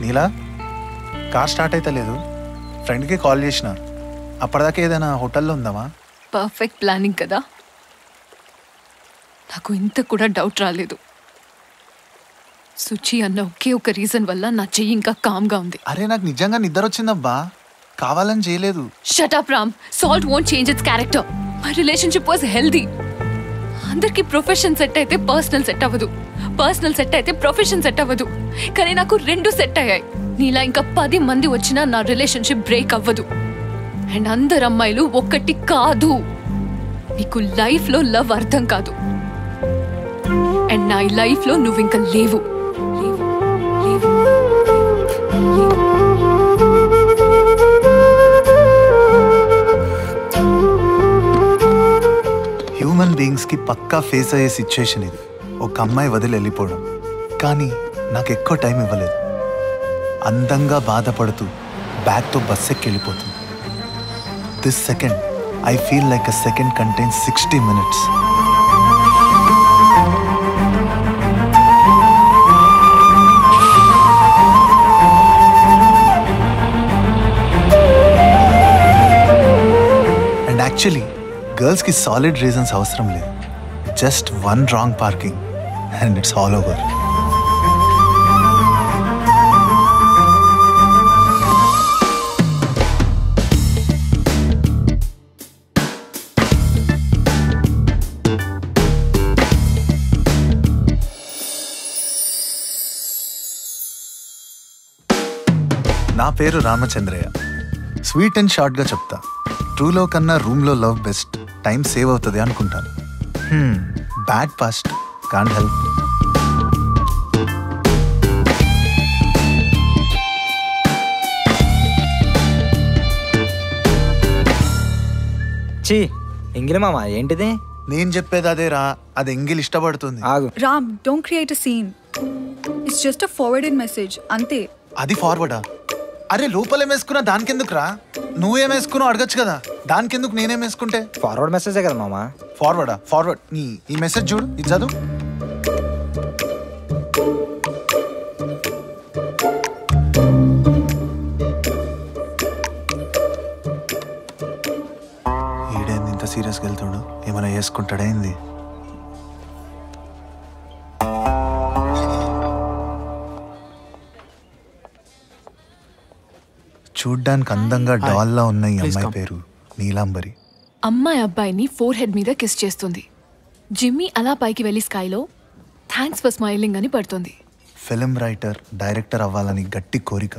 నీలా car start అయితే లేదు ఫ్రెండ్కి కాల్ చేసిన అప్పటిదాకా ఏదైనా హోటల్లో ఉందామా పర్ఫెక్ట్ ప్లానింగ్ కదా నాకు ఇంత కూడా డౌట్ రాలేదు సుచి అన్న ఒకే ఒక రీజన్ వల్ల నా చెయ్యి ఇంకా కామ్గా ఉంది అరే నాకు నిజంగా నిద్ర వచ్చిందబ్బా కావాలని చేయలేదు shut up Ram salt won't change it's character my relationship was healthy అందరికి ప్రొఫెషన్ సెట్ అయితే పర్సనల్ సెట్ అవ్వదు పర్సనల్ సెట్ అయితే ప్రొఫెషన్ సెట్ అవ్వదు కానీ నాకు రెండు సెట్ అయ్యాయి నీలా ఇంకా పది మంది వచ్చినా నా రిలేషన్షిప్ బ్రేక్ అవ్వదు అండ్ అందరు అమ్మాయిలు ఒక్కటి కాదు నీకు లైఫ్ లో లవ్ అర్థం కాదు అండ్ నా లైఫ్ లో నువ్వు ఇంకా లేవు లేవు లేవు లేవు హ్యూమన్ బీయింగ్స్కి పక్కా ఫేస్ అయ్యే సిచ్యుయేషన్ ఇది ఒక అమ్మాయి వదిలి వెళ్ళిపోవడం కానీ నాకు ఎక్కువ టైం ఇవ్వలేదు అందంగా బాధపడుతూ బ్యాగ్తో బస్ ఎక్కి వెళ్ళిపోతుంది this second I feel like a second contains sixty minutes and actually గర్ల్స్కి సాలిడ్ రీజన్స్ అవసరం లేదు just one wrong parking and it's all over నా పేరు రామచంద్రయ్య స్వీట్ అండ్ షార్ట్గా చెప్తా ట్రూలో కన్నా రూమ్లో లవ్ బెస్ట్ టైం సేవ్ అవుతుంది అనుకుంటాను బ్యాడ్ పాస్ట్ కాంట్ హెల్ప్ చీ ఎంగిలి మామ ఏంటిది నేను చెప్పేది అదే రా అది ఎంగిల్ ఇష్టపడుతుంది ఆగు Ram, don't create a scene. It's just a forwarded message. Ante. అది ఫార్వర్డా అరే లోపల ఏమేసుకున్నా దానికెందుకు రా నువ్వేం వేసుకున్నావు అడగచ్చు కదా దానికెందుకు నేనేం వేసుకుంటే ఫార్వర్డ్ మెసేజే కదా మామ ఫార్వర్డా ఫార్వర్డ్ నీ ఈ మెసేజ్ చూడు ఇది చదువు ఈడేంది ఇంత సీరియస్గా వెళ్తాడు ఏమైనా వేసుకుంటాడా ఏంది చూడ్డానికి అందంగా డాల్లా ఉన్న ఈ అమ్మాయి పేరు నీలాంబరి అమ్మాయి అబ్బాయిని ఫోర్ హెడ్ మీద కిస్ చేస్తుంది జిమ్మీ అలా పైకి వెళ్ళి స్కైలో థ్యాంక్స్ ఫర్ స్మైలింగ్ అని పడుతుంది ఫిలిం రైటర్ డైరెక్టర్ అవ్వాలని గట్టి కోరిక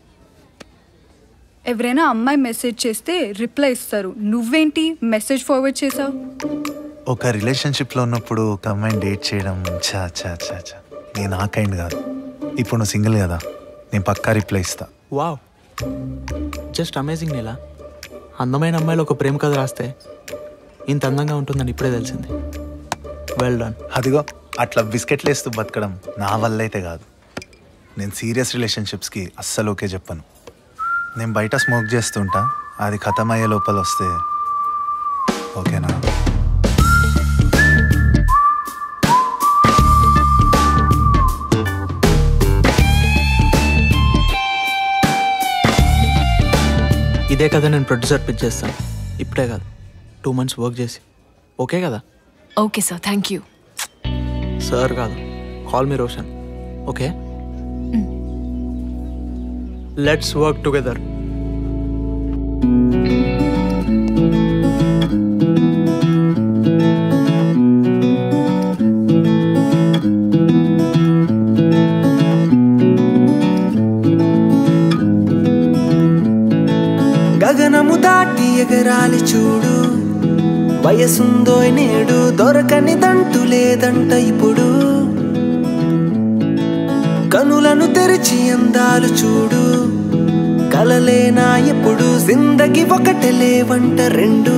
ఎవరైనా అమ్మాయి మెసేజ్ చేస్తే రిప్లై ఇస్తారు నువ్వేంటి మెసేజ్ ఫార్వర్డ్ చేసావు ఒక రిలేషన్షిప్లో ఉన్నప్పుడు ఒక అమ్మాయిని డేట్ చేయడం చా చా చా చా నేను ఆ కైండ్ కాదు ఇప్పుడు నువ్వు సింగిల్ కదా నేను పక్కా రిప్లై ఇస్తా వావ్ జస్ట్ అమేజింగ్ నీలా అందమైన అమ్మాయిలు ఒక ప్రేమ కథ రాస్తే ఇంత అందంగా ఉంటుందని ఇప్పుడే తెలిసింది వెల్ డన్ అదిగో అట్లా బిస్కెట్లు వేస్తూ బతకడం నా వల్ల అయితే కాదు నేను సీరియస్ రిలేషన్షిప్స్కి అస్సలు ఓకే చెప్పను నేను బయట స్మోక్ చేస్తుంటా అది ఖతం అయ్యే లోపల వస్తే ఓకేనా ఇదే కదా నేను ప్రొడ్యూసర్ పిచ్ చేస్తాను ఇప్పుడే కాదు టూ మంత్స్ వర్క్ చేసి ఓకే కదా okay sir thank you sir కాదు call me Roshan okay let's work together గగనము దాటి ఎగరాలి చూడు వయసుందో నేడు దొరకనిదంటూ లేదంట ఇప్పుడు కనులను తెరిచి అందాలు చూడు కలలేనా ఎప్పుడు జిందగి ఒకటే లేవంట రెండు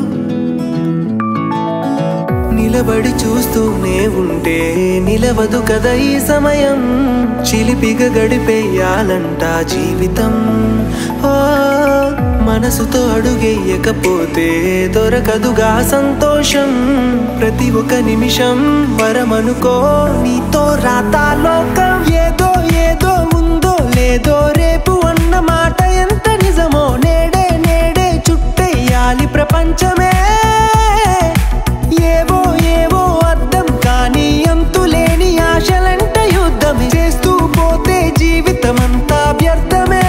నిలబడి చూస్తూనే ఉంటే నిలవదు కదా ఈ సమయం చిలిపిగా గడిపేయాలంట జీవితం ఓ మనసుతో అడుగేయకపోతే దొరకదుగా సంతోషం ప్రతి ఒక్క నిమిషం వరమనుకో నీతో రాతా లోకం ఏదో ఏదో ఉందో లే లేదో రేపు అన్న మాట ఎంత నిజమో నేడే నేడే చుట్టెయ్యాలి ప్రపంచమే ఏవో ఏవో అర్థం కానీ అంతులేని ఆశలంట యుద్ధమే చేస్తూ పోతే జీవితమంతా వ్యర్థమే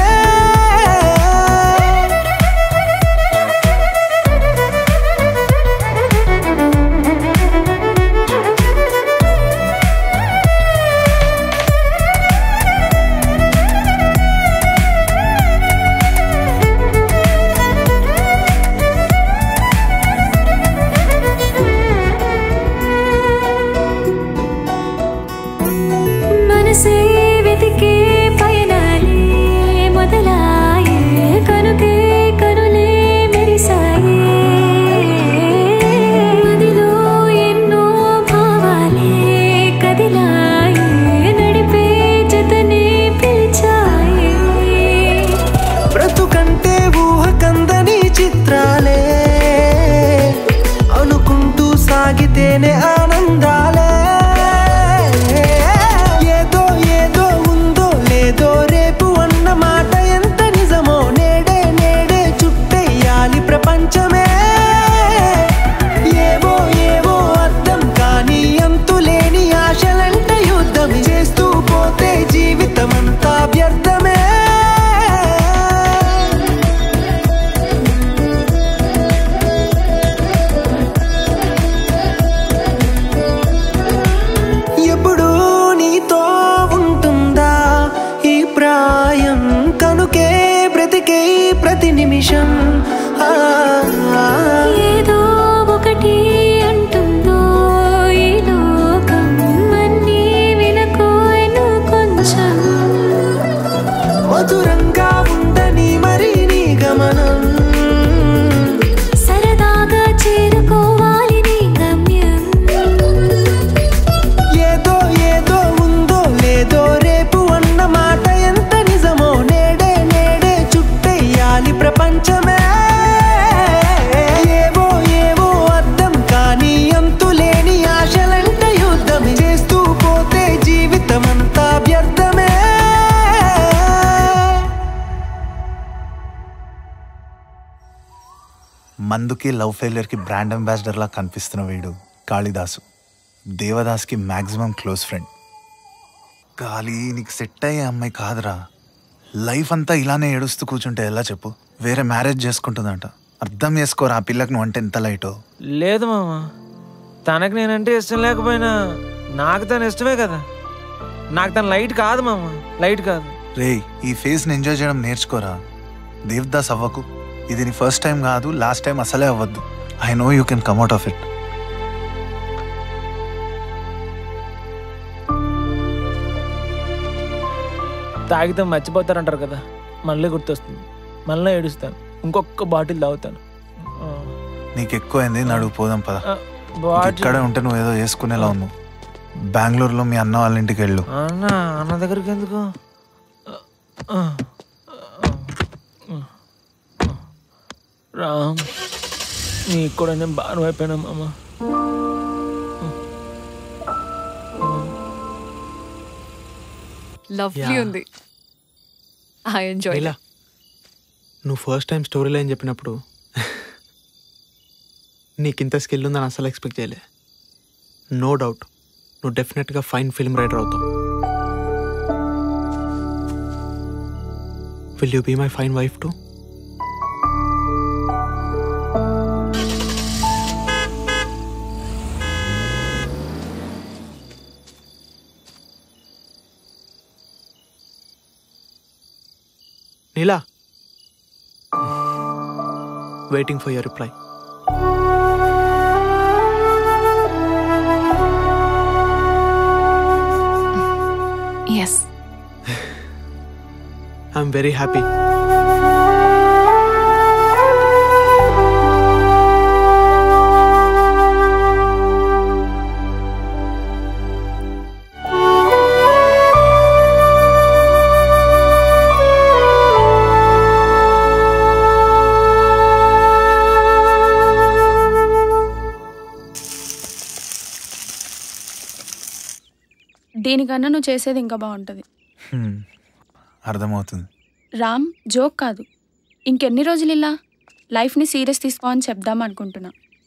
మనసే వెతికే పయనాలే మొదలాయే కనుకే కనులే మెరిసాయే మదిలో ఎన్నో భావాలే కదిలాయే నడిపే జతనే పిలిచాయే బ్రతుకంటే ఊహ కందని చిత్రాలే అనుకుంటూ సాగితేనే ఆనందాలే ఏదో ఏదో ఉందో లేదో రేపు అన్న మాట ఎంత నిజమో నేడే నేడే చుట్టెయ్యాలి ప్రపంచమే ఏవో ఏవో అర్థం కానీ అంతులేని ఆశలంట యుద్ధం చేస్తూ పోతే జీవితమంతా వ్యర్థమే ఎప్పుడు నీతో ఉంటుందా ఈ ప్రాయం కనుకే బ్రతికే ప్రతి నిమిషం ఆ, ఆ. ఏదో ఒకటి అంటుందో ఈ లోకం అన్నీ వినకోయను కొంచెం మధురంగా ఉందని మరి నీ గమనం సరదాగా చేరుకోవాలి నీ గమ్యం ఏదో ఏదో ఉందో లేదో రేపు అన్న మాట ఎంత నిజమో నేడే నేడే చుట్టెయ్యాలి ప్రపంచమే ఏవో ఏవో అర్థం కానీ అంతులేని ఆశలంట యుద్ధం చేస్తూ పోతే జీవితమంతా వ్యర్థమే మందుకి లవ్ ఫెయిలియర్కి బ్రాండ్ అంబాసిడర్లా కనిపిస్తున్న వీడు కాళిదాసు దేవదాస్కి మ్యాక్సిమం క్లోజ్ ఫ్రెండ్ కాళీ నీకు సెట్ అయ్యే అమ్మాయి కాదురా లైఫ్ అంతా ఇలానే ఏడుస్తూ కూర్చుంటే ఎలా చెప్పు వేరే మ్యారేజ్ చేసుకుంటుందంట అర్థం చేసుకోరా ఆ పిల్లకి నువ్వు అంటే ఎంత లైటో లేదు మామ తనకు నేనంటే ఇష్టం లేకపోయినా నాకు తను ఇష్టమే కదా నాకు తను లైట్ కాదు మామ లైట్ కాదు రేయ్ ఈ ఫేస్ని ఎంజాయ్ చేయడం నేర్చుకోరా దేవదాస్ అవ్వకు ఇది నీ ఫస్ట్ టైం కాదు లాస్ట్ టైం అసలే అవ్వద్దు I know you can come out of it తాగితే మర్చిపోతారంటారు కదా మళ్ళీ గుర్తొస్తుంది మళ్ళీ ఏడుస్తాను ఇంకొక బాటిల్ తాగుతాను ఆ, నీకు ఎక్కువైంది నడువు పోదాం పద ఆ, బాటిల్ ఇక్కడే ఉంటే నువ్వు ఏదో చేసుకునేలా ఉన్నావు బెంగళూరులో మీ అన్న వాళ్ళ ఇంటికి వెళ్ళు అన్న అన్న దగ్గరికి ఎందుకు ఆ, ఆ, ఆ, రామ్ నీకు కూడా నేను బాగా అయిపోయినా మామ లవ్లీ Yeah. ఉంది ఐ ఎంజాయ్ ఇలా నువ్వు ఫస్ట్ టైం స్టోరీ లైన్ చెప్పినప్పుడు నీకు ఇంత స్కిల్ ఉందని అసలు ఎక్స్పెక్ట్ చేయలే నో డౌట్ నువ్వు డెఫినెట్గా ఫైన్ ఫిల్మ్ రైటర్ అవుతావు will you be my fine wife to Neela waiting for your reply yes I'm very happy దీనికన్నా నువ్వు చేసేది ఇంకా బాగుంటుంది హ్మ్. అర్థమవుతుంది రామ్ జోక్ కాదు ఇంకెన్ని రోజులు ఇలా లైఫ్ని సీరియస్ తీసుకో అని చెప్దాం అనుకుంటున్నా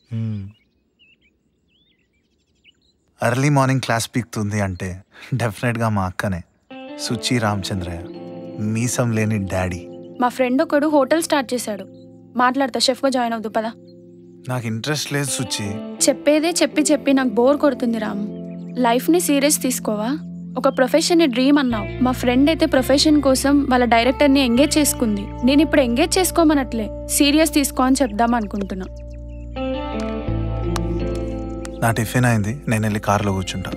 ఎర్లీ మార్నింగ్ క్లాస్ పీక్తుంది అంటే డెఫినెట్గా మా అక్కనే సుచి రామచంద్రయ్య మీసం లేని డాడీ మా ఫ్రెండ్ ఒకడు హోటల్ స్టార్ట్ చేశాడు మాట్లాడతా షెఫ్గా జాయిన్ అవుదు పదా నాకు ఇంట్రెస్ట్ లేదు సుచి చెప్పేదే చెప్పి చెప్పి నాకు బోర్ కొడుతుంది రామ్ లైఫ్ని సీరియస్ తీసుకోవా ఒక ప్రొఫెషన్ డ్రీమ్ అన్నావు మా ఫ్రెండ్ అయితే ప్రొఫెషన్ కోసం వాళ్ళ డైరెక్టర్ని ఎంగేజ్ చేసుకుంది నేను ఇప్పుడు ఎంగేజ్ చేసుకోమనట్లే సీరియస్ తీసుకో అని చెప్దాం అనుకుంటున్నా నా టిఫిన్ అయింది నేను వెళ్ళి కారులో కూర్చుంటా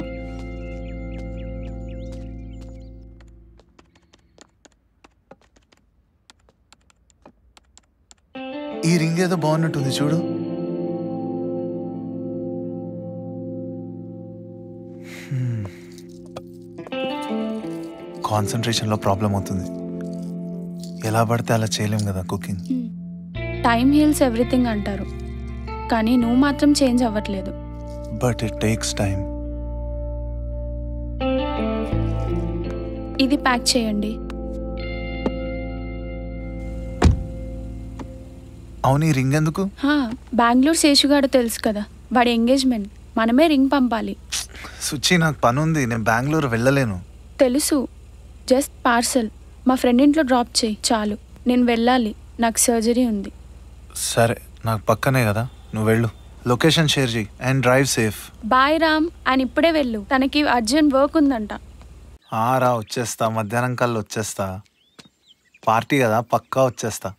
ఈ రింగ్ ఏదో బాగున్నట్టుంది చూడు కాన్సన్ట్రేషన్లో ప్రాబ్లం అవుతుంది ఎలా పడితే అలా చేయలేం కదా కుకింగ్ టైం హీల్స్ ఎవ్రీథింగ్ అంటారు కానీ నువ్వు మాత్రం చేంజ్ అవ్వట్లేదు బట్ ఇట్ టేక్స్ టైం ఇది ప్యాక్ చేయండి అవును ఈ రింగ్ ఎందుకు హా, బెంగళూరు శేషుగాడు తెలుసు కదా వాడి ఎంగేజ్మెంట్ మనమే రింగ్ పంపాలి సుచి నాకు పని ఉంది నేను బెంగళూరు వెళ్ళలేను తెలుసు జస్ట్ పార్సల్ మా ఫ్రెండ్ ఇంట్లో డ్రాప్ చేయి చాలు నేను వెళ్ళాలి నాకు సర్జరీ ఉంది సరే నాకు పక్కనే కదా నువ్వు వెళ్ళు లొకేషన్ షేర్ చేయి and drive safe bye Ram ఆయన ఇప్పుడే వెళ్ళు తనకి అర్జెంట్ వర్క్ ఉందంట ఆ రా వచ్చేస్తా మధ్యాహ్నం కల్లా వచ్చేస్తా పార్టీ కదా పక్కా వచ్చేస్తా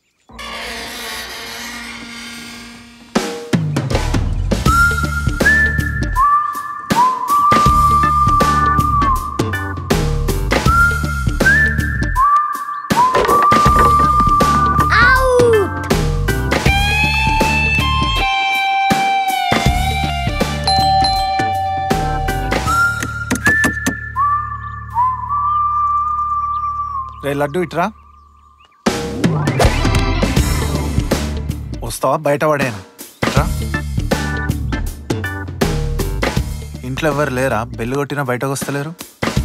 రే లడ్డు ఇట్రా వస్తావా బయట పడేను రా ఇంట్లో ఎవరు లేరా బెల్లు కొట్టినా బయటకు వస్తలేరు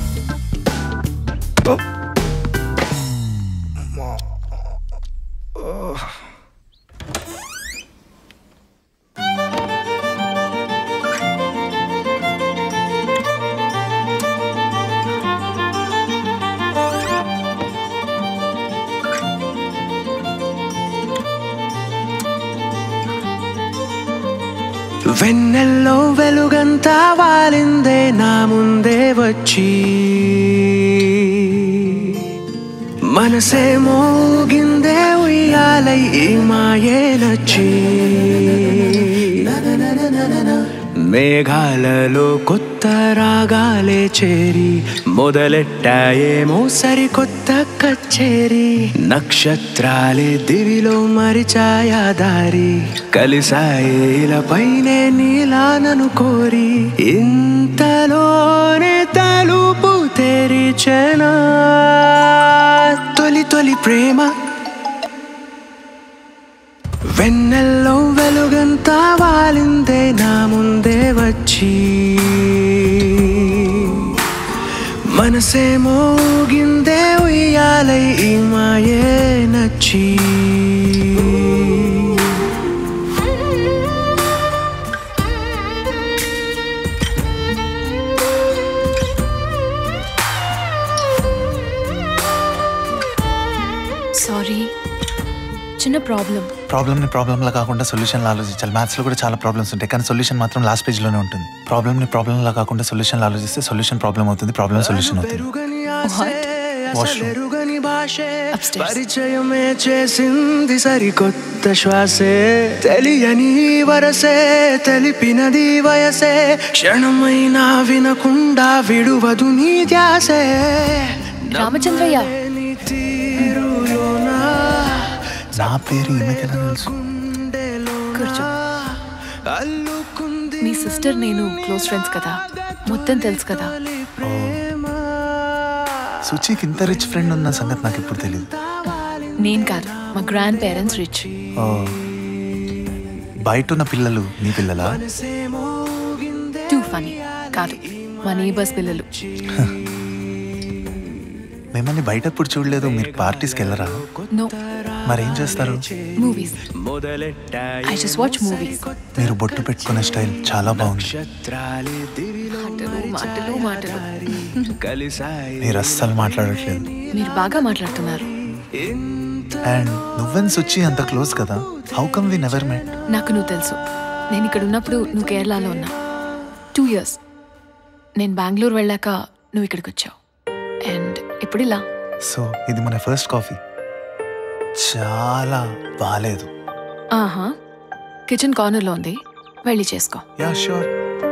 వెన్నెల్లో వెలుగంతా వాలిందే నా ముందే వచ్చి మనసే మోగిందే ఉయ్యాలై ఈ మాయే నచ్చి మేఘాలలో కొత్త రాగాలే చేరి మొదలెట్టాయేమో సరికొత్త కచ్చేరి నక్షత్రాలే దివిలో మరిచాయా దారి కలిసాయేలపైనే నీలానను కోరి ఇంతలోనే తలుపు తెరిచెనా తొలి తొలి ప్రేమ వెన్నెల్లో వెలుగంతా వాలిందే నా ముందే వచ్చి మనసే మోగిందే ఉయ్యాలై ఈ మాయే నచ్చి సారీ చిన్న ప్రాబ్లం ప్రాబ్లమ్ని ప్రాబ్లంలా కాకుండా సొల్యూషన్లు ఆలోచించాలి మ్యాథ్స్లో కూడా చాలా ప్రాబ్లమ్స్ ఉంటాయి కానీ సొల్యూషన్ మాత్రం లాస్ట్ పేజ్లోనే ఉంటుంది ప్రాబ్లమ్ని ప్రాబ్లంలా కాకుండా సొల్యూషన్లు ఆలోచిస్తే సొల్యూషన్ ప్రాబ్లం అవుతుంది ప్రాబ్లం సొల్యూషన్ అవుతుంది పెరుగని ఆశే, Washroom. అసలెరుగని భాషే Upstairs. పరిచయమే చేసింది సరికొత్త శ్వాసే తెలియని వరసే తెలిపినది వయసే క్షణమైనా వినకుండా విడువదు నీ ధ్యాసే రామచంద్రయ్య నీ తీరులోనా నా పేరు ఈమెకెలా తెలుసు కూర్చో అల్లుకుంది మీ సిస్టర్ నేను క్లోజ్ ఫ్రెండ్స్ కదా మొత్తం తెలుసు కదా సుచికి ఇంత రిచ్ ఫ్రెండ్ ఉన్న సంగతి నాకు ఇప్పుడు తెలియదు నేను కాదు మా గ్రాండ్ పేరెంట్స్ రిచ్ ఓ బయట ఉన్న పిల్లలు నీ పిల్లలా టూ ఫనీ కాదు మా నేబర్స్ పిల్లలు మిమ్మల్ని బయట ఎప్పుడు చూడలేదు మీరు పార్టీస్కి వెళ్ళరా నో మరేం చేస్తారు movies I just watch movies మీరు బొట్టు పెట్టుకునే స్టైల్ చాలా బాగుంది మాటలు మాటలు మాటలు మీరు అస్సలు మాట్లాడట్లేదు మీరు బాగా మాట్లాడుతున్నారు అండ్ నువ్వెన్ సుచి అంత క్లోజ్ కదా how come we never met నాకు నువ్వు తెలుసు నేను ఇక్కడ ఉన్నప్పుడు నువ్వు కేరళలో ఉన్నా టూ ఇయర్స్ నేను బెంగళూరు వెళ్ళాక నువ్వు ఇక్కడికి వచ్చావు అండ్ ఇప్పుడు ఇలా సో ఇది మన ఫస్ట్ కాఫీ చాలా బాగాలేదు ఆహా కిచెన్ కార్నర్లో ఉంది వెళ్ళి చేసుకో యా షూర్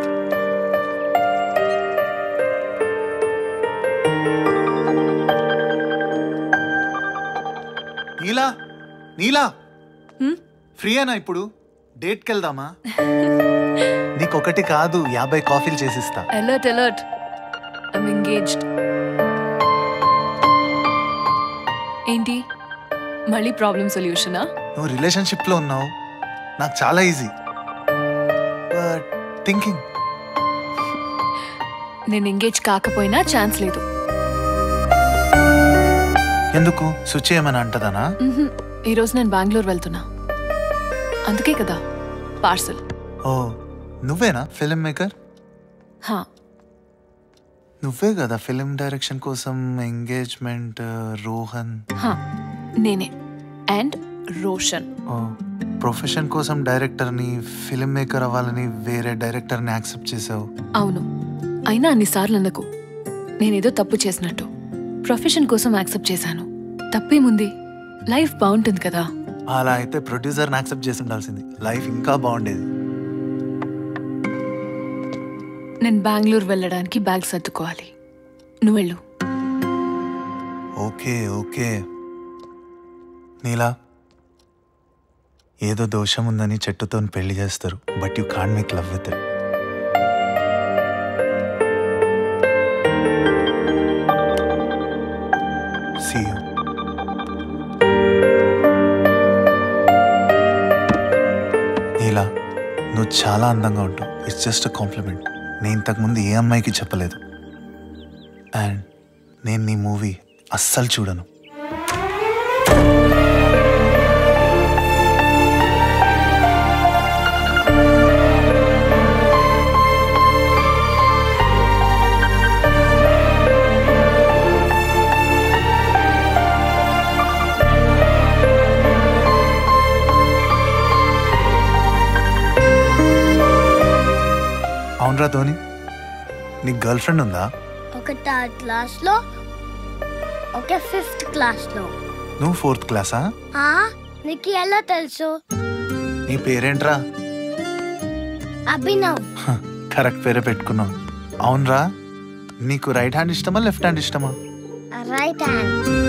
నీలా నీలా ఫ్రీయేనా ఇప్పుడు డేట్కి వెళ్దామా నీకొకటి కాదు యాభై కాఫీలు చేసిస్తా అలర్ట్ అలర్ట్ ఐమ్ ఎంగేజ్డ్ ఏంటి మళ్ళీ ప్రాబ్లమ్ సొల్యూషనా నువ్వు రిలేషన్షిప్లో ఉన్నావు నాకు చాలా ఈజీ బట్ థింకింగ్ నేను ఎంగేజ్ కాకపోయినా ఛాన్స్ లేదు ఎందుకు సుచి ఏమైనా అంటదనా మ్హూ. ఈరోజు నేను బెంగళూరు వెళ్తున్నా అందుకే కదా పార్సల్ ఓ నువ్వేనా ఫిల్మ్ మేకర్ హా నువ్వే కదా ఫిల్మ్ డైరెక్షన్ కోసం ఎంగేజ్మెంట్ రోహన్ హా నేనే అండ్ రోషన్ ఓ ప్రొఫెషన్ కోసం డైరెక్టర్ని ఫిల్మ్ మేకర్ అవ్వాలని వేరే డైరెక్టర్ని యాక్సెప్ట్ చేసావు అవును అయినా అన్నిసార్లు అనకు నేనేదో తప్పు చేసినట్టు ప్రొఫెషన్ కోసం యాక్సెప్ట్ చేశాను తప్పేముంది లైఫ్ బాగుంటుంది కదా అలా అయితే ప్రొడ్యూసర్ని యాక్సెప్ట్ చేసి ఉండాల్సింది లైఫ్ ఇంకా బాగుండేది నేను బెంగళూరు వెళ్ళడానికి బ్యాగ్ సర్దుకోవాలి నువ్వు వెళ్ళు ఓకే ఓకే నీలా ఏదో దోషం ఉందని చెట్టుతో పెళ్లి చేస్తారు but you can make love with it see you Neela నువ్వు చాలా అందంగా ఉంటావు ఇట్స్ జస్ట్ కాంప్లిమెంట్ నేను ఇంతకుముందు ఏ అమ్మాయికి చెప్పలేదు అండ్ నేను నీ మూవీ అస్సలు చూడను అవునరా ధోని నీకు గర్ల్ ఫ్రెండ్ ఉందా ఒక థర్డ్ క్లాస్ లో ఒక ఫిఫ్త్ క్లాస్ లో నువ్వు ఫోర్త్ క్లాసా ఆ నీకు ఎలా తెలుసు నీ పేరేంట్రా అభినవ్ హ, కరెక్ట్ పేరే పెట్టుకున్నావు అవునరా నీకు రైట్ హ్యాండ్ ఇష్టమా లెఫ్ట్ హ్యాండ్ ఇష్టమా రైట్ హ్యాండ్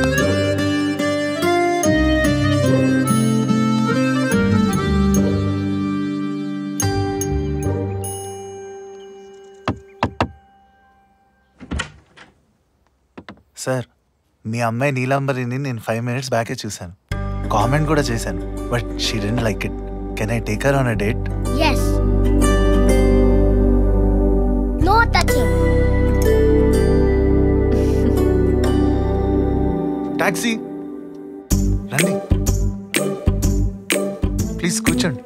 సార్ మీ అమ్మాయి నీలాంబరిని నేను ఫైవ్ మినిట్స్ బ్యాకే చూశాను కామెంట్ కూడా చేశాను but she didn't like it can I take her on a date yes no touching taxi రండి ప్లీజ్ కూర్చోండి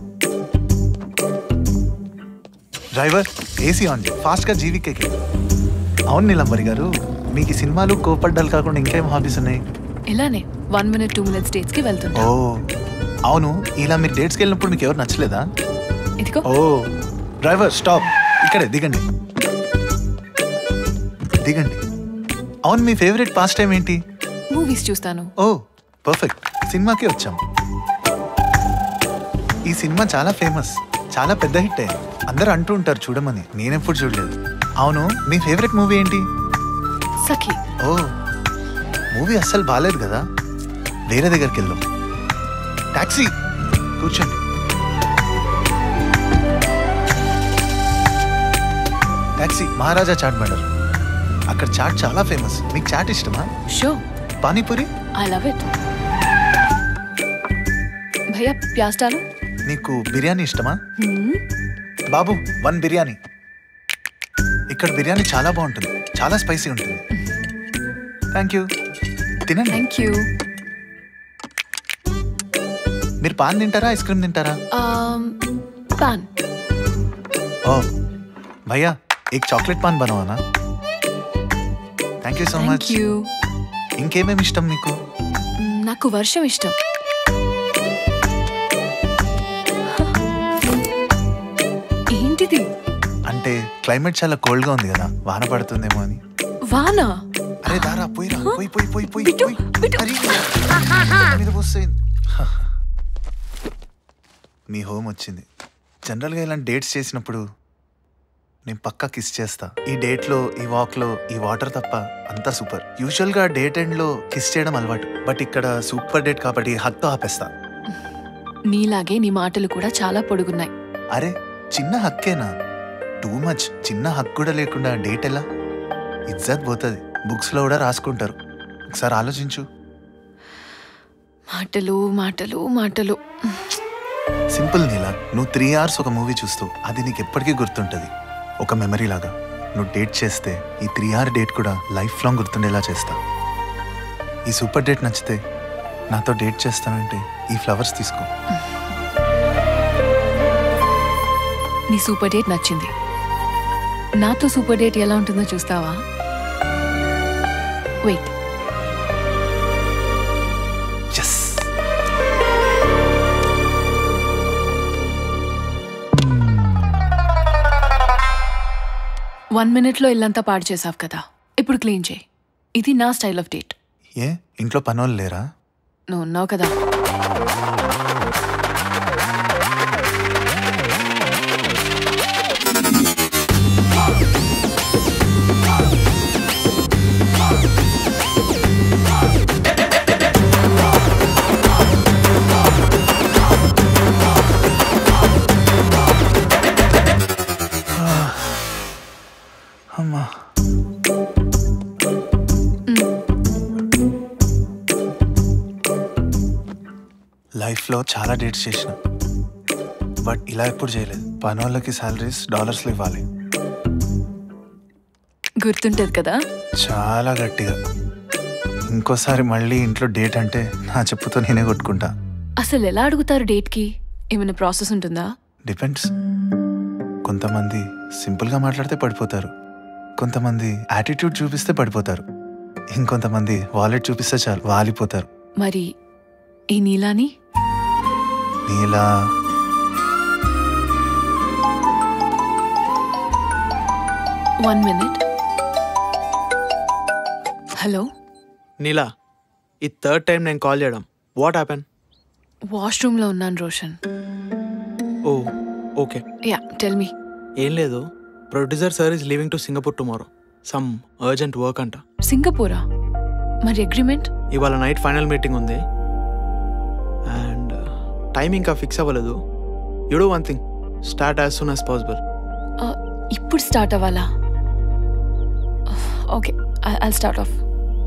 డ్రైవర్ ఏసీ ఆన్ చేయి ఫాస్ట్గా జీవికేకి అవును నీలంబరి గారు మీకు ఈ సినిమాలు కోపడ్డాలు కాకుండా ఇంకేం హాబీస్ ఉన్నాయి ఇలానే one minute two minutes dates కి వెళ్తున్నా ఓ అవును ఇలా మీరు డేట్స్కి వెళ్ళినప్పుడు మీకు ఎవరు నచ్చలేదా ఇదిగో ఓ డ్రైవర్ స్టాప్ ఇక్కడే దిగండి దిగండి అవును మీ ఫేవరెట్ పాస్ట్ టైం ఏంటి మూవీస్ చూస్తాను ఓ పర్ఫెక్ట్ సినిమాకి వచ్చాం ఈ సినిమా చాలా ఫేమస్ చాలా పెద్ద హిట్ అయ్యింది అందరూ అంటూ ఉంటారు చూడమని నేనెప్పుడు చూడలేదు అవును మీ ఫేవరెట్ మూవీ ఏంటి సఖీ ఓ మూవీ అస్సలు బాగాలేదు కదా వేరే దగ్గరికి వెళ్దాం టాక్సీ కూర్చోండి టాక్సీ మహారాజా చాట్ బండర్ అక్కడ చాట్ చాలా ఫేమస్ మీకు చాట్ ఇష్టమా show panipuri I love it భయ్యా ప్యాస్ డాలో నీకు బిర్యానీ ఇష్టమా హ్మ్, బాబు వన్ బిర్యానీ ఇక్కడ బిర్యానీ చాలా బాగుంటుంది చాలా స్పైసీ ఉంటుంది థ్యాంక్ యూ తినండి థ్యాంక్ యూ మీరు పాన్ తింటారా ఐస్ క్రీమ్ తింటారా పాన్ ఓ భయ్యా एक చాక్లెట్ పాన్ బనవానా thank you so thank much you ఇంకేమేమి ఇష్టం మీకు నాకు వర్షం ఇష్టం ఏంటిది అంటే క్లైమేట్ చాలా కోల్డ్ గా ఉంది కదా వాన పడుతుందేమో అని వాన అరే దారా పోయిరా పోయి పోయి పోయి పోయి బిట్టు, పోయి. బిట్టు. అరే, మీద పోసేయ్. మీ హోమ్ వచ్చింది జనరల్గా ఇలాంటి డేట్స్ చేసినప్పుడు నేను పక్కా కిస్ చేస్తా ఈ డేట్లో ఈ వాక్లో ఈ వాటర్ తప్ప అంతా సూపర్ యూజువల్గా డేట్ ఎండ్లో కిస్ చేయడం అలవాటు బట్ ఇక్కడ సూపర్ డేట్ కాబట్టి హక్తో ఆపేస్తా నీలాగే నీ మాటలు కూడా చాలా పొడుగున్నాయి అరే చిన్న హక్కేనా టూ మచ్ చిన్న హక్ కూడా లేకుండా డేట్ ఎలా ఇజ్జత్ పోతుంది బుక్స్లో కూడా రాసుకుంటారు ఒకసారి ఆలోచించు మాటలు మాటలు మాటలు సింపుల్ నీలా నువ్వు త్రీ అవర్స్ ఒక మూవీ చూస్తూ అది నీకు ఎప్పటికీ గుర్తుంటుంది ఒక మెమరీ లాగా నువ్వు డేట్ చేస్తే ఈ త్రీ అవర్ డేట్ కూడా లైఫ్ లాంగ్ గుర్తుండేలా చేస్తా ఈ సూపర్ డేట్ నచ్చితే నాతో డేట్ చేస్తానంటే ఈ ఫ్లవర్స్ తీసుకో నీ సూపర్ డేట్ నచ్చింది నాతో సూపర్ డేట్ ఎలా ఉంటుందో చూస్తావా వెయిట్ ఎస్ వన్ మినిట్లో ఇల్లంతా పాడు చేసావు కదా ఇప్పుడు క్లీన్ చేయి ఇది నా స్టైల్ ఆఫ్ డేట్ ఏ ఇంట్లో పనోళ్ళు లేరా నువ్వు ఉన్నావు కదా అమ్మా లైఫ్లో చాలా డేట్స్ చేసిన బట్ ఇలా ఎప్పుడు చేయలేదు పనోళ్ళకి సాలరీస్ డాలర్స్లో ఇవ్వాలి గుర్తుంటది కదా చాలా గట్టిగా ఇంకోసారి మళ్ళీ ఇంట్లో డేట్ అంటే నా చెప్పుతో నేనే కొట్టుకుంటా అసలు ఎలా అడుగుతారు డేట్కి ఏమైనా ప్రాసెస్ ఉంటుందా డిపెండ్స్ కొంతమంది సింపుల్గా మాట్లాడితే పడిపోతారు కొంతమంది యాటిట్యూడ్ చూపిస్తే పడిపోతారు ఇంకొంతమంది వాలెట్ చూపిస్తే చాలు వాలిపోతారు మరి ఈ నీలాని Neela one minute hello Neela ఈ థర్డ్ టైం నేను కాల్ చేయడం వాట్ హ్యాపెన్ వాష్రూమ్లో ఉన్నాను Roshan oh okay ya tell me ఏం లేదు producer sir is leaving to Singapore tomorrow some urgent work అంట సింగపూరా మరి అగ్రిమెంట్ ఇవాళ నైట్ ఫైనల్ మీటింగ్ ఉంది అండ్ టైం ఇంకా ఫిక్స్ అవ్వలేదు you do one thing start as soon as possible ఇప్పుడు స్టార్ట్ అవ్వాలా okay I start off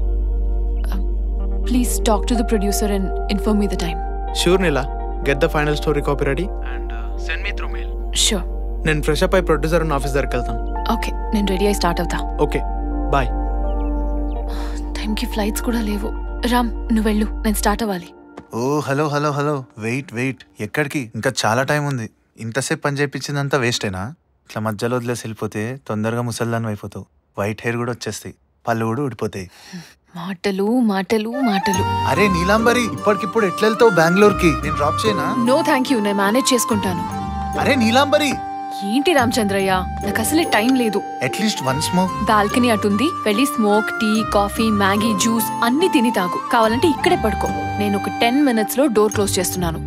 please talk to the producer and inform me the time sure Neela get the final story copy ready and send me through mail sure నేను fresh up అయి producer ఉన్న office దగ్గరికి వెళ్తాను okay నేను ready అయి start అవుతా okay bye టైంకి flights కూడా లేవు రామ్ నువ్వు వెళ్ళు నేను స్టార్ట్ అవ్వాలి oh hello hello hello wait wait ఎక్కడికి ఇంకా చాలా టైం ఉంది ఇంతసేపు పని చేయించిందంతా వేస్టేనా ఇట్లా మధ్యలో వదిలేసి వెళ్ళిపోతే తొందరగా ముసల్దాన్ని అయిపోతావు వైట్ హెయిర్ కూడా వచ్చేస్తాయి పళ్ళు కూడా ఊడిపోతాయి మాటలు మాటలు మాటలు అరే నీలాంబరి ఇప్పటికిప్పుడు ఎట్లా వెళ్తావు బెంగళూరుకి నేను డ్రాప్ చేయనా నో థ్యాంక్ యూ నేను మేనేజ్ చేసుకుంటాను అరే నీలాంబరి ఏంటి రామచంద్రయ్య నాకు అసలే టైం లేదు అట్లీస్ట్ వన్ స్మోక్ బాల్కనీ అటుంది వెళ్ళి smoke tea coffee Maggi juice అన్ని తిని తాగు కావాలంటే ఇక్కడే పడుకో నేను ఒక టెన్ మినిట్స్ లో డోర్ క్లోజ్ చేస్తున్నాను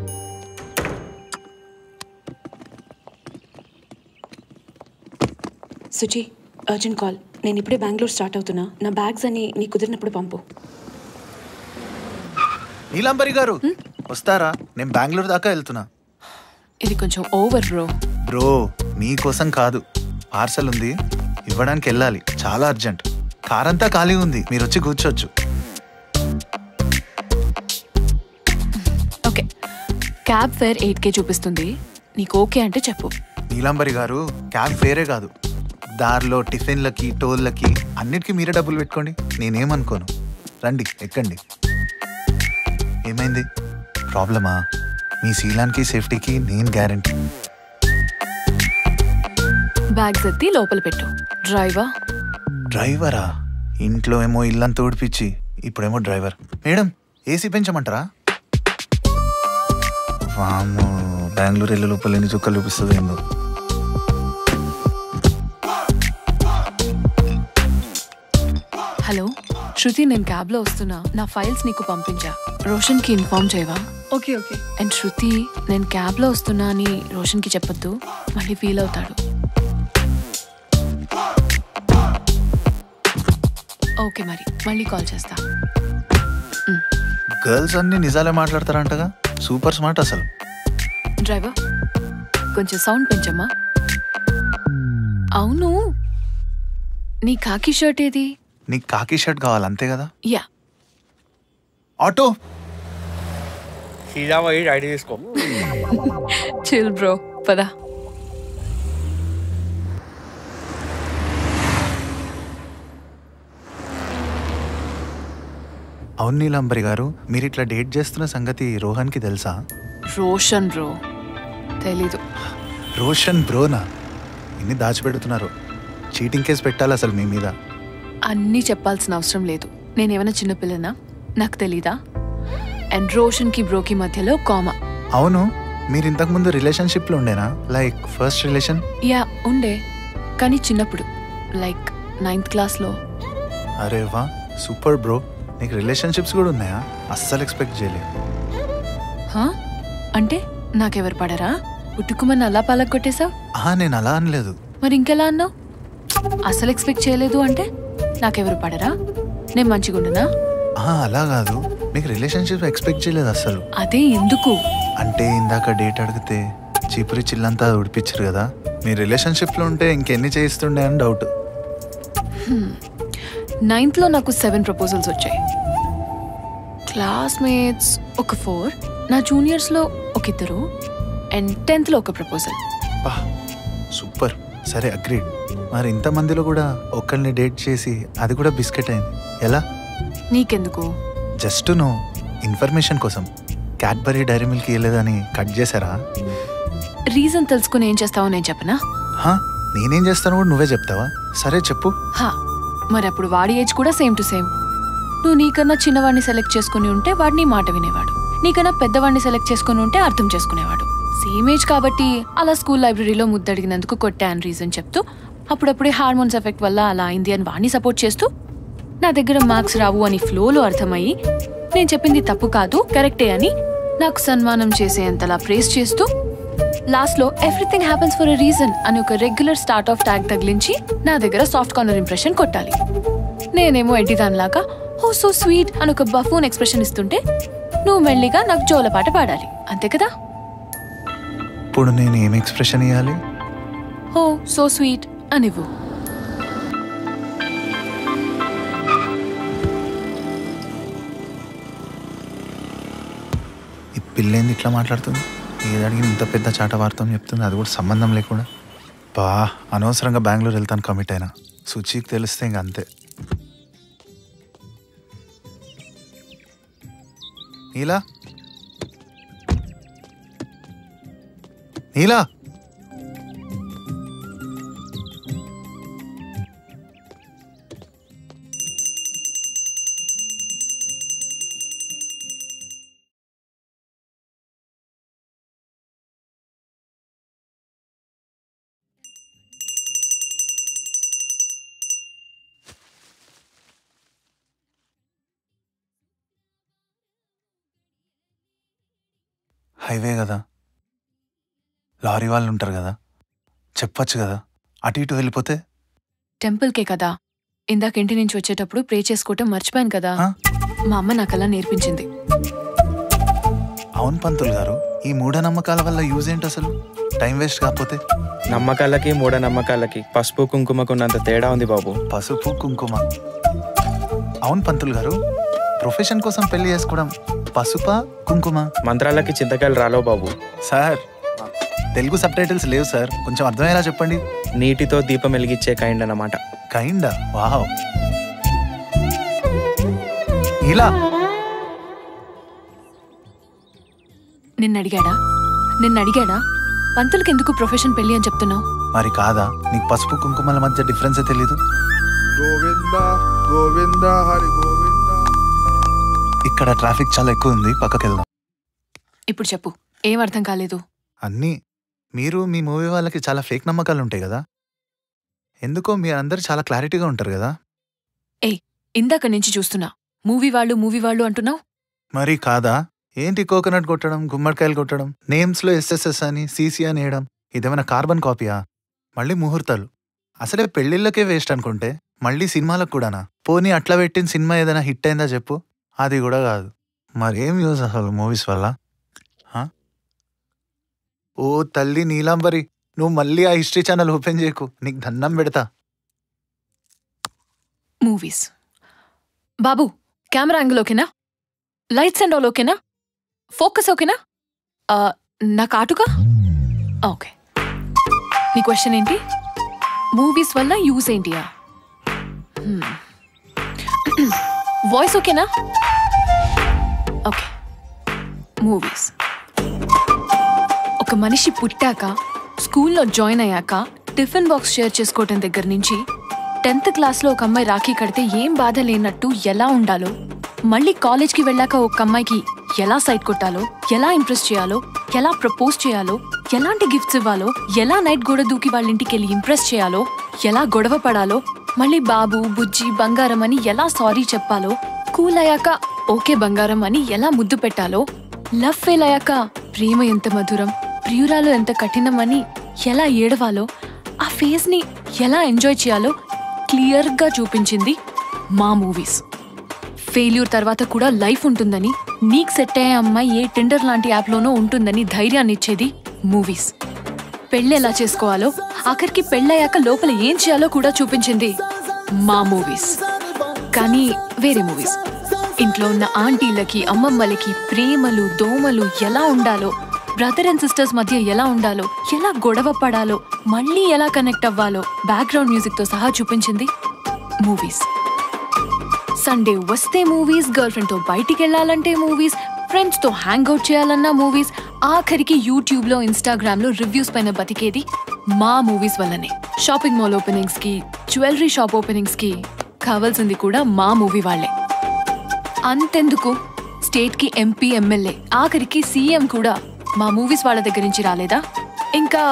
సుచి అర్జెంట్ కాల్ నేను ఇప్పుడే బెంగళూరు స్టార్ట్ అవుతున్నా నా బ్యాగ్స్ అని నీ కుదిరినప్పుడు పంపు నీలాంబరి గారు వస్తారా నేను బెంగళూరు దాకా వెళ్తున్నా ఇది కొంచెం ఓవర్ బ్రో బ్రో మీకోసం కాదు పార్సల్ ఉంది ఇవ్వడానికి వెళ్ళాలి చాలా అర్జెంట్ కార్ అంతా ఖాళీ ఉంది మీరు వచ్చి కూర్చోవచ్చు okay cab fare eight K చూపిస్తుంది నీకు ఓకే అంటే చెప్పు నీలాంబరి గారు క్యాబ్ ఫేరే కాదు దారిలో టిఫిన్లకి టోల్లకి అన్నిటికీ మీరే డబ్బులు పెట్టుకోండి నేనేమనుకోను రండి ఎక్కండి ఏమైంది ప్రాబ్లమా మీ శీలానికి సేఫ్టీకి నేను గ్యారంటీ బ్యాగ్స్ ఎత్తి లోపల పెట్టు డ్రైవర్ డ్రైవరా ఇంట్లో ఏమో ఇల్లంతా ఊడిపించి ఇప్పుడేమో డ్రైవర్ మేడం ఏసీ పెంచమంటారా వాము బెంగళూరు వెళ్ళే లోపల ఎన్ని చుక్కలు చూపిస్తుంది ఏందో హలో శృతి నేను క్యాబ్లో వస్తున్నా నా ఫైల్స్ నీకు పంపించా రోషన్కి ఇన్ఫార్మ్ చేయవా ఓకే ఓకే అండ్ శృతి నేను క్యాబ్లో వస్తున్నా అని రోషన్కి చెప్పొద్దు మళ్ళీ ఫీల్ అవుతాడు ఓకే మరి మళ్ళీ కాల్ చేస్తా గర్ల్స్ అన్ని నిజాలే మాట్లాడతారంటగా సూపర్ స్మార్ట్ అసలు డ్రైవర్ కొంచెం సౌండ్ పెంచమ్మా అవును నీ కాకి షర్ట్ ఏది నీకు కాకి షర్ట్ కావాలి అంతే కదా యా ఆటో సీదా పోయి ఐడి తీసుకో చిల్ బ్రో పదా అవును నీలాంబరి గారు మీరు ఇట్లా డేట్ చేస్తున్న సంగతి రోహన్కి తెలుసా రోషన్ బ్రో తెలీదు రోషన్ బ్రోనా ఇన్ని దాచిపెడుతున్నారు చీటింగ్ కేసు పెట్టాలి అసలు మీ మీద అన్నీ చెప్పాల్సిన అవసరం లేదు నేనేమైనా చిన్నపిల్లనా నాకు తెలీదా అండ్ రోషన్కి బ్రోకి మధ్యలో కామా అవును మీరు ఇంతకుముందు రిలేషన్షిప్లో ఉండేనా లైక్ ఫస్ట్ రిలేషన్ యా ఉండే కానీ చిన్నప్పుడు లైక్ నైన్త్ క్లాస్లో అరే వా సూపర్ బ్రో నీకు రిలేషన్షిప్స్ కూడా ఉన్నాయా అస్సలు ఎక్స్పెక్ట్ చేయలేదు హా? అంటే నాకెవరు పడరా పుట్టుకుమని అలా పాలకు కొట్టేశావు ఆహా నేను అలా అనలేదు మరి ఇంకెలా అన్నావు అసలు ఎక్స్పెక్ట్ చేయలేదు అంటే నాకెవరు పడరా నేను మంచిగుండునా ఆహా అలా కాదు మీకు రిలేషన్షిప్ ఎక్స్పెక్ట్ చేయలేదు అస్సలు అదే ఎందుకు అంటే ఇందాక డేట్ అడిగితే చీపురి చిల్లంతా ఉడిపించారు కదా మీ రిలేషన్షిప్లో ఉంటే ఇంకెన్ని చేయిస్తుండే అని డౌట్ నైన్త్లో నాకు సెవెన్ ప్రపోజల్స్ వచ్చాయి క్లాస్మేట్స్ ఒక ఫోర్ నా జూనియర్స్లో ఒక ఇద్దరు అండ్ టెన్త్లో ఒక ప్రపోజల్ బా సూపర్ సరే అగ్రీడ్ మరి ఇంతమందిలో కూడా ఒకరిని డేట్ చేసి అది కూడా బిస్కెట్ అయింది ఎలా నీకెందుకు జస్ట్ నో ఇన్ఫర్మేషన్ కోసం క్యాడ్బరీ డైరీ మిల్క్ ఇవ్వలేదని కట్ చేశారా రీజన్ తెలుసుకుని ఏం చేస్తావో నేను చెప్పనా హా నేనేం చేస్తాను కూడా నువ్వే చెప్తావా సరే చెప్పు హా మరి అప్పుడు వాడి ఏజ్ కూడా సేమ్ టు సేమ్ నువ్వు నీకన్నా చిన్నవాడిని సెలెక్ట్ చేసుకుని ఉంటే వాడు నీ మాట వినేవాడు నీకన్నా పెద్దవాడిని సెలెక్ట్ చేసుకుని ఉంటే అర్థం చేసుకునేవాడు సేమ్ ఏజ్ కాబట్టి అలా స్కూల్ లైబ్రరీలో ముద్దడిగినందుకు కొట్టా అని రీజన్ చెప్తూ అప్పుడప్పుడే హార్మోన్స్ ఎఫెక్ట్ వల్ల అలా అయింది అని వాడిని సపోర్ట్ చేస్తూ నా దగ్గర మార్క్స్ రావు అని ఫ్లోలో అర్థమయ్యి నేను చెప్పింది తప్పు కాదు కరెక్టే అని నాకు సన్మానం చేసేంతలా ప్రేస్ చేస్తూ లాస్ట్ లో everything happens for a reason అని ఒక రెగ్యులర్ స్టార్ట్ ఆఫ్ ట్యాగ్ తగిలించి నా దగ్గర సాఫ్ట్ కార్నర్ ఇంప్రెషన్ కొట్టాలి నేనేమో ఎడ్డి దానిలాగా ఓ సో స్వీట్ అని ఒక బఫూన్ ఎక్స్ప్రెషన్ ఇస్తుంటే నువ్వు మెల్లిగా నాకు జోలపాట పాడాలి అంతే కదా ఇప్పుడు నేను ఏం ఎక్స్ప్రెషన్ ఇవ్వాలి ఓ సో స్వీట్ అనివ్వు ఈ పిల్లేంది ఇట్లా మాట్లాడుతుంది ఏది అడిగిన ఇంత పెద్ద చాట వార్తం చెప్తుంది అది కూడా సంబంధం లేకుండా బా అనవసరంగా బెంగళూరు వెళ్తాను కమిట్ అయినా సుచికి తెలిస్తే ఇంక అంతే నీలా నీలా హైవే కదా లారీ వాళ్ళు ఉంటారు కదా చెప్పొచ్చు కదా అటు ఇటు వెళ్ళిపోతే టెంపుల్కే కదా ఇందాక ఇంటి నుంచి వచ్చేటప్పుడు ప్రే చేసుకోవటం మర్చిపోయాను కదా మా అమ్మ నాకు అలా నేర్పించింది అవును పంతులు గారు ఈ మూఢనమ్మకాల వల్ల యూజ్ ఏంటి అసలు టైం వేస్ట్ కాకపోతే నమ్మకాలకి మూఢనమ్మకాలకి పసుపు కుంకుమకున్నంత తేడా ఉంది బాబు పసుపు కుంకుమ అవును పంతులు గారు ప్రొఫెషన్ కోసం పెళ్లి చేసుకోవడం పసుప కుంకుమ మంత్రాలకి చింతకాయలు రాలో బాబు సార్ తెలుగు సబ్ టైటిల్స్ లేవు సార్ కొంచెం అర్థమయ్యేలా చెప్పండి నీటితో దీపం వెలిగించే కైండ్ అన్నమాట కైండా వావ్ ఇలా నిన్ను అడిగాడా నిన్ను అడిగాడా పంతులకి ఎందుకు ప్రొఫెషన్ పెళ్లి అని చెప్తున్నావు మరి కాదా నీకు పసుపు కుంకుమల మధ్య డిఫరెన్సే తెలీదు గోవింద గోవింద హరి గోవింద ఇక్కడ ట్రాఫిక్ చాలా ఎక్కువ ఉంది పక్కకి వెళ్దాం ఇప్పుడు చెప్పు ఏం అర్థం కాలేదు అన్నీ మీరు మీ మూవీ వాళ్ళకి చాలా ఫేక్ నమ్మకాలు ఉంటాయి కదా ఎందుకో మీరు అందరు చాలా క్లారిటీగా ఉంటారు కదా ఏ ఇందాక నుంచి చూస్తున్నా మూవీ వాళ్ళు మూవీ వాళ్ళు అంటున్నావు మరి కాదా ఏంటి కోకోనట్ కొట్టడం గుమ్మడికాయలు కొట్టడం నేమ్స్ లో ఎస్ఎస్ఎస్ అని సీసీ అని వేయడం ఇదేమైనా కార్బన్ కాపీయా మళ్ళీ ముహూర్తాలు అసలే పెళ్లిళ్ళకే వేస్ట్ అనుకుంటే మళ్ళీ సినిమాలకు కూడానా పోనీ అట్లా పెట్టిన సినిమా ఏదైనా హిట్ అయిందా చెప్పు అది కూడా కాదు మరేం యూజ్ అసలు మూవీస్ వల్ల హా? ఓ తల్లి నీలాంబరి నువ్వు మళ్ళీ ఆ హిస్టరీ ఛానల్ ఓపెన్ చేయకు నీకు దండం పెడతా మూవీస్ బాబు కెమెరా యాంగిల్ ఓకేనా లైట్స్ అండ్ ఆల్ ఓకేనా ఫోకస్ ఓకేనా ఆ, నా కాటుగా ఓకే నీ క్వశ్చన్ ఏంటి మూవీస్ వల్ల యూస్ ఏంటియా వాయిస్ ఓకేనా ఓకే మూవీస్ ఒక మనిషి పుట్టాక స్కూల్లో జాయిన్ అయ్యాక టిఫిన్ బాక్స్ షేర్ చేసుకోవటం దగ్గర నుంచి టెన్త్ క్లాస్లో ఒక అమ్మాయి రాఖీ కడితే ఏం బాధ లేనట్టు ఎలా ఉండాలో మళ్ళీ కాలేజ్కి వెళ్ళాక ఒక అమ్మాయికి ఎలా సైట్ కొట్టాలో ఎలా ఇంప్రెస్ చేయాలో ఎలా ప్రపోజ్ చేయాలో ఎలాంటి గిఫ్ట్స్ ఇవ్వాలో ఎలా నైట్ గోడ దూకి వాళ్ళ ఇంటికి వెళ్ళి ఇంప్రెస్ చేయాలో ఎలా గొడవ పడాలో మళ్ళీ బాబు బుజ్జి బంగారం అని ఎలా సారీ చెప్పాలో కూల్ అయ్యాక ఓకే బంగారం అని ఎలా ముద్దు పెట్టాలో లవ్ ఫెయిల్ అయ్యాక ప్రేమ ఎంత మధురం ప్రియురాలు ఎంత కఠినం అని ఎలా ఏడవాలో ఆ ఫేస్ ని ఎలా ఎంజాయ్ చేయాలో క్లియర్ గా చూపించింది మా మూవీస్ ఫెయిల్యూర్ తర్వాత కూడా లైఫ్ ఉంటుందని నీకు సెట్ అయ్యే అమ్మాయి ఏ టెండర్ లాంటి యాప్లోనో ఉంటుందని ధైర్యాన్ని ఇచ్చేది మూవీస్ పెళ్ళి ఎలా చేసుకోవాలో ఆఖరికి పెళ్ళయ్యాక లోపల ఏం చేయాలో కూడా చూపించింది మా మూవీస్ కానీ వేరే మూవీస్ ఇంట్లో ఉన్న ఆంటీలకి అమ్మమ్మలకి ప్రేమలు దోమలు ఎలా ఉండాలో బ్రదర్ అండ్ సిస్టర్స్ మధ్య ఎలా ఉండాలో ఎలా గొడవ పడాలో మళ్ళీ ఎలా కనెక్ట్ అవ్వాలో బ్యాక్గ్రౌండ్ మ్యూజిక్ తో సహా చూపించింది మూవీస్ సండే వస్తే మూవీస్ గర్ల్ ఫ్రెండ్ తో బయటికి వెళ్ళాలంటే మూవీస్ ఫ్రెండ్స్ తో హ్యాంగ్ అవుట్ చేయాలన్నా మూవీస్ ఆఖరికి యూట్యూబ్ లో ఇన్స్టాగ్రామ్ లో రివ్యూస్ పైన బతికేది మా మూవీస్ వల్లనే షాపింగ్ మాల్ ఓపెనింగ్స్ కి జ్యువెలరీ షాప్ ఓపెనింగ్స్ కి కావాల్సింది కూడా మా మూవీ వాళ్ళే అంతెందుకు స్టేట్ కి ఎంపీ ఎమ్మెల్యే ఆఖరికి సీఎం కూడా మా మూవీస్ వాళ్ళ దగ్గర నుంచి రాలేదా ఇంకా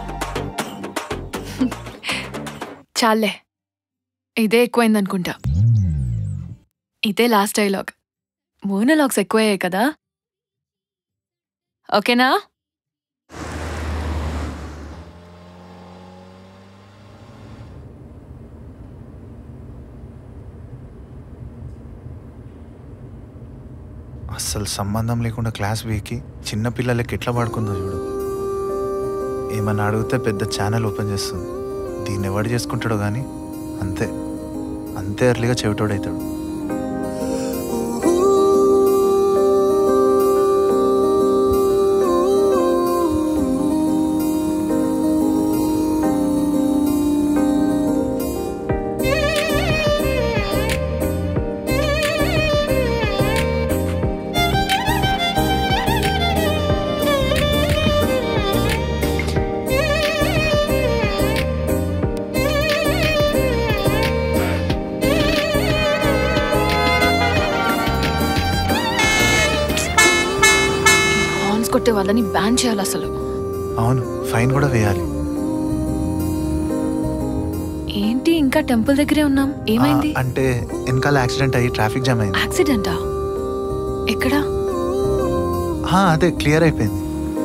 చాలే ఇదే ఎక్కువైందనుకుంటా ఇదే లాస్ట్ డైలాగ్ మోనలాగ్స్ ఎక్కువయ్యాయి కదా ఓకేనా అస్సలు సంబంధం లేకుండా క్లాస్ వీకి చిన్న పిల్లలకి ఎట్లా పడుకుందో చూడు ఏమన్నా అడిగితే పెద్ద ఛానల్ ఓపెన్ చేస్తుంది దీన్ని ఎవడు చేసుకుంటాడో కానీ అంతే అంతే ఎర్లీగా చెవిటోడవుతాడు హార్న్స్ కొట్టే వాళ్ళని బ్యాన్ చేయాలి అసలు అవును ఫైన్ కూడా వేయాలి ఏంటి ఇంకా టెంపుల్ దగ్గరే ఉన్నాం ఏమైంది ఆ, అంటే వెనకాల యాక్సిడెంట్ అయ్యి ట్రాఫిక్ జామ్ అయింది యాక్సిడెంటా ఎక్కడా ఆ, అదే క్లియర్ అయిపోయింది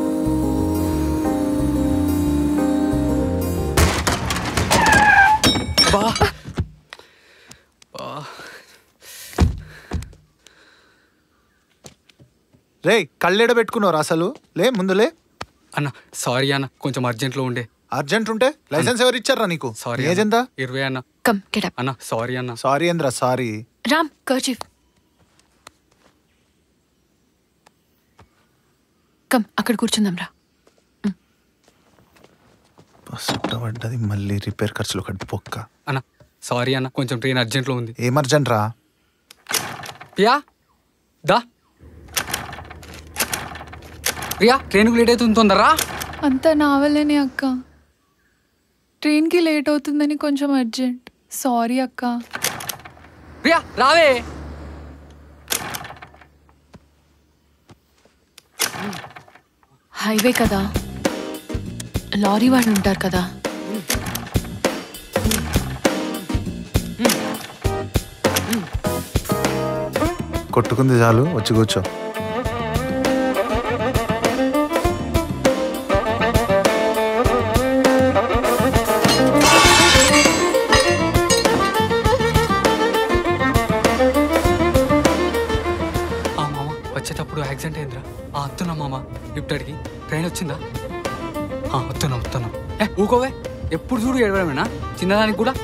రే కళ్ళెడ పెట్టుకున్నావు అసలు లే ముందులే అన్న సారీ అన్న కొంచెం అర్జెంట్లో ఉండే అర్జెంట్ ఉంటే లైసెన్స్ ఎవరు ఇచ్చారా నీకు సారీ ఏజ్ ఎంత ఇరవై అన్న కమ్ గెట్ అప్ అన్న సారీ అన్న సారీ ఏంద్రా సారీ రామ్ కర్చీఫ్ కమ్ అక్కడ కూర్చుందాం రా సుట్టబడ్డది మళ్ళీ రిపేర్ ఖర్చులు ఒకటి పొక్క అన్న సారీ అన్న కొంచెం ట్రైన్ అర్జెంట్లో ఉంది ఏం అర్జెంట్ రా ప్రియా దా ప్రియా ట్రైన్కి లేట్ అవుతుంది తొందరరా అంతా నా వల్లనే అక్క ట్రైన్కి లేట్ అవుతుందని కొంచెం అర్జెంట్ సారీ అక్క ప్రియా రావే హైవే కదా లారీ వాళ్ళు ఉంటారు కదా కొట్టుకుంది చాలు వచ్చి కూర్చో ఆ మామ వచ్చేటప్పుడు యాక్సిడెంట్ అయిందిరా ఆ వస్తున్నా మామ లిఫ్ట్ అడిగి ట్రైన్ వచ్చిందా ఆ వస్తున్నా వస్తున్నా ఏ ఊకోవే ఎప్పుడు చూడు ఏడవడమేనా చిన్నదానికి కూడా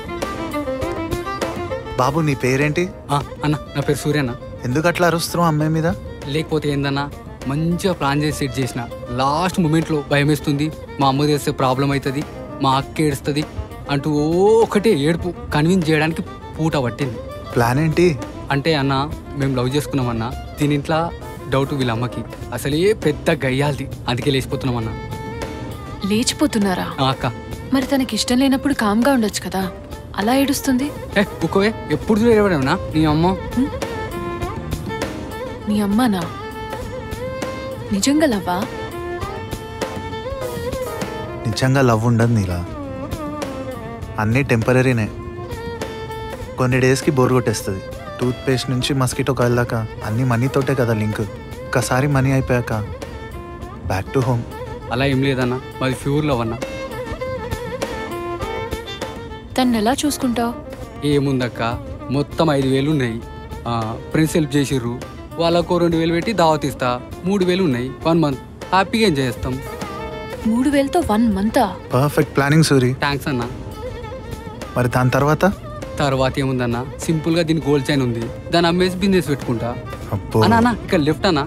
బాబు నీ పేరేంటి ఆ, అన్న నా పేరు సూర్యన్న ఎందుకు అట్లా అరుస్తున్నావు అమ్మాయి మీద లేకపోతే ఏందన్నా మంచిగా ప్లాన్ చేసి సెట్ చేసిన లాస్ట్ మూమెంట్లో భయం వేస్తుంది మా అమ్మ చేస్తే ప్రాబ్లం అవుతుంది మా అక్క ఏడుస్తుంది అంటూ ఓ ఒకటే ఏడుపు కన్విన్స్ చేయడానికి పూట పట్టింది ప్లాన్ ఏంటి అంటే అన్న మేము లవ్ చేసుకున్నామన్నా దీని ఇంట్లో డౌట్ వీళ్ళ అమ్మకి అసలే పెద్ద గయ్యాలది అందుకే లేచిపోతున్నామన్నా లేచిపోతున్నారా ఆ అక్క మరి తనకి ఇష్టం లేనప్పుడు కామ్గా ఉండొచ్చు కదా అలా ఏడుస్తుంది ఏ ఉకోవే ఎప్పుడు చూడు ఏడవడమేనా నీ అమ్మ నీ అమ్మానా నిజంగా లవ్వా నిజంగా లవ్ ఉండదు నీలా అన్నీ టెంపరీనే కొన్ని డేస్కి బోర్ కొట్టేస్తుంది టూత్ పేస్ట్ నుంచి మస్కిటో కాయల దాకా అన్నీ మనీతోటే కదా లింక్ ఒక్కసారి మనీ అయిపోయాక బ్యాక్ టు హోమ్ అలా ఏం లేదన్నా మాది ప్యూర్ లవ్ అన్న తను ఎలా చూసుకుంటావు ఏముందక్క మొత్తం ఐదు వేలు ఉన్నాయి ఫ్రెండ్స్ హెల్ప్ చేసిర్రు వాళ్ళకు రెండు వేలు పెట్టి దావత్ ఇస్తా మూడు వేలు ఉన్నాయి వన్ మంత్ హ్యాపీగా ఎంజాయ్ చేస్తాం మూడు వేలతో వన్ మంతా పర్ఫెక్ట్ ప్లానింగ్ సూరి థ్యాంక్స్ అన్న మరి దాని తర్వాత తర్వాత ఏముందన్న సింపుల్ గా దీని గోల్డ్ చైన్ ఉంది దాన్ని అమ్మేసి బిజినెస్ పెట్టుకుంటా అబ్బో అన్న అన్న ఇక్కడ లెఫ్ట్ అన్న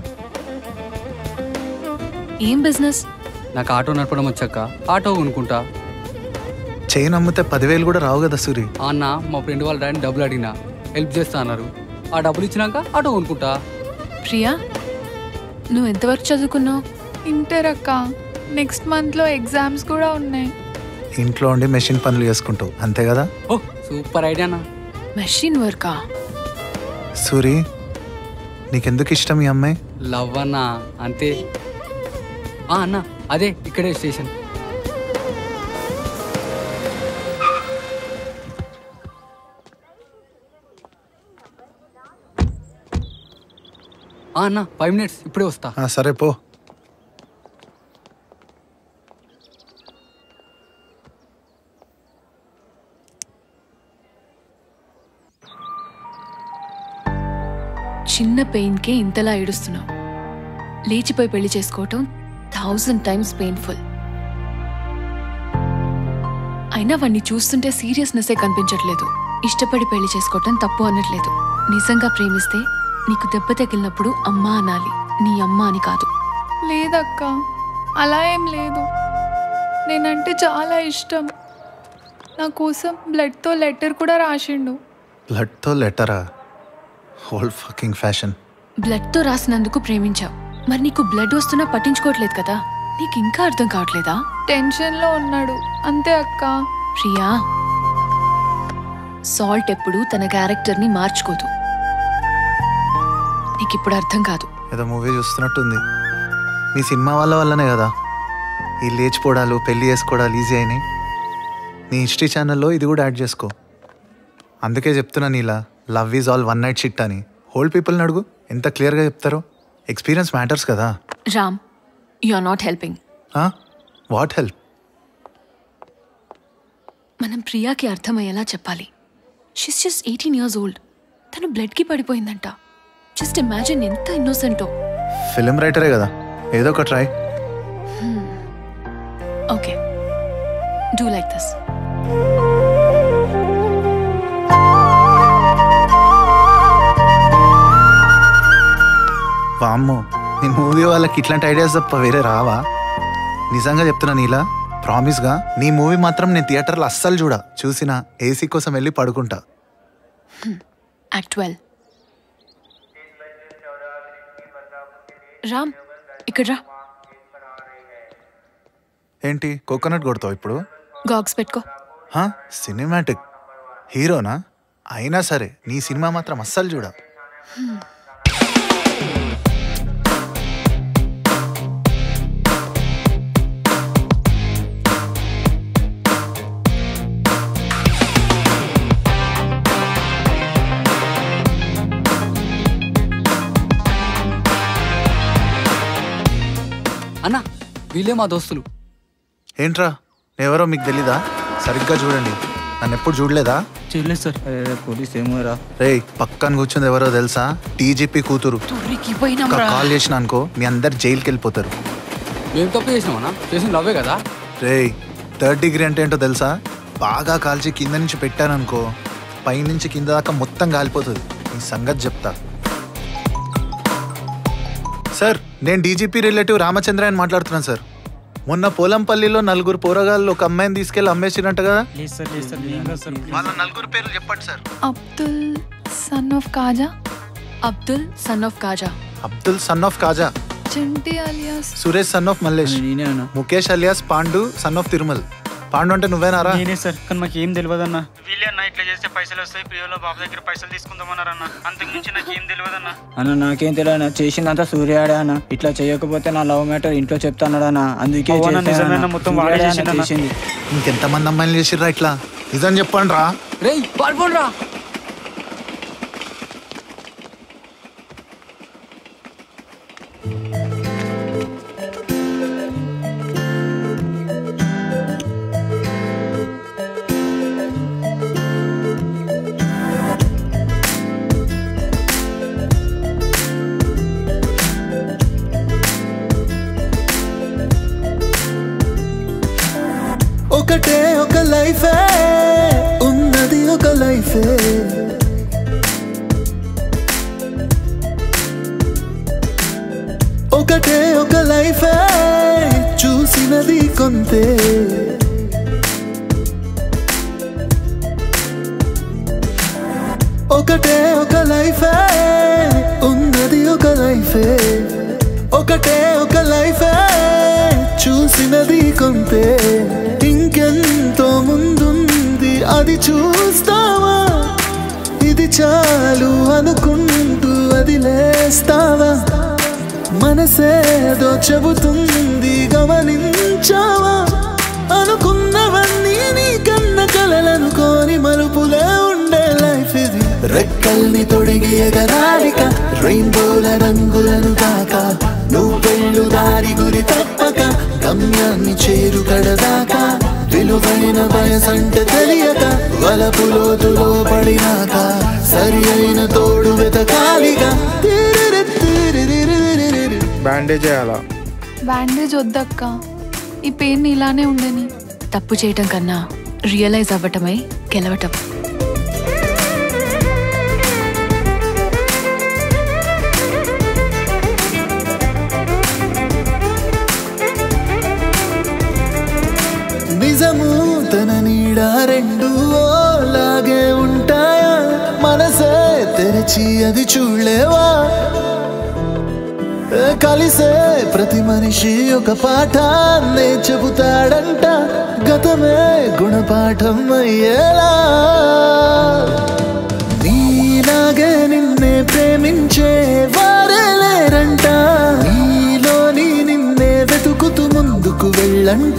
ఏం బిజినెస్ నాకు ఆటో నడపడం వచ్చాక ఆటో కొనుక్కుంటా చైన్ అమ్మితే పదివేలు కూడా రావు కదా సూరి ఆ అన్న మా ఫ్రెండ్ వాళ్ళ డాడీని డబ్బులు అడిగినా హెల్ప్ చేస్తా అన్నారు ఆ డబ్బులు ఇచ్చినాక ఆటో కొనుక్కుంటా ప్రియా నువ్వు ఎంతవరకు చదువుకున్నావు ఇంటర్ అక్క నెక్స్ట్ మంత్లో ఎగ్జామ్స్ కూడా ఉన్నాయి ఇంట్లో ఉండి మెషిన్ పనులు చేసుకుంటావు అంతే కదా ఓ సూపర్ ఐడియా అన్న మెషిన్ వర్కా సూరి నీకెందుకు ఇష్టం ఈ అమ్మాయి లవ్ అన్న అంతే ఆ అన్న అదే ఇక్కడే స్టేషన్ ఆ అన్న ఫైవ్ మినిట్స్ ఇప్పుడే వస్తా ఆ, సరే పో చిన్న పెయిన్కే ఇంతలా ఏడుస్తున్నావు లేచిపోయి పెళ్లి చేసుకోవటం థౌజండ్ టైమ్స్ పెయిన్ఫుల్ అయినా వాణ్ణి చూస్తుంటే సీరియస్నెస్సే కనిపించట్లేదు ఇష్టపడి పెళ్లి చేసుకోవటం తప్పు అనట్లేదు నిజంగా ప్రేమిస్తే నీకు దెబ్బ తగిలినప్పుడు అమ్మ అనాలి నీ అమ్మ అని కాదు లేదక్క అలా ఏం లేదు నేనంటే చాలా ఇష్టం నా కోసం బ్లడ్తో లెటర్ కూడా రాసిండు బ్లడ్తో లెటరా హోల్ ఫకింగ్ ఫ్యాషన్ బ్లడ్తో రాసినందుకు ప్రేమించావు మరి నీకు బ్లడ్ వస్తున్నా పట్టించుకోవట్లేదు కదా నీకు ఇంకా అర్థం కావట్లేదా టెన్షన్లో ఉన్నాడు అంతే అక్క ప్రియా సాల్ట్ ఎప్పుడు తన క్యారెక్టర్ని మార్చుకోదు నీకు ఇప్పుడు అర్థం కాదు ఏదో మూవీ చూస్తున్నట్టుంది మీ సినిమా వాళ్ళ వల్లనే కదా ఈ లేచిపోవడాలు పెళ్లి చేసుకోవడాలు ఈజీ అయినాయి నీ హిస్టరీ ఛానల్లో ఇది కూడా యాడ్ చేసుకో అందుకే చెప్తున్నాను ఇలా love is all one night shit అని హోల్డ్ పీపుల్ని అడుగు ఎంత క్లియర్గా చెప్తారో ఎక్స్పీరియన్స్ మ్యాటర్స్ కదా Ram you are not helping what help మనం ప్రియాకి అర్థమయ్యేలా చెప్పాలి she's just eighteen years old తను బ్లడ్కి పడిపోయిందంట జస్ట్ ఇమాజిన్ ఎంత ఇన్నోసెంటో ఫిలిం రైటరే కదా ఏదో ఒక try okay do like this వామ్మో నీ మూవీ వాళ్ళకి ఇట్లాంటి ఐడియాస్ తప్ప వేరే రావా నిజంగా చెప్తున్నా నీలా ప్రామిస్గా నీ మూవీ మాత్రం నేను థియేటర్లో అస్సలు చూడ చూసినా ఏసీ కోసం వెళ్ళి పడుకుంటా యాక్ట్ ట్వెల్వ్ రామ్ ఇక్కడ రా ఏంటి కోకోనట్ కొడతావు ఇప్పుడు గాగ్స్ పెట్టుకో హా సినిమాటిక్ హీరోనా అయినా సరే నీ సినిమా మాత్రం అస్సలు చూడ అన్న వీళ్ళే మా దోస్తులు ఏంట్రా ఎవరో మీకు తెలీదా సరిగ్గా చూడండి నన్ను ఎప్పుడు చూడలేదా చేయలేదు సార్ పోలీస్ ఏమోరా రే పక్కన కూర్చుంది ఎవరో తెలుసా టీజీపీ కూతురు తొర్రికి పోయినాం ఒక్క రా కాల్ చేసిన అనుకో మీ అందరు జైలుకి వెళ్ళిపోతారు మేము తప్పు చేసినామన్నా చేసిన లవ్వే కదా రే థర్డ్ డిగ్రీ అంటే ఏంటో తెలుసా బాగా కాల్చి కింద నుంచి పెట్టాననుకో పై నుంచి కింద దాకా మొత్తం కాలిపోతుంది ఈ సంగతి చెప్తా సార్ నేను డీజీపీ రిలేటివ్ రామచంద్ర అని మాట్లాడుతున్నాను సార్ మొన్న పోలంపల్లిలో నలుగురు పోరగాళ్ళు ఒక అమ్మాయిని తీసుకెళ్లి అమ్మేసినట్టు కదా వాళ్ళ నలుగురు పేర్లు చెప్పండి sir Abdul son of Khaja Abdul son of Khaja Abdul son of Khaja Chinti alias Suresh son of Mallesh Mukesh alias Pandu son of Tirumal Pandu అంటే నువ్వేనారా నేనే సార్ కానీ మాకు ఏం తెలియదు అన్న వీళ్ళే అన్న ఇట్లా చేస్తే పైసలు వస్తాయి ప్రియోలో బాబు దగ్గర పైసలు తీసుకుందామన్నారన్న అంతకు మించి నాకు ఏం తెలియదు అన్న అన్న నాకేం తెలియదు చేసిందంతా సూర్యాడే అన్న ఇట్లా చేయకపోతే నా లవ్ మ్యాటర్ ఇంట్లో చెప్తాన్నాడు అన్న అందుకే అవునా, చేశాను నిజమేనా? అన్న. మొత్తం వాడే సూర్యాడే అన్న చేసిండన్న. చేసింది ఇంకెంతమంది అమ్మాయిలు చేసిర్రా ఇట్లా నిజం చెప్పండి రా రేయ్ పాల్పోండ్రా ఒకటే ఒక లైఫే ఉన్నది ఒక లైఫే ఒకటే ఒక లైఫే చూసినది కొంతే ఒకటే ఒక లైఫే ఉన్నది ఒక లైఫే ఒకటే ఒక లైఫే చూసినది కొంతే ఇంకెంతో ముందుంది అది చూస్తావా ఇది చాలు అనుకుంటూ అది లేస్తావా మనసేదో చెబుతుంది గమనించావా అనుకున్నవన్నీ నీ కన్న కలలనుకోని మలుపులే ఉండే లైఫ్ ఇది రెక్కల్ని తొడిగి ఎగరాలిక రెయిన్బోల రంగులను కాక నువ్వు వెళ్ళు దారి గురి తప్పక గమ్యాన్ని చేరు కడదాకా విలువైన వయసంటే తెలియక వలపు లోతులో పడినాక సరి అయిన తోడు వెతకాలిగా బ్యాండేజ్ చేయాలా బ్యాండేజ్ వద్దక్క ఈ పెయిన్ ఇలానే ఉండని తప్పు చేయటం కన్నా రియలైజ్ అవ్వటమై గెలవటం నిజము తన నీడ రెండు లాగే ఉంటాయా మనసే తెరిచి అది చూడలేవా ఏ కలిసే ప్రతి మనిషి ఒక పాఠాన్నే చెబుతాడంట గతమే గుణపాఠం అయ్యేలా నీలాగే నిన్నే ప్రేమించే వారే లేరంట నీలోని నిన్నే వెతుకుతూ ముందుకు వెళ్ళంట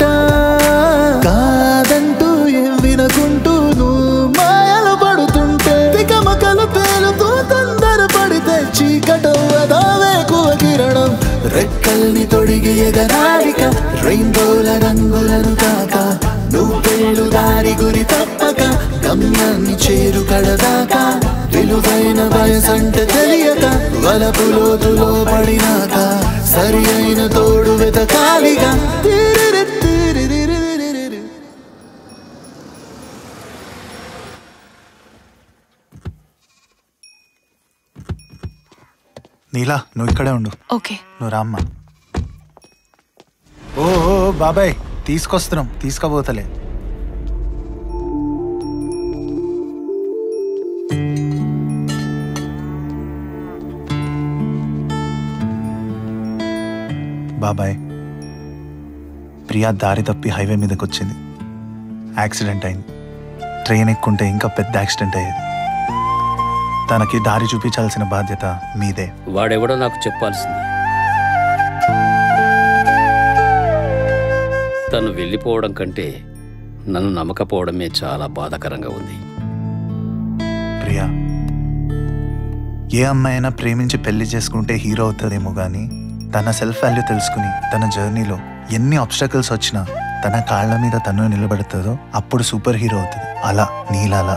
కాదంటూ ఏం వినకుంటూ నువ్వు మాయలు పడుతుంటే తికమకలు పేలుతూ తొందర పడితే చీకటవ్వదావేకువ కిరణం రెక్కల్ని తొడిగి ఎగరాలిక రెయిన్బోల రంగులను కాక నువ్వు వెళ్ళు దారి గురి తప్పక గమ్యాన్ని చేరు కడదాకా విలువైన వయసంటే తెలియక వలపు లోతులో పడినాక సరి అయిన తోడు వెతకాలిగా తీరిరి తీరిరిరిరిరిరి. నీలా నువ్వు ఇక్కడే ఉండు ఓకే నువ్వు రామ్మా ఓ ఓ, బాబాయ్ తీసుకొస్తున్నాం తీసుకుపోతలే బాబాయ్ ప్రియా దారి తప్పి హైవే మీదకి వచ్చింది యాక్సిడెంట్ అయింది ట్రైన్ ఎక్కుంటే ఇంకా పెద్ద యాక్సిడెంట్ అయ్యేది తనకి దారి చూపించాల్సిన బాధ్యత మీదే వాడెవడో నాకు చెప్పాల్సింది తను వెళ్ళిపోవడం కంటే నన్ను నమ్మకపోవడమే చాలా బాధాకరంగా ఉంది ప్రియా ఏ అమ్మాయి అయినా ప్రేమించి పెళ్లి చేసుకుంటే హీరో అవుతుందేమో కానీ తన సెల్ఫ్ వాల్యూ తెలుసుకుని తన జర్నీలో ఎన్ని ఆబ్స్టకల్స్ వచ్చినా తన కాళ్ళ మీద తను నిలబడుతుందో అప్పుడు సూపర్ హీరో అవుతుంది అలా నీలాలా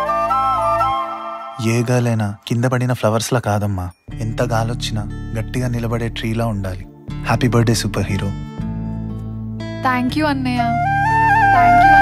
ఏ గర్లైనా కింద పడిన ఫ్లవర్స్లా కాదమ్మా ఎంత గాలొచ్చినా గట్టిగా నిలబడే ట్రీలా ఉండాలి happy birthday super hero thank you అన్నయ్య థ్యాంక్ యూ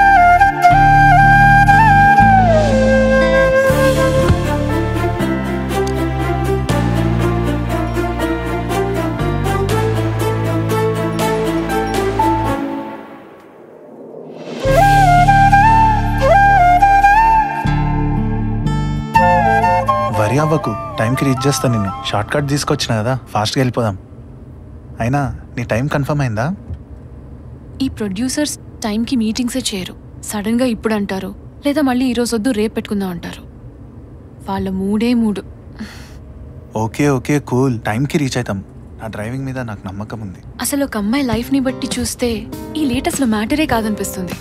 వరి అవ్వకు టైంకి రీచ్ చేస్తా నిన్ను షార్ట్ కట్ తీసుకొచ్చిన కదా ఫాస్ట్గా వెళ్ళిపోదాం అయినా నీ టైం కన్ఫర్మ్ అయిందా ఈ ప్రొడ్యూసర్స్ టైంకి మీటింగ్సే చేయరు సడన్గా ఇప్పుడు అంటారు లేదా మళ్ళీ ఈరోజు వద్దు రేపు పెట్టుకుందాం అంటారు వాళ్ళ మూడే మూడు ఓకే ఓకే కూల్ టైంకి రీచ్ అవుతాం నా డ్రైవింగ్ మీద నాకు నమ్మకం ఉంది అసలు ఒక అమ్మాయి లైఫ్ని బట్టి చూస్తే ఈ లేటెస్ట్లో మ్యాటరే కాదనిపిస్తుంది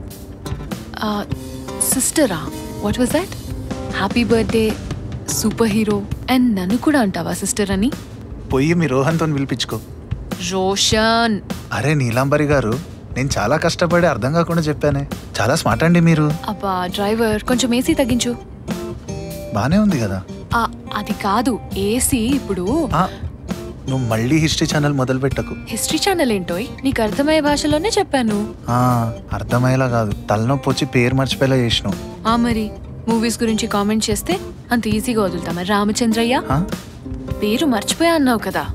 సిస్టరా what was that happy birthday super hero and నన్ను కూడా అంటావా సిస్టర్ అని పోయి మీ రోహన్తో పిలిపించుకో రోషన్ అరే నీలాంబరి గారు నేను చాలా కష్టపడి అర్థం కాకుండా చెప్పానే చాలా స్మార్ట్ అండి మీరు అబ్బా డ్రైవర్ కొంచెం ఏసీ తగ్గించు బానే ఉంది కదా ఆ, అది కాదు ఏసీ ఇప్పుడు ఆ, నువ్వు మళ్ళీ హిస్టరీ ఛానల్ మొదలు పెట్టకు హిస్టరీ ఛానల్ ఏంటోయ్ నీకు అర్థమయ్యే భాషలోనే చెప్పాను ఆ, అర్థమయ్యేలా కాదు తలనొప్పి వచ్చి పేరు మర్చిపోయేలా చేసినావు ఆ మరి మూవీస్ గురించి కామెంట్ చేస్తే అంత ఈజీగా వదులుతామా రామచంద్రయ్య ఆ? పేరు మర్చిపోయా అన్నావు కదా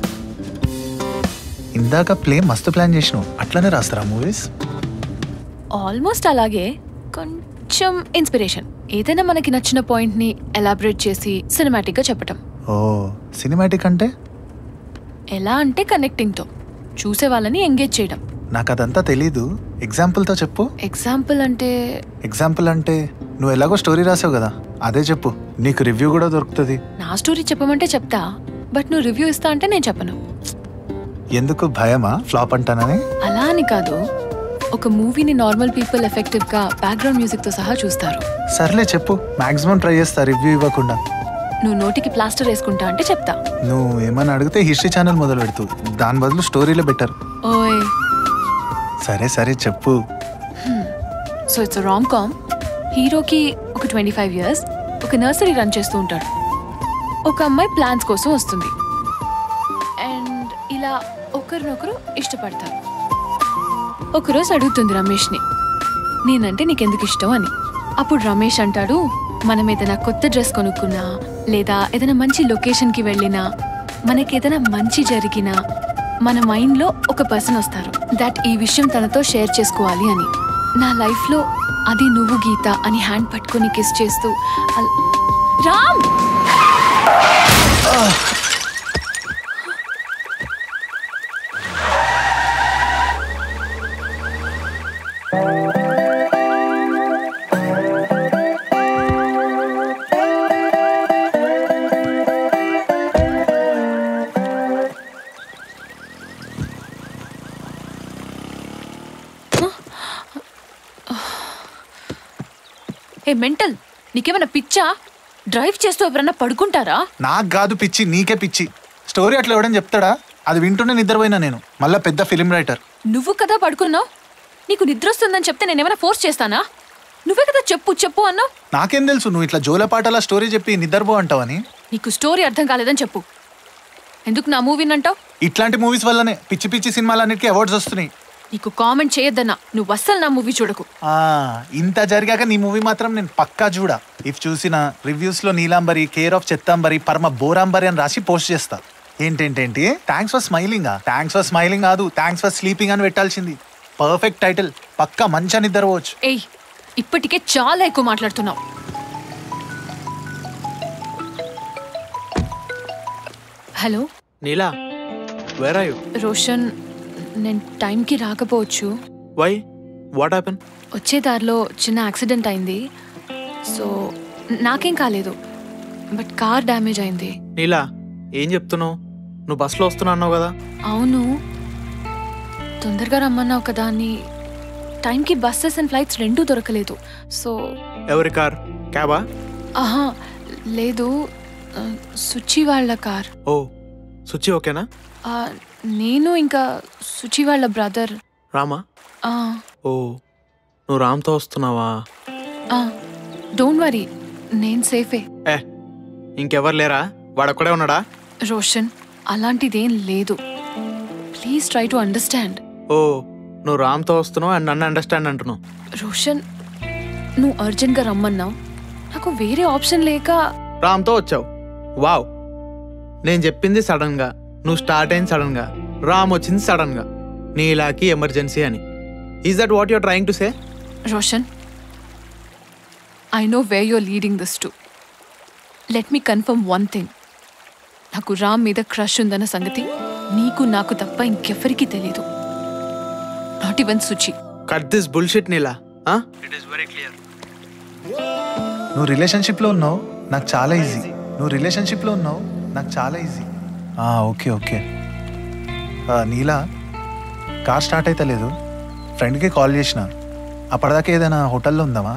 ఇందాక ప్లే మస్తు ప్లాన్ చేసినావు అట్లనే రాస్తారా మూవీస్ ఆల్మోస్ట్ అలాగే కొంచెం ఇన్స్పిరేషన్ ఏదైనా మనకి నచ్చిన పాయింట్ ని ఎలాబరేట్ చేసి సినిమాటిక్ గా చెప్పటం ఓ సినిమాటిక్ అంటే ఎలా అంటే కనెక్టింగ్ తో చూసే వాళ్ళని ఎంగేజ్ చేయడం నాకు అదంతా తెలీదు ఎగ్జాంపుల్తో చెప్పు ఎగ్జాంపుల్ అంటే ఎగ్జాంపుల్ అంటే నువ్వు ఎలాగో స్టోరీ రాసావు కదా అదే చెప్పు నీకు రివ్యూ కూడా దొరుకుతుంది నా స్టోరీ చెప్పమంటే చెప్తా బట్ నువ్వు రివ్యూ ఇస్తా అంటే నేను చెప్పను ఎందుకు భయమా ఫ్లాప్ అంటానని అలా అని కాదు ఒక మూవీని నార్మల్ పీపుల్ ఎఫెక్టివ్ గా బ్యాక్గ్రౌండ్ మ్యూజిక్ తో సహా చూస్తారు సర్లే చెప్పు మాక్సిమం ట్రై చేస్తా రివ్యూ ఇవ్వకుండా నువ్వు నోటికి ప్లాస్టర్ వేసుకుంటా అంటే చెప్తా నువ్వు ఏమని అడిగితే హిస్టరీ ఛానల్ మొదలు పెడుతూ దాని బదులు స్టోరీలో బెటర్ ఓయ్ సరే సరే చెప్పు సో ఇట్స్ రామ్ కామ్ హీరోకి ఒక ట్వంటీ ఫైవ్ ఇయర్స్ ఒక నర్సరీ రన్ చేస్తూ ఉంటాడు ఒక అమ్మాయి ప్లాన్స్ కోసం వస్తుంది అండ్ ఇలా ఒకరినొకరు ఇష్టపడతారు ఒకరోజు అడుగుతుంది రమేష్ని నేనంటే నీకెందుకు ఇష్టం అని అప్పుడు రమేష్ అంటాడు మనం ఏదైనా కొత్త డ్రెస్ కొనుక్కున్నా లేదా ఏదైనా మంచి లొకేషన్కి వెళ్ళినా మనకి ఏదైనా మంచి జరిగినా మన మైండ్లో ఒక పర్సన్ వస్తారు దట్ ఈ విషయం తనతో షేర్ చేసుకోవాలి అని నా లైఫ్లో అది నువ్వు గీత అని హ్యాండ్ పట్టుకొని కిస్ చేస్తూ అల్- రామ్ ఏ మెంటల్ నీకేమైనా పిచ్చా డ్రైవ్ చేస్తూ ఎవరన్నా పడుకుంటారా నాకు కాదు పిచ్చి నీకే పిచ్చి స్టోరీ అట్లా ఎవడని చెప్తాడా అది వింటూనే నిద్రపోయినా నేను మళ్ళా పెద్ద ఫిలిం రైటర్ నువ్వు కదా పడుకున్నావు నీకు నిద్ర వస్తుందని చెప్తే నేనేమైనా ఫోర్స్ చేస్తానా నువ్వే కదా చెప్పు చెప్పు అన్నావు నాకేం తెలుసు నువ్వు ఇట్లా జోలపాటలా స్టోరీ చెప్పి నిద్రపో అంటావని నీకు స్టోరీ అర్థం కాలేదని చెప్పు ఎందుకు నా మూవీని అంటావు ఇట్లాంటి మూవీస్ వల్లనే పిచ్చి పిచ్చి సినిమాలన్నిటికీ అవార్డ్స్ వస్తున్నాయి నీకు కామెంట్ చేయొద్దన్నా నువ్వు అస్సలు నా మూవీ చూడకు ఆ, ఇంత జరిగాక నీ మూవీ మాత్రం నేను పక్కా చూడా ఇఫ్ చూసిన రివ్యూస్ లో నీలాంబరి కేర్ ఆఫ్ చెత్తాంబరి పరమ బోరాంబరి అని రాసి పోస్ట్ చేస్తా ఏంటేంటేంటి thanks for smiling thanks for smiling కాదు థ్యాంక్స్ ఫర్ స్లీపింగ్ అని పెట్టాల్సింది పర్ఫెక్ట్ టైటిల్ పక్కా మంచి నిద్రపోవచ్చు ఏయ్ ఇప్పటికే చాలా ఎక్కువ మాట్లాడుతున్నావు hello Neela where are you Roshan నేను టైంకి రాకపోవచ్చు వై వాట్ హ్యాపెన్ వచ్చే దారిలో చిన్న యాక్సిడెంట్ అయింది సో నాకేం కాలేదు బట్ కార్ డ్యామేజ్ అయింది నీలా ఏం చెప్తున్నావు నువ్వు బస్సులో వస్తున్నా అన్నావు కదా అవును తొందరగా రమ్మన్నావు కదా అని టైంకి బస్సెస్ అండ్ ఫ్లైట్స్ రెండూ దొరకలేదు సో ఎవరి కార్ క్యాబా ఆహా లేదు ఆ, సుచి వాళ్ళ కార్ ఓ సుచి ఓకేనా ఆ, నేను ఇంకా సుచి వాళ్ళ బ్రదర్ రామా ఓ నువ్వు రామ్తో వస్తున్నావా డోంట్ వరీ నేను సేఫే ఏ ఇంకెవరు లేరా వాడొక్కడే ఉన్నాడా రోషన్ అలాంటిదేం లేదు ప్లీజ్ ట్రై టు అండర్స్టాండ్ ఓ నువ్వు రామ్తో వస్తున్నావు అండ్ నన్ను అండర్స్టాండ్ అంటున్నావు రోషన్ నువ్వు అర్జెంట్గా రమ్మన్నావు నాకు వేరే ఆప్షన్ లేక రామ్తో వచ్చావు వావ్ నేను చెప్పింది సడన్ గా నువ్వు స్టార్ట్ అయింది సడన్ గా రామ్ వచ్చింది సడన్ గా నీలాకి ఎమర్జెన్సీ అని is that what you're trying to say Roshan I know where you're leading this to let me confirm one thing నాకు రామ్ మీద క్రష్ ఉందన్న సంగతి నీకు నాకు తప్ప ఇంకెవ్వరికీ తెలియదు not even Suchi cut this bullshit Neela నువ్వు రిలేషన్షిప్లో ఉన్నావు నాకు చాలా ఈజీ నువ్వు రిలేషన్షిప్లో ఉన్నావు నాకు చాలా ఈజీ ఓకే ఓకే ఆ, నీలా కార్ స్టార్ట్ అయితే లేదు ఫ్రెండ్కి కాల్ చేసిన అప్పటిదాకా ఏదైనా హోటల్లో ఉందామా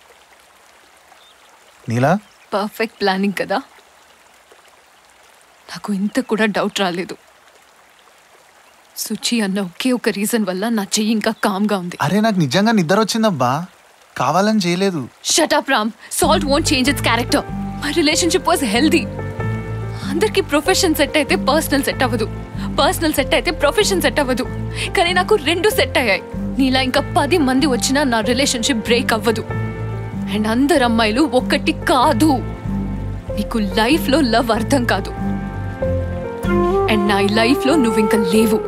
నీలా పర్ఫెక్ట్ ప్లానింగ్ కదా నాకు ఇంత కూడా డౌట్ రాలేదు సుచి అన్న ఒకే ఒక రీజన్ వల్ల నా చెయ్యి ఇంకా కామ్గా ఉంది అరే నాకు నిజంగా నిద్ర వచ్చిందబ్బా కావాలని చేయలేదు shut up Ram salt won't change it's character my relationship was healthy అందరికి ప్రొఫెషన్ సెట్ అయితే పర్సనల్ సెట్ అవ్వదు పర్సనల్ సెట్ అయితే ప్రొఫెషన్ సెట్ అవ్వదు కానీ నాకు రెండు సెట్ అయ్యాయి నీలా ఇంకా పది మంది వచ్చినా నా రిలేషన్షిప్ బ్రేక్ అవ్వదు అండ్ అందరు అమ్మాయిలు ఒక్కటి కాదు నీకు లైఫ్ లో లవ్ అర్థం కాదు అండ్ నా లైఫ్ లో నువ్వు ఇంకా లేవు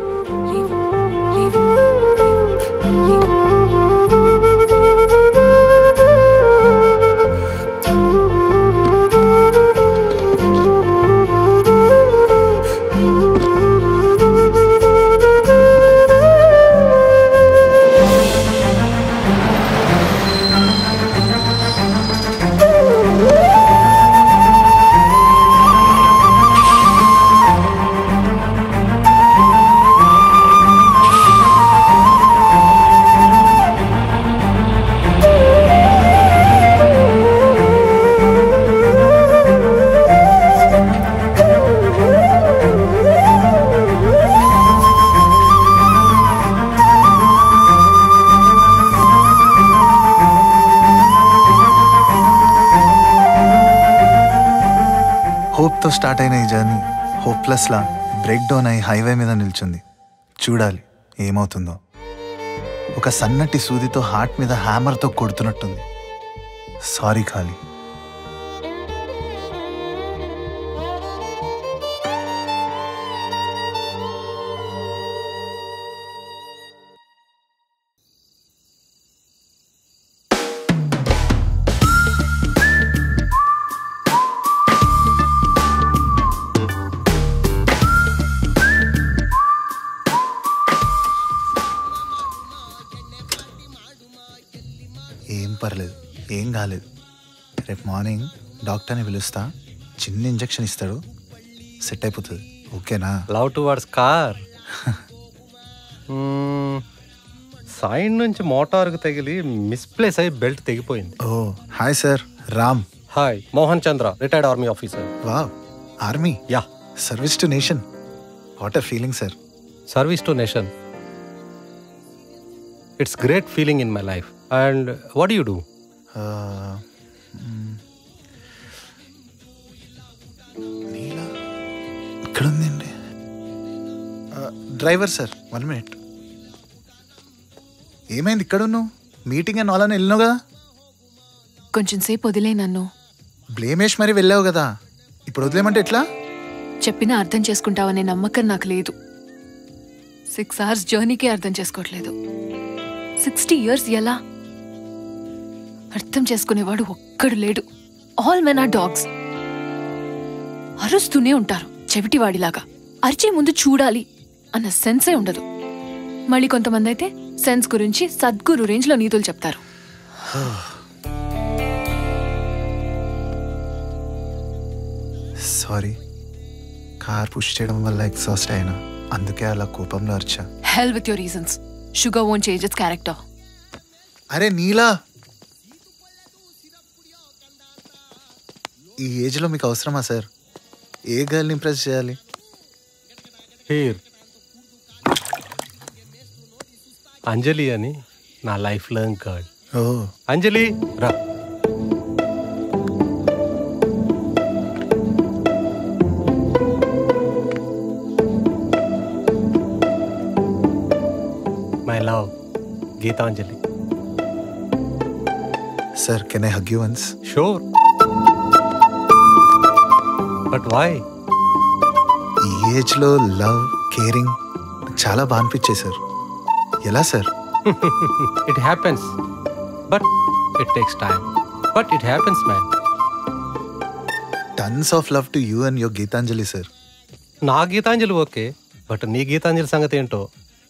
హోప్తో స్టార్ట్ అయిన ఈ జర్నీ హోప్లెస్లా బ్రేక్ డౌన్ అయి హైవే మీద నిల్చుంది చూడాలి ఏమవుతుందో ఒక సన్నటి సూదితో హార్ట్ మీద హ్యామర్తో కొడుతున్నట్టుంది సారీ ఖాళీ ఏం పర్లేదు ఏం కాలేదు రేపు మార్నింగ్ డాక్టర్ని పిలుస్తా చిన్న ఇంజెక్షన్ ఇస్తాడు సెట్ అయిపోతుంది ఓకేనా లవ్ టువర్డ్స్ కార్ సైడ్ నుంచి మోటార్కు తగిలి మిస్ప్లేస్ అయి బెల్ట్ తెగిపోయింది ఓ hi sir Ram hi Mohan Chandra retired army officer wow army yeah service to nation what a feeling sir service to nation it's great feeling in my life and what you do ఇక్కడ ఉందండి driver sir one minute ఏమైంది ఇక్కడ ఉన్నావు meeting అని వాళ్ళని వెళ్ళినావు కదా కొంచెం సేపు వదిలే నన్ను బ్లేమేష్ మరి వెళ్ళావు కదా ఇప్పుడు వదిలేమంటే ఎట్లా చెప్పినా అర్థం చేసుకుంటావనే నమ్మకం నాకు లేదు సిక్స్ అవర్స్ జర్నీకే అర్థం చేసుకోవట్లేదు సిక్స్టీ ఇయర్స్ ఎలా అర్థం చేసుకునేవాడు ఒక్కడు లేడు ఆల్ మెన్ ఆర్ డాగ్స్ అరుస్తూనే ఉంటారు చెవిటివాడిలాగా అరిచే ముందు చూడాలి అన్న సెన్సే ఉండదు మళ్ళీ కొంతమంది అయితే సెన్స్ గురించి సద్గురు రేంజ్లో నీతులు చెప్తారు సారీ కార్ పుష్ చేయడం వల్ల ఎగ్జాస్ట్ అయినా అందుకే అలా కోపంలో అరిచా hell with your reasons sugar won't change it's character అరే నీలా ఈ ఏజ్లో మీకు అవసరమా సార్ ఏ గర్ల్ని ఇంప్రెస్ చేయాలి హేర్ అంజలి అని నా లైఫ్ లాంగ్ గర్ల్ ఓ అంజలి రా my love Geetanjali sir can I hug you once sure but why ఈ ఏజ్లో లవ్ కేరింగ్ చాలా బాగా అనిపించాయి సార్ ఎలా sir it happens but it takes time but it happens man tons of love to you and your Geetanjali sir నా Geetanjali okay but నీ గీతాంజలి సంగతి ఏంటో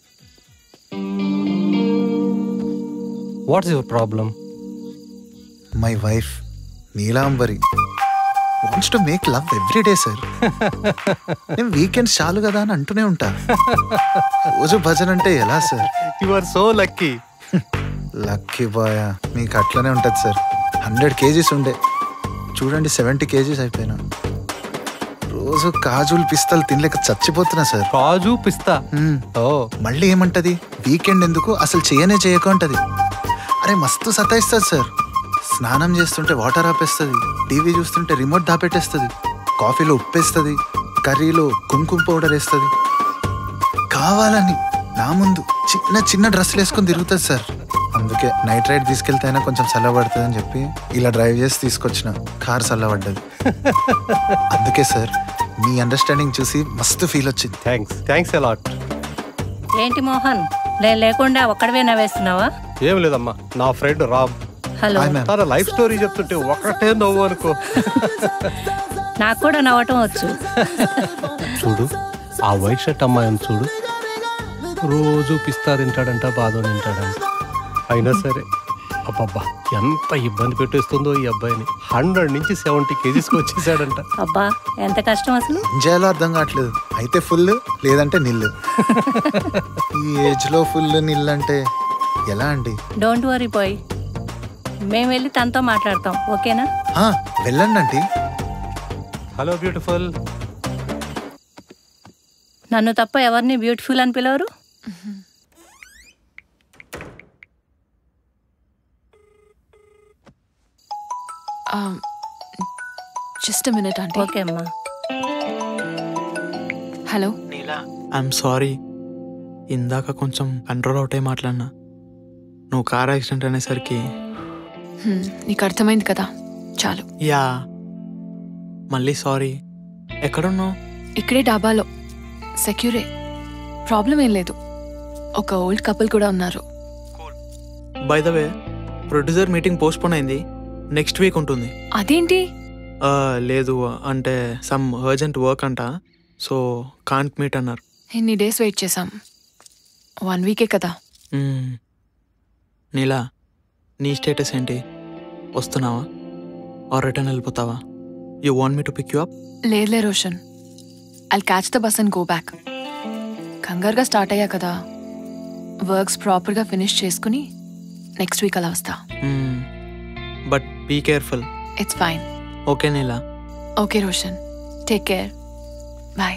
what's your problem my wife Neelambari wants to make love every day sir నేను weekends చాలు కదా అని అంటూనే ఉంటా రోజు భజన అంటే ఎలా సార్ you are so lucky lucky boy మీకు అట్లనే ఉంటుంది సార్ హండ్రెడ్ కేజీస్ ఉండే చూడండి సెవెంటీ కేజీస్ అయిపోయినా రోజు కాజులు పిస్తాలు తినలేక చచ్చిపోతున్నా సార్ కాజు పిస్తా ఓ మళ్ళీ ఏమంటది వీకెండ్ ఎందుకు అసలు చేయనే చేయకు అంటది అరే మస్తు సతాయిస్తుంది సార్ స్నానం చేస్తుంటే వాటర్ ఆపేస్తుంది టీవీ చూస్తుంటే రిమోట్ దాపెట్టేస్తుంది కాఫీలో ఉప్పేస్తుంది కర్రీలో కుంకుమ పౌడర్ వేస్తుంది కావాలని నా ముందు చిన్న చిన్న డ్రెస్సులు వేసుకొని తిరుగుతుంది సార్ అందుకే నైట్ రైడ్ తీసుకెళ్తే అయినా కొంచెం చల్లబడుతుంది అని చెప్పి ఇలా డ్రైవ్ చేసి తీసుకొచ్చిన కార్ చల్లబడ్డది అందుకే సార్ మీ అండర్స్టాండింగ్ చూసి మస్తు ఫీల్ వచ్చింది థ్యాంక్స్ థ్యాంక్స్ అలాట్ ఏంటి మోహన్ నేను లేకుండా ఒక్కడవే నవ్వేస్తున్నావా ఏం లేదమ్మా నా ఫ్రెండ్ రామ్ హలో తన లైఫ్ స్టోరీ చెప్తుంటే ఒకటే నవ్వు అనుకో నాకు కూడా నవ్వటం వచ్చు చూడు ఆ వైట్ షర్ట్ అమ్మాయిని చూడు రోజు పిస్తా తింటాడంట బాధ తింటాడంట అయినా సరే అబ్బబ్బా ఎంత ఇబ్బంది పెట్టేస్తుందో ఈ అబ్బాయిని హండ్రెడ్ నుంచి సెవెంటీ కేజీస్కి వచ్చేసాడంట అబ్బా ఎంత కష్టం అసలు ఏం చేయాలో అర్థం కావట్లేదు అయితే ఫుల్ లేదంటే నిల్లు ఈ ఏజ్ లో ఫుల్ నిల్లు అంటే ఎలా అండి డోంట్ వరీ బాయ్ మేము వెళ్ళి తనతో మాట్లాడతాం ఓకేనా ఆ, వెళ్ళండి ఆంటీ హలో బ్యూటిఫుల్ నన్ను తప్ప ఎవరిని బ్యూటిఫుల్ అని పిలవరు జస్ట్ మినిట్ అంటే ఓకే అమ్మా హలో నీలా ఐఎమ్ సారీ ఇందాక కొంచెం కంట్రోల్ అవుట్ అయి మాట్లాడినా నువ్వు కార్ యాక్సిడెంట్ అనేసరికి హ్మ్, నీకు అర్థమైంది కదా చాలు యా మళ్ళీ సారీ ఎక్కడున్నావు ఇక్కడే డాబాలో సెక్యూరే ప్రాబ్లం ఏం లేదు ఒక ఓల్డ్ కపుల్ కూడా ఉన్నారు by the way producer meeting postpone అయింది నెక్స్ట్ వీక్ ఉంటుంది అదేంటి ఆ, లేదు అంటే సమ్ అర్జెంట్ వర్క్ అంట సో కాంట్ మీట్ అన్నారు ఎన్ని డేస్ వెయిట్ చేసాం వన్ వీకే కదా మ్మ్. నీలా నీ స్టేటస్ ఏంటి వస్తున్నావా ఆర్ రిటర్న్ వెళ్ళిపోతావా you want me to pick you up లేదులే Roshan I catch the bus and go back కంగారుగా స్టార్ట్ అయ్యా కదా వర్క్స్ ప్రాపర్గా ఫినిష్ చేసుకుని నెక్స్ట్ వీక్ అలా వస్తా but be careful it's fine okay Neela okay Roshan take care bye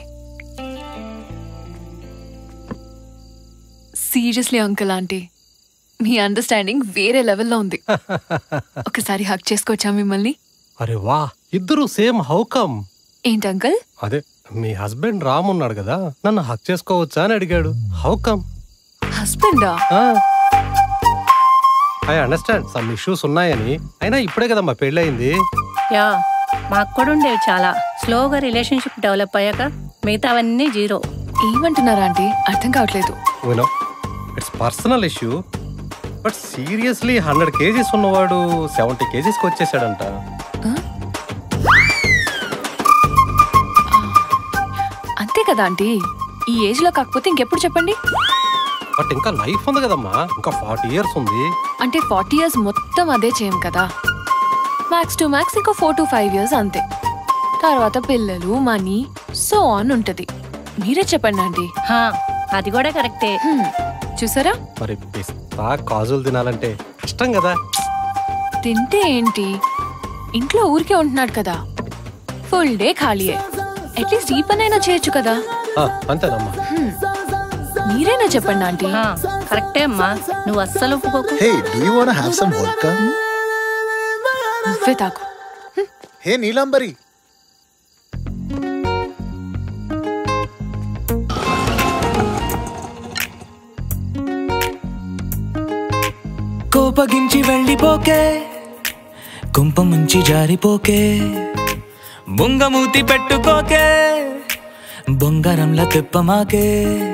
seriously uncle aunty మీ understanding వేరే లెవెల్లో ఉంది ఒకసారి హక్ చేసుకోవచ్చా మిమ్మల్ని అరే వా ఇద్దరు సేమ్ హౌకమ్ ఏంటి అంకుల్ అదే మీ హస్బెండ్ రామ్ ఉన్నాడు కదా నన్ను హక్ చేసుకోవచ్చా అని అడిగాడు హౌకమ్ హస్బెండా ఐ అండర్స్టాండ్ సమ్ ఇష్యూస్ ఉన్నాయని అయినా ఇప్పుడే కదా మా పెళ్ళయింది యా మాకు కూడా ఉండేవి చాలా స్లోగా రిలేషన్షిప్ డెవలప్ అయ్యాక మిగతావన్నీ జీరో ఏమంటున్నారా ఆంటీ అర్థం కావట్లేదు వినో it's personal issue but seriously hundred kgs ఉన్నవాడు సెవెంటీ కేజీస్కి వచ్చేసాడంట అంతే కదా ఆంటీ ఈ ఏజ్ లో కాకపోతే ఇంకెప్పుడు చెప్పండి బట్ ఇంకా లైఫ్ ఉంది కదమ్మా ఇంకా ఫార్టీ ఇయర్స్ ఉంది అంటే ఫార్టీ ఇయర్స్ మొత్తం అదే చేయం కదా మ్యాక్స్ టు మ్యాక్స్ ఇంకో ఫోర్ టు ఫైవ్ ఇయర్స్ అంతే తర్వాత పిల్లలు మనీ సో ఆన్ ఉంటది మీరే చెప్పండి ఆంటీ అది కూడా కరెక్టే చూసారా మరి పిస్తా కాజులు తినాలంటే కష్టం కదా తింటే ఏంటి ఇంట్లో ఊరికే ఉంటున్నాడు కదా ఫుల్ డే ఖాళీయే అట్లీస్ట్ ఈ పనైనా చేయొచ్చు కదా ఆ, అంతేనమ్మా హ్మ్. మీరైనా చెప్పండి ఆంటీ కరెక్టే అమ్మా నువ్వు అస్సలు ఒప్పుకోకు hey do you want have some vodka నువ్వే తాకు హే నీలాంబరి కోపగించి వెళ్ళిపోకే కుంప ముంచి జారిపోకే బొంగమూతి పెట్టుకోకే బొంగరంలా తిప్పమాకే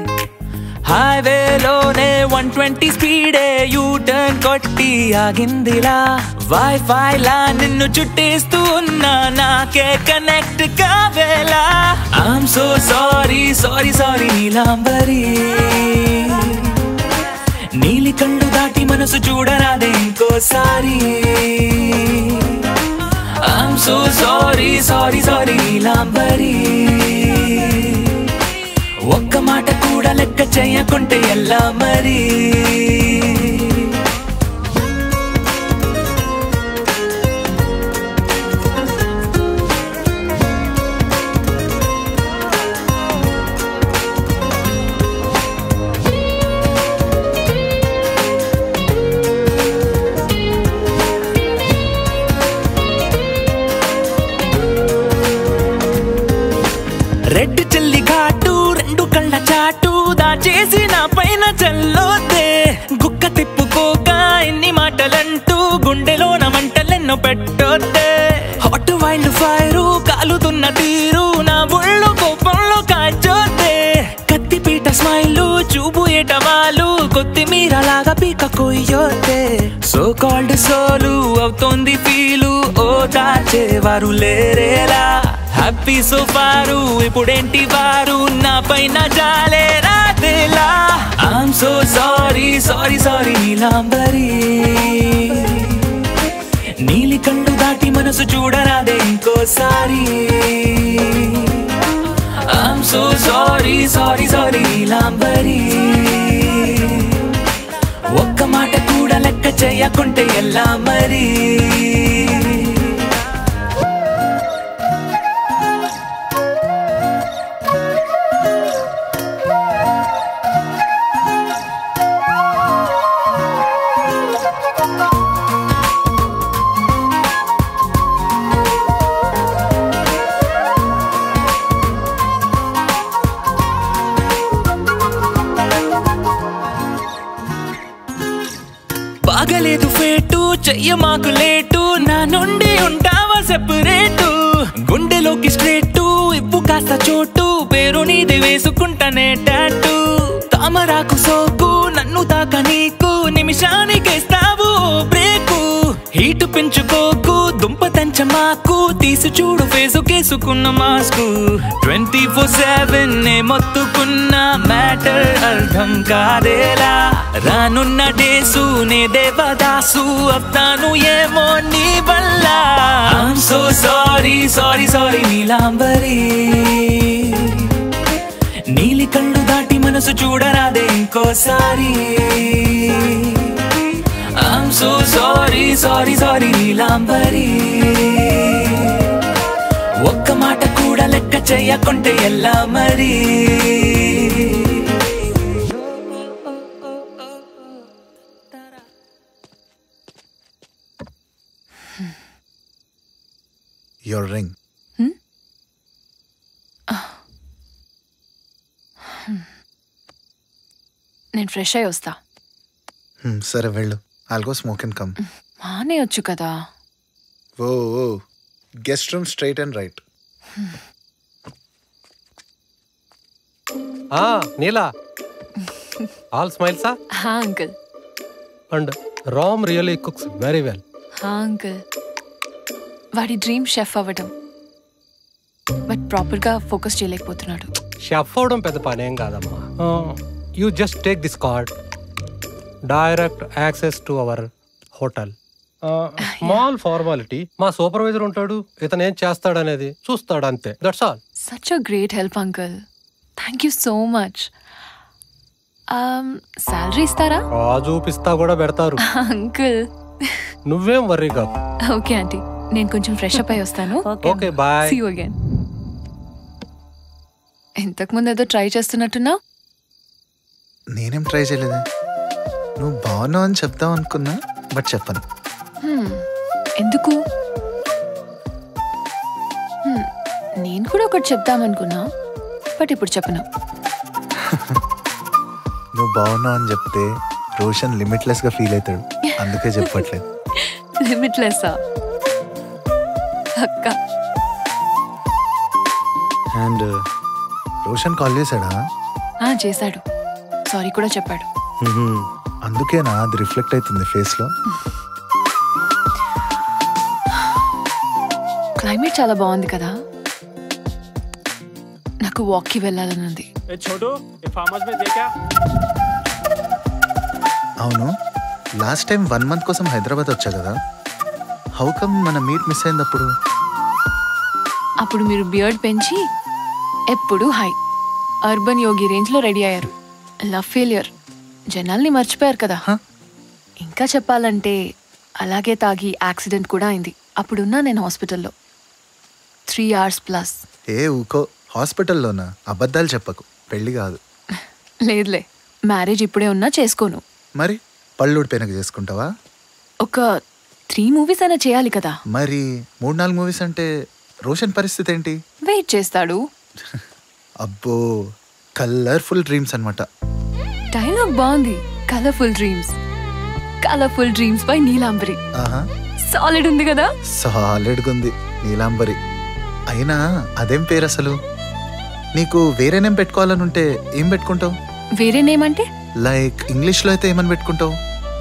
హైవేలోనే వన్ ట్వంటీ స్పీడే యూ టర్న్ కొట్టి ఆగిందిలా వైఫై లా నిన్ను చుట్టేస్తూ ఉన్నా నాకే కనెక్ట్ కావేలా I'm so sorry sorry sorry Neelambari నీలి కళ్ళు దాటి మనసు చూడరాదే ఇంకోసారి I'm so sorry sorry sorry Neelambari ఒక్క మాట కూడా లెక్క చేయకుంటే ఎలా మరి రెడ్ చెల్లి ఘాటు రెండు కళ్ళ చాటు దాచేసి నా పైన చల్లోతే గుక్క తిప్పుకోక ఎన్ని మాటలంటూ గుండెలోన మంటలెన్నో పెట్టొద్దే హాట్ వైల్డ్ ఫైరు కాలుతున్న తీరు నా ఒళ్ళు కోపంలో కాచోతే కత్తిపీట స్మైలు చూపు ఎటవాలు కొత్తిమీర లాగా పీక కొయ్యోతే సో కాల్డ్ సోలు అవుతోంది ఫీలు ఓ దాచేవారు లేరేలా హ్యాపీ సోఫారు ఇప్పుడేంటి వారు నా పైన జాలే రాదేలా I'm so sorry sorry sorry Neelambari నీలి కళ్ళు దాటి మనసు చూడరాదే ఇంకోసారి I'm so sorry sorry sorry Neelambari ఒక్క మాట కూడా లెక్క చేయకుంటే ఎలా మరి బాగలేదు ఫేటు చెయ్య మాకు లేటు నా నుండి ఉంటావా సెపరేటు గుండెలోకి స్ట్రేటు ఇప్పు కాస్త చోటు పేరు నీది వేసుకుంటానే టాటు తామరాకు సోకు నన్ను తాక నీకు నిమిషానికేస్తావు బ్రేకు హీటు పెంచుకోకు దుంప మాకు తీసి చూడు ఫేసు కేసుకున్న మాస్కు ట్వంటీ ఫోర్ సెవెన్ నే మొత్తుకున్న మ్యాటర్ అర్థం కాదేలా రానున్న డేసు నే దేవదాసు అవుతాను ఏమో నీ వల్ల I'm so sorry sorry sorry Neelambari నీలి కళ్ళు దాటి మనసు చూడరాదే ఇంకోసారి I'm so sorry sorry sorry Neelambari ఒక్క మాట కూడా లెక్క చేయకుంటే ఎలా మరి యువర్ రింగ్ నేను ఫ్రెష్ అయి వస్తా సరే వెళ్ళు I'll go smoke and come మానేయొచ్చు కదా ఓ ఓ guest room straight and right ఆ, నీలా ఆల్ స్మైల్సా హా uncle and Ram really cooks very well హా అంకుల్ వాడి డ్రీమ్ షెఫ్ అవ్వడం బట్ ప్రాపర్గా ఫోకస్ చేయలేకపోతున్నాడు షెఫ్ అవడం పెద్ద పని ఏం కాదమ్మా you just take this card direct access to our hotel small formality మా సూపర్వైజర్ ఉంటాడు ఇతను ఏం చేస్తాడనేది చూస్తాడు అంతే that's all such a great help uncle thank you so much salary ఇస్తారా ఆ చూపిస్తా కూడా పెడతారు అంకుల్ నువ్వేం వర్రీ కాదు ఓకే ఆంటీ నేను కొంచెం ఫ్రెష్ అప్ అయి వస్తాను okay bye see you again ఇంతకు ముందు ఏదో ట్రై చేస్తున్నట్టున్నా నేనేం ట్రై చేయలేదే నువ్వు బాగున్నావు అని చెప్దాం అనుకున్నా బట్ చెప్పను ఎందుకు Hmm, నేను కూడా ఒకటి చెప్దామనుకున్నా బట్ ఇప్పుడు చెప్పను నువ్వు బాగున్నావు అని చెప్తే రోషన్ లిమిట్లెస్ గా ఫీల్ అవుతాడు అందుకే చెప్పట్లేదు లిమిట్లెస్సా అక్క అండ్ రోషన్ కాల్ చేశాడా ఆ, చేశాడు సారీ కూడా చెప్పాడు అందుకేనా అది రిఫ్లెక్ట్ అవుతుంది ఫేస్ లో క్లైమేట్ చాలా బాగుంది కదా నాకు వాక్కి వెళ్ళాలని ఉంది ए छोटू ये फार्म हाउस में देखा అవును లాస్ట్ టైం వన్ మంత్ కోసం హైదరాబాద్ వచ్చా కదా హౌ కమ్ మన మీట్ మిస్ అయినప్పుడు అప్పుడు మీరు బియర్డ్ పెంచి ఎప్పుడు హై అర్బన్ యోగి రేంజ్లో రెడీ అయ్యారు లవ్ ఫెయిలియర్ జనాల్ని మర్చిపోయారు కదా ఇంకా చెప్పాలంటే అలాగే తాగి యాక్సిడెంట్ కూడా అయింది అప్పుడున్నా నేను హాస్పిటల్లో త్రీ అవర్స్ ప్లస్ ఏ ఊకో హాస్పిటల్లోనా అబద్ధాలు చెప్పకు పెళ్లి కాదు లేదులే మ్యారేజ్ ఇప్పుడే ఉన్నా చేసుకోను మరి పళ్ళు ఊడిపోయినాక చేసుకుంటావా ఒక త్రీ మూవీస్ అయినా చేయాలి కదా మరి మూడు నాలుగు మూవీస్ అంటే రోషన్ పరిస్థితి ఏంటి వెయిట్ చేస్తాడు అబ్బో కలర్ఫుల్ డ్రీమ్స్ అన్నమాట డైలాగ్ బాగుంది colourful dreams colourful dreams by Neelambari ఆహా సాలిడ్ ఉంది కదా సాలిడ్గా ఉంది నీలాంబరి అయినా అదేం పేరు అసలు నీకు వేరే నేమ్ పెట్టుకోవాలని ఉంటే ఏం పెట్టుకుంటావు వేరే నేమ్ అంటే లైక్ ఇంగ్లీష్లో అయితే ఏమని పెట్టుకుంటావు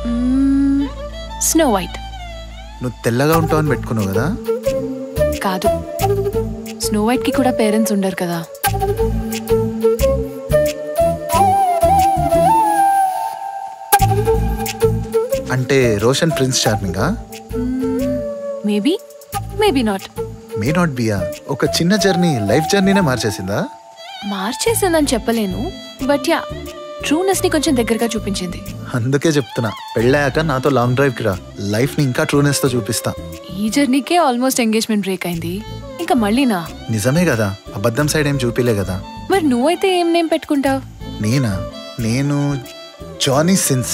స్నో వైట్ నువ్వు తెల్లగా ఉంటావు అని పెట్టుకున్నావు కదా కాదు స్నో వైట్ కి కూడా పేరెంట్స్ ఉండరు కదా అంటే రోషన్ ప్రిన్స్ చార్మింగా maybe maybe not may not be a ఒక చిన్న జర్నీ లైఫ్ జర్నీనే మార్చేసిందా మార్చేసిందని చెప్పలేను బట్ యా ట్రూనెస్ ని కొంచెం దగ్గరగా చూపించింది అందుకే చెప్తున్నా పెళ్ళాక నాతో లాంగ్ డ్రైవ్ కి రా లైఫ్ ని ఇంకా ట్రూనెస్ తో చూపిస్తా ఈ జర్నీకే ఆల్మోస్ట్ ఎంగేజ్మెంట్ బ్రేక్ అయింది ఇంకా మళ్ళీనా నిజమే కదా అబద్ధం సైడ్ ఏం చూపిలే కదా మరి నువ్వైతే ఏం నేమ్ పెట్టుకుంటావు నేనా నేను జానీ సిన్స్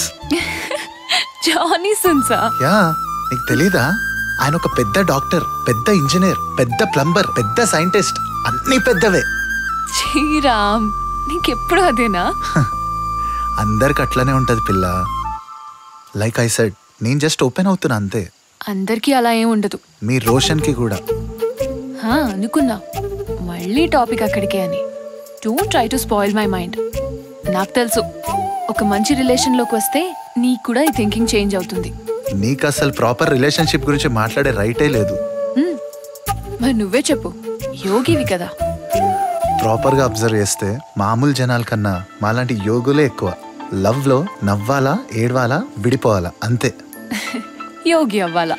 జానీ సున్సా యా నీకు తెలీదా ఆయన ఒక పెద్ద డాక్టర్ పెద్ద ఇంజనీర్ పెద్ద ప్లంబర్ పెద్ద సైంటిస్ట్ అన్ని పెద్దవే శ్రీరామ్ నీకెప్పుడు అదేనా అందరికి అట్లనే ఉంటది పిల్ల లైక్ ఐ సెడ్ నేను జస్ట్ ఓపెన్ అవుతున్నా అంతే అందరికీ అలా ఏం ఉండదు మీ రోషన్ కి కూడా హా, అనుకున్నా మళ్ళీ టాపిక్ అక్కడికే అని don't try to spoil my mind నాకు తెలుసు ఒక మంచి రిలేషన్లోకి వస్తే నీకు కూడా ఈ థింకింగ్ చేంజ్ అవుతుంది నీకు అసలు ప్రాపర్ రిలేషన్షిప్ గురించి మాట్లాడే రైటే లేదు హ్మ్. మరి నువ్వే చెప్పు యోగివి కదా ప్రాపర్ గా అబ్జర్వ్ చేస్తే మామూలు జనాల కన్నా మాలాంటి యోగులే ఎక్కువ లవ్ లో నవ్వాలా ఏడవాలా విడిపోవాలా అంతే యోగి అవ్వాలా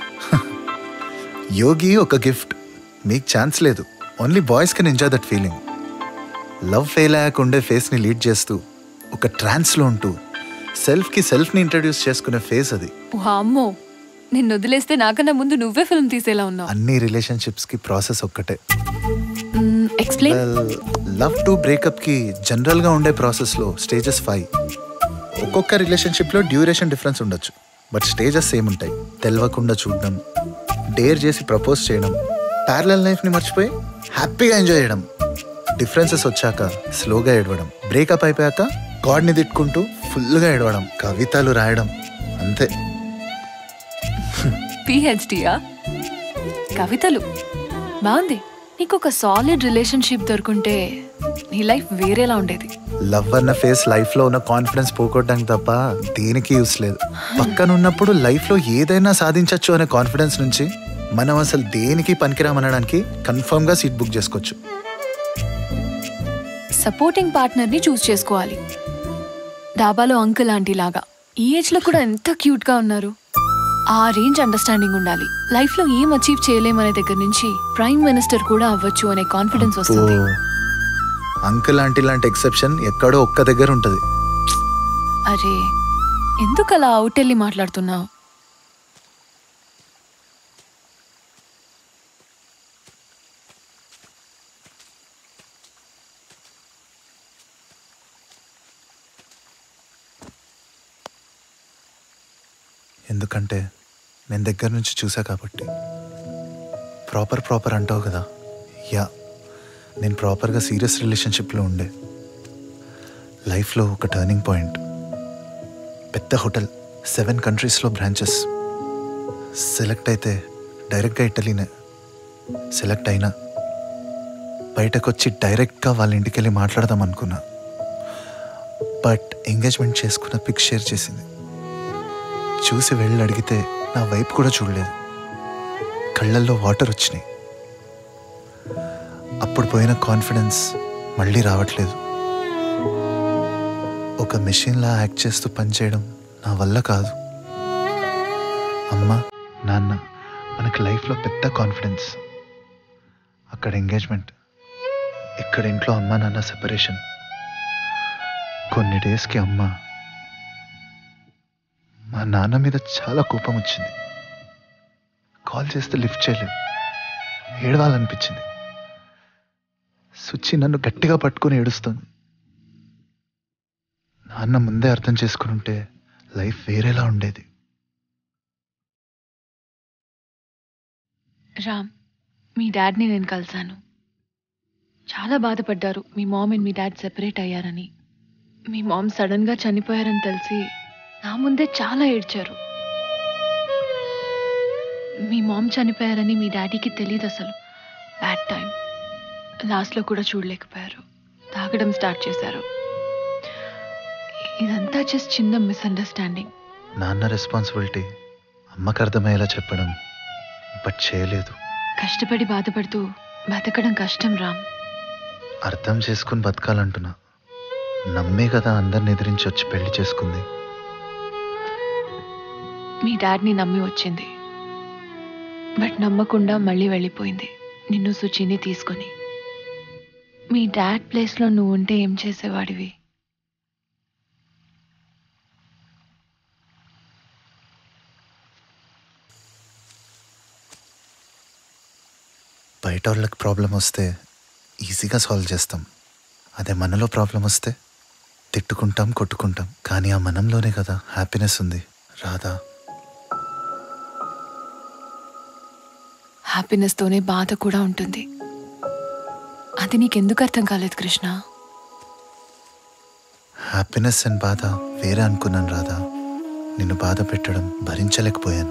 యోగి ఒక గిఫ్ట్ మీకు ఛాన్స్ లేదు only boys can enjoy that feeling love fail అయ్యాక ఉండే ఫేస్ ని లీడ్ చేస్తూ ఒక ట్రాన్స్ లో ఉంటూ సెల్ఫ్ కి సెల్ఫ్ ని ఇంట్రడ్యూస్ చేసుకునే ఫేస్ అది అమ్మో నిన్ను వదిలేస్తే నాకన్నా ముందు నువ్వే ఫిల్మ్ తీసేలా ఉన్నావు అన్ని రిలేషన్షిప్స్ కి ప్రాసెస్ ఒక్కటే ఎక్స్ప్లెయిన్ లవ్ టు బ్రేకప్ కి జనరల్ గా ఉండే ప్రాసెస్ లో స్టేజెస్ ఫైవ్ ఒక్కొక్క రిలేషన్షిప్ లో డ్యూరేషన్ డిఫరెన్స్ ఉండొచ్చు బట్ స్టేజెస్ సేమ్ ఉంటాయి తెలవకుండా చూడడం డేర్ చేసి ప్రపోజ్ చేయడం ప్యారలల్ లైఫ్ ని మర్చిపోయి హ్యాపీగా ఎంజాయ్ చేయడం డిఫరెన్సెస్ వచ్చాక స్లోగా ఏడవడం బ్రేకప్ అయిపోయాక గాడ్ని తిట్టుకుంటూ ఫుల్గా ఏడవడం కవితలు రాయడం అంతే పిహెచ్డియా కవితలు బాగుంది నీకు ఒక సాలిడ్ రిలేషన్షిప్ దొరుకుంటే నీ లైఫ్ వేరేలా ఉండేది లవ్ అన్న ఫేస్ లైఫ్ లో ఉన్న కాన్ఫిడెన్స్ పోగొట్టడానికి తప్ప దేనికి యూస్ లేదు పక్కన ఉన్నప్పుడు లైఫ్ లో ఏదైనా సాధించవచ్చు అనే కాన్ఫిడెన్స్ నుంచి మనం అసలు దేనికి పనికిరామనడానికి కన్ఫర్మ్ గా సీట్ బుక్ చేసుకోవచ్చు సపోర్టింగ్ పార్ట్నర్ని చూస్ చేసుకోవాలి డాబాలో అంకుల్ ఆంటీ లాగా ఈ ఏజ్ లో కూడా ఎంత క్యూట్ గా ఉన్నారు ఆ రేంజ్ అండర్స్టాండింగ్ ఉండాలి లైఫ్ లో ఏం అచీవ్ చేయలేమనే దగ్గర నుంచి ప్రైమ్ మినిస్టర్ కూడా అవ్వచ్చు అనే కాన్ఫిడెన్స్ వస్తుంది అంకుల్ ఆంటీ లాంటి ఎక్సెప్షన్ ఎక్కడో ఒక్క దగ్గర ఉంటది అరే ఎందుకు అలా అవుట్ వెళ్ళి మాట్లాడుతున్నావు ఎందుకంటే నేను దగ్గర నుంచి చూసా కాబట్టి ప్రాపర్ ప్రాపర్ అంటావు కదా యా నేను ప్రాపర్గా సీరియస్ రిలేషన్షిప్లో ఉండే లైఫ్లో ఒక టర్నింగ్ పాయింట్ పెద్ద హోటల్ సెవెన్ కంట్రీస్లో బ్రాంచెస్ సెలెక్ట్ అయితే డైరెక్ట్గా ఇటలీనే సెలెక్ట్ అయినా బయటకు వచ్చి డైరెక్ట్గా వాళ్ళ ఇంటికి వెళ్ళి మాట్లాడదాం అనుకున్నా బట్ ఎంగేజ్మెంట్ చేసుకున్న పిక్ షేర్ చేసింది చూసి వెళ్ళి అడిగితే నా వైపు కూడా చూడలేదు కళ్ళల్లో వాటర్ వచ్చినాయి అప్పుడు పోయిన కాన్ఫిడెన్స్ మళ్ళీ రావట్లేదు ఒక మెషిన్లా యాక్ట్ చేస్తూ పనిచేయడం నా వల్ల కాదు అమ్మ నాన్న మనకి లైఫ్లో పెద్ద కాన్ఫిడెన్స్ అక్కడ ఎంగేజ్మెంట్ ఇక్కడ ఇంట్లో అమ్మ నాన్న సెపరేషన్ కొన్ని డేస్కి అమ్మ మా నాన్న మీద చాలా కోపం వచ్చింది కాల్ చేస్తే లిఫ్ట్ చేయలేదు ఏడవాలనిపించింది సుచి నన్ను గట్టిగా పట్టుకొని ఏడుస్తుంది నాన్న ముందే అర్థం చేసుకుని ఉంటే లైఫ్ వేరేలా ఉండేది రామ్ మీ డాడ్ని నేను కలిశాను చాలా బాధపడ్డారు మీ మామ్ అండ్ మీ డాడ్ సెపరేట్ అయ్యారని మీ మామ్ సడన్గా చనిపోయారని తెలిసి నా ముందే చాలా ఏడ్చారు మీ మామ్ చనిపోయారని మీ డాడీకి తెలియదు అసలు బ్యాడ్ టైం లాస్ట్లో కూడా చూడలేకపోయారు తాగడం స్టార్ట్ చేశారు ఇదంతా జస్ట్ చిన్న మిస్అండర్స్టాండింగ్ నాన్న రెస్పాన్సిబిలిటీ అమ్మకు అర్థమయ్యేలా చెప్పడం బట్ చేయలేదు కష్టపడి బాధపడుతూ బతకడం కష్టం రామ్ అర్థం చేసుకుని బతకాలంటున్నా నమ్మే కదా అందరిని ఎదిరించి వచ్చి పెళ్లి చేసుకుంది మీ డాడ్ని నమ్మి వచ్చింది బట్ నమ్మకుండా మళ్ళీ వెళ్ళిపోయింది నిన్ను సుచిని తీసుకొని మీ డాడ్ ప్లేస్లో నువ్వు ఉంటే ఏం చేసేవాడివి బయట వాళ్ళకి ప్రాబ్లం వస్తే ఈజీగా సాల్వ్ చేస్తాం అదే మనలో ప్రాబ్లం వస్తే తిట్టుకుంటాం కొట్టుకుంటాం కానీ ఆ మనంలోనే కదా హ్యాపీనెస్ ఉంది రాధా హ్యాపీనెస్తోనే బాధ కూడా ఉంటుంది అది నీకెందుకు అర్థం కాలేదు కృష్ణ హ్యాపీనెస్ అండ్ బాధ వేరే అనుకున్నాను రాధా నిన్ను బాధ పెట్టడం భరించలేకపోయాను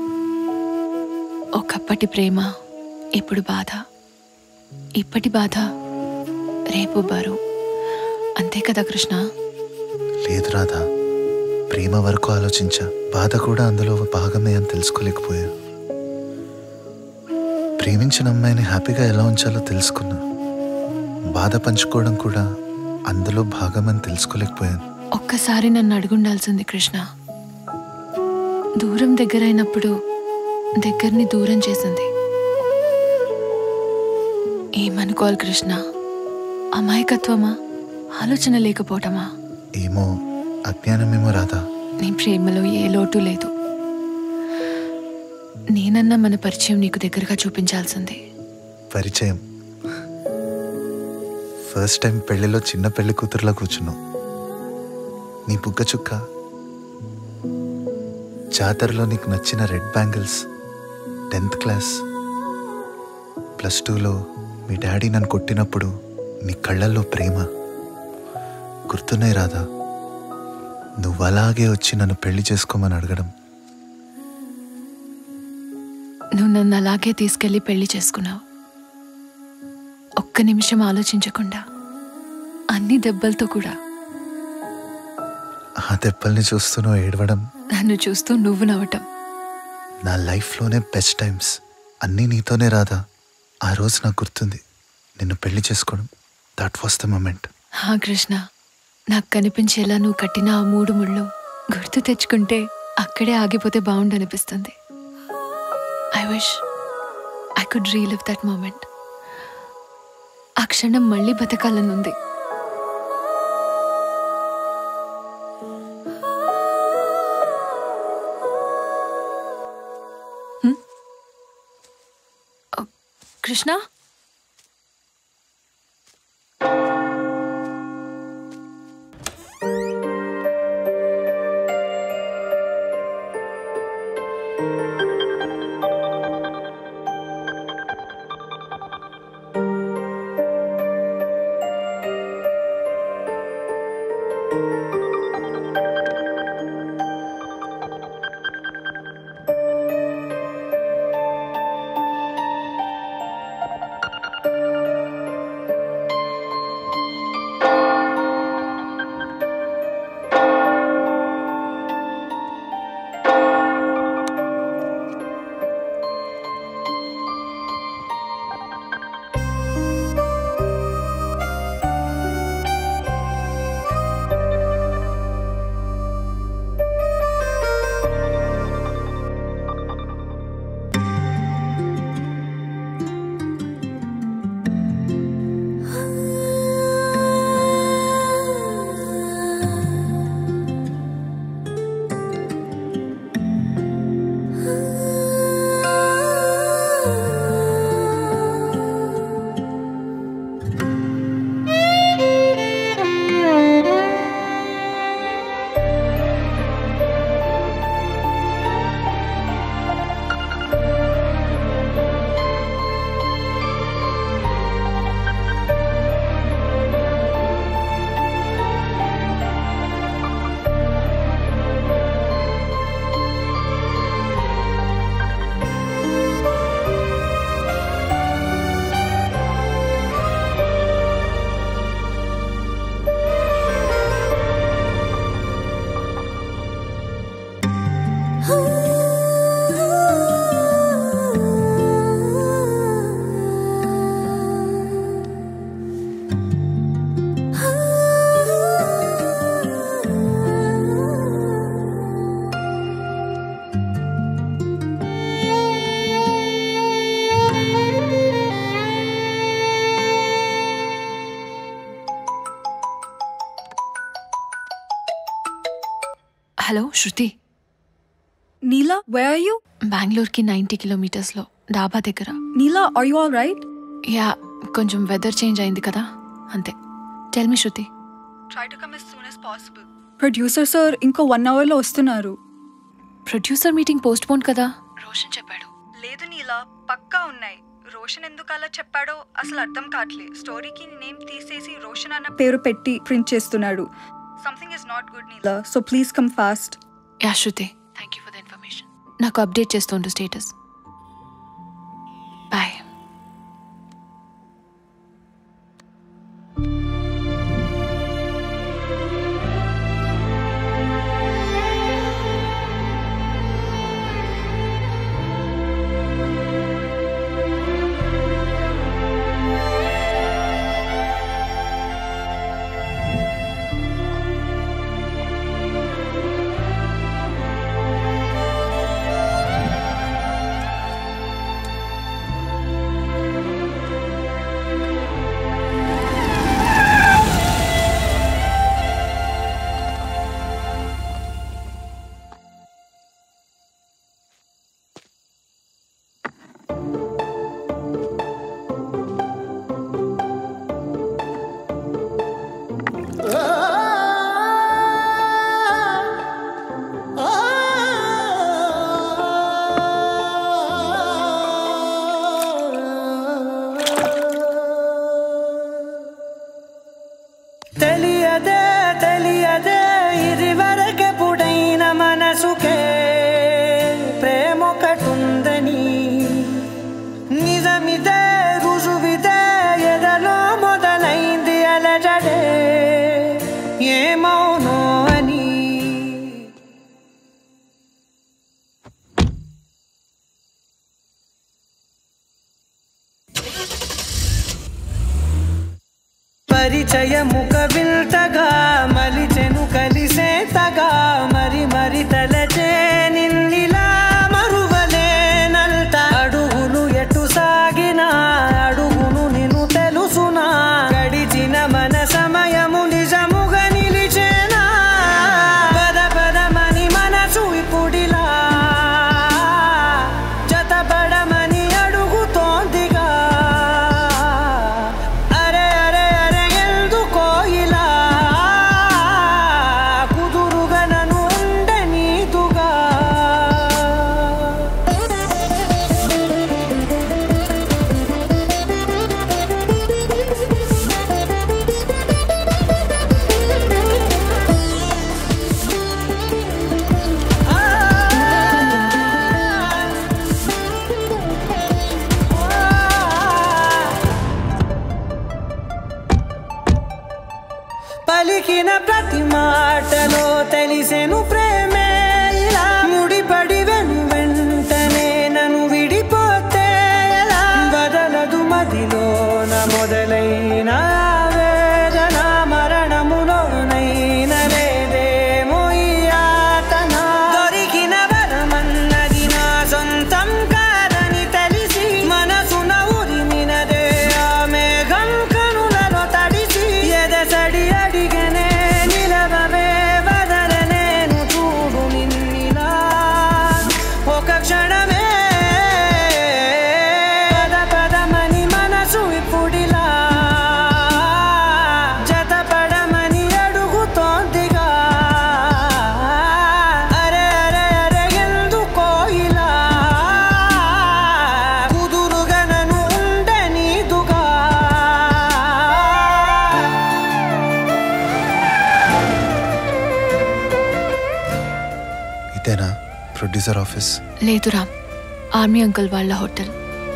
ఒకప్పటి ప్రేమ ఇప్పుడు బాధ ఇప్పటి బాధ రేపు బరువు అంతే కదా కృష్ణ లేదు రాధా ప్రేమ వరకు ఆలోచించా బాధ కూడా అందులో ఒక భాగమే అని తెలుసుకోలేకపోయా ప్రేమించిన అమ్మాయిని హ్యాపీగా ఎలా ఉంచాలో తెలుసుకున్నా బాధ పంచుకోవడం కూడా అందులో భాగమని తెలుసుకోలేకపోయాను ఒక్కసారి నన్ను అడుగుండాల్సింది కృష్ణ దూరం దగ్గరైనప్పుడు దగ్గరని దూరం చేసింది ఏమనుకోవాలి కృష్ణ అమాయకత్వమా ఆలోచన లేకపోవటమా ఏమో అజ్ఞానమేమో రాధా నీ ప్రేమలో ఏ లోటు లేదు నేనన్నా మన పరిచయం నీకు దగ్గరగా చూపించాల్సింది పరిచయం ఫస్ట్ టైం పెళ్లిలో చిన్న పెళ్లి కూతురులా కూర్చున్నావు నీ బుగ్గ చుక్క జాతరలో నీకు నచ్చిన red bangles tenth class plus టూలో మీ డాడీ నన్ను కొట్టినప్పుడు నీ కళ్ళల్లో ప్రేమ గుర్తున్నాయి రాదా నువ్వు అలాగే వచ్చి నన్ను పెళ్లి చేసుకోమని అడగడం నువ్వు నన్ను అలాగే తీసుకెళ్లి పెళ్లి చేసుకున్నావు ఒక్క నిమిషం ఆలోచించకుండా అన్ని దెబ్బలతో కూడా ఆ దెబ్బల్ని చూస్తూ నువ్వు ఏడవడం నన్ను చూస్తూ నువ్వు నవ్వటం నా లైఫ్లోనే బెస్ట్ టైమ్స్ అన్నీ నీతోనే రాదా ఆ రోజు నాకు గుర్తుంది నిన్ను పెళ్లి చేసుకోవడం దట్ వాస్ ద మూమెంట్ హా కృష్ణ నాకు కనిపించేలా నువ్వు కట్టిన ఆ మూడు ముళ్ళు గుర్తు తెచ్చుకుంటే అక్కడే ఆగిపోతే బాగుండనిపిస్తుంది I wish I could relive that moment ఆ క్షణం మళ్ళీ బతకాలని ఉంది హ్మ్? ఓ, Krishna hello Shruti Neela where are you బెంగళూరుకి నైంటీ కిలోమీటర్స్లో డాబా దగ్గర Neela are you all right yeah కొంచెం వెదర్ చేంజ్ అయింది కదా అంతే tell me Shruti try to come as soon as possible producer sir ఇంకో వన్ అవర్ లో వస్తున్నారు ప్రొడ్యూసర్ మీటింగ్ పోస్ట్ పోన్ కదా రోషన్ చెప్పాడు లేదు నీలా పక్కా ఉన్నాయి రోషన్ ఎందుకు అలా చెప్పాడో అసలు అర్థం కావట్లే స్టోరీకి నేమ్ తీసేసి రోషన్ అన్న పేరు పెట్టి ప్రింట్ చేస్తున్నాడు something is not good Neela so please come fast yeah Shruti thank you for the information నాకు అప్డేట్ చేస్తుండు స్టేటస్ బాయ్ ఆ పరిచయముక విల్తగా మలిచెను కలిసేతగా మరి మరి తలచే నిన్నిలా మరువలేనంత అడుగులు ఎటు సాగినా అడుగును నిన్ను తెలుసునా గడిచిన మన సమయము నిజముగా నిలిచేనా పద పదమని మనసు ఇప్పుడిలా జతపడమని అడుగుతోందిగా అరే అరే అరే ఎందుకో ఇలా కుదురుగా నన్ను ఉండనీదుగా పలికిన ప్రతి మాటలో తెలిసెను ప్రేమే ఇలా ముడిపడి వెను వెంటనే నన్ను విడిపోతే ఎలా వదలదు మదిలోన మొదలైన వేదన మరణములోనైన లేదేమో ఈ యాతన దొరికిన వరమన్నది నా సొంతం కాదని తెలిసి మనసున ఉరిమినదే ఆ మేఘం కనులలో తడిసి ఎదసడి అడిగనే నిలవవే వదలనేను చూడు నిన్నిలా ఒక క్షణమే పద పదమని మనసు ఇప్పుడిలా జతపడమని అడుగుతోందిగా అరే అరే అరే ఎందుకో ఇలా కుదురుగా నన్ను ఉండనీదుగా ఇదేనా ప్రొడ్యూసర్ ఆఫీస్ లేదు రామ్ ఆర్మీ అంకుల్ వాళ్ళ హోటల్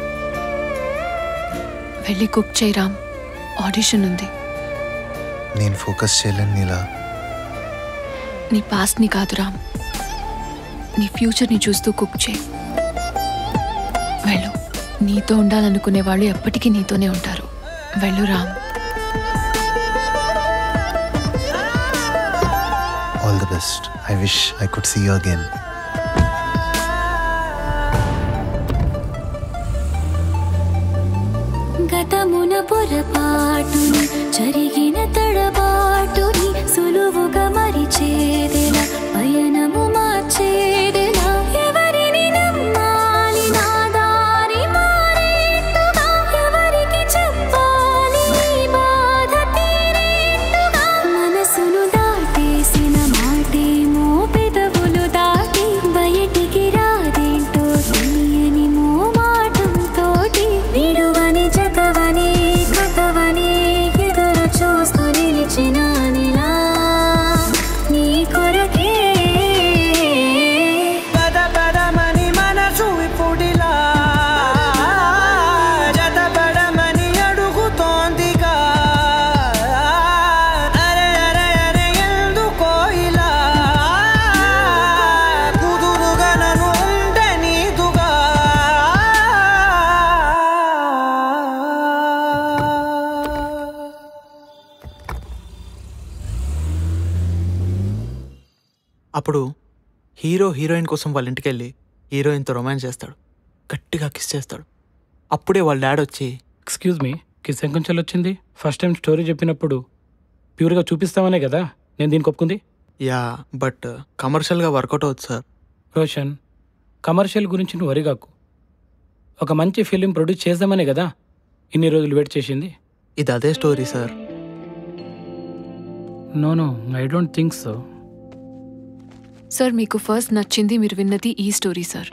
వెళ్ళి కుక్ చేయి రామ్ ఆడిషన్ ఉంది నేను ఫోకస్ చేయలేను నీలా నీ పాస్ట్ని కాదు రామ్ నీ ఫ్యూచర్ని చూస్తూ కుక్ చేయి వెళ్ళు నీతో ఉండాలనుకునే వాళ్ళు ఎప్పటికీ నీతోనే ఉంటారు వెళ్ళు Ram all the best I wish I could see you again గతమున పొరపాటుని జరిగిన తడబాటుని సులువుగా మరిచేదెలా పయనము మార్చేదెలా ఎవరిని నమ్మాలి నా దారి మారేట్టుగా ఎవరికి చెప్పాలి ఈ బాధ తీరేట్టుగా మనసును దాటేసిన మాటేమో పెదవులు దాటి బయటికి రాదేంటో తెలియని మోమాటం తోటి విడువని జతవని కథవని ఎదురు చూస్తూ నిలిచినానిలా నీ కొరకే పద పదమని మనసు ఇప్పుడిలా జతపడమని అడుగుతోందిగా అరే అరే అరే ఎందుకో ఇలా కుదురుగా నన్ను ఉండనీదుగా అప్పుడు హీరో హీరోయిన్ కోసం వాళ్ళ ఇంటికి వెళ్ళి హీరోయిన్తో రొమాన్స్ చేస్తాడు గట్టిగా కిస్ చేస్తాడు అప్పుడే వాళ్ళ డాడ్ వచ్చి ఎక్స్క్యూజ్ మీ కిస్ ఎంకొంచెల్ వచ్చింది ఫస్ట్ టైం స్టోరీ చెప్పినప్పుడు ప్యూర్గా చూపిస్తామనే కదా నేను దీనికి ఒప్పుకుంది యా బట్ కమర్షియల్గా వర్కౌట్ అవుతుంది సార్ రోషన్ కమర్షియల్ గురించి నువ్వు వరిగాకు ఒక మంచి ఫిలిం ప్రొడ్యూస్ చేద్దామనే కదా ఇన్ని రోజులు వెయిట్ చేసింది ఇది అదే story sir no no I don't think so sir మీకు ఫస్ట్ నచ్చింది మీరు విన్నది ఈ స్టోరీ సార్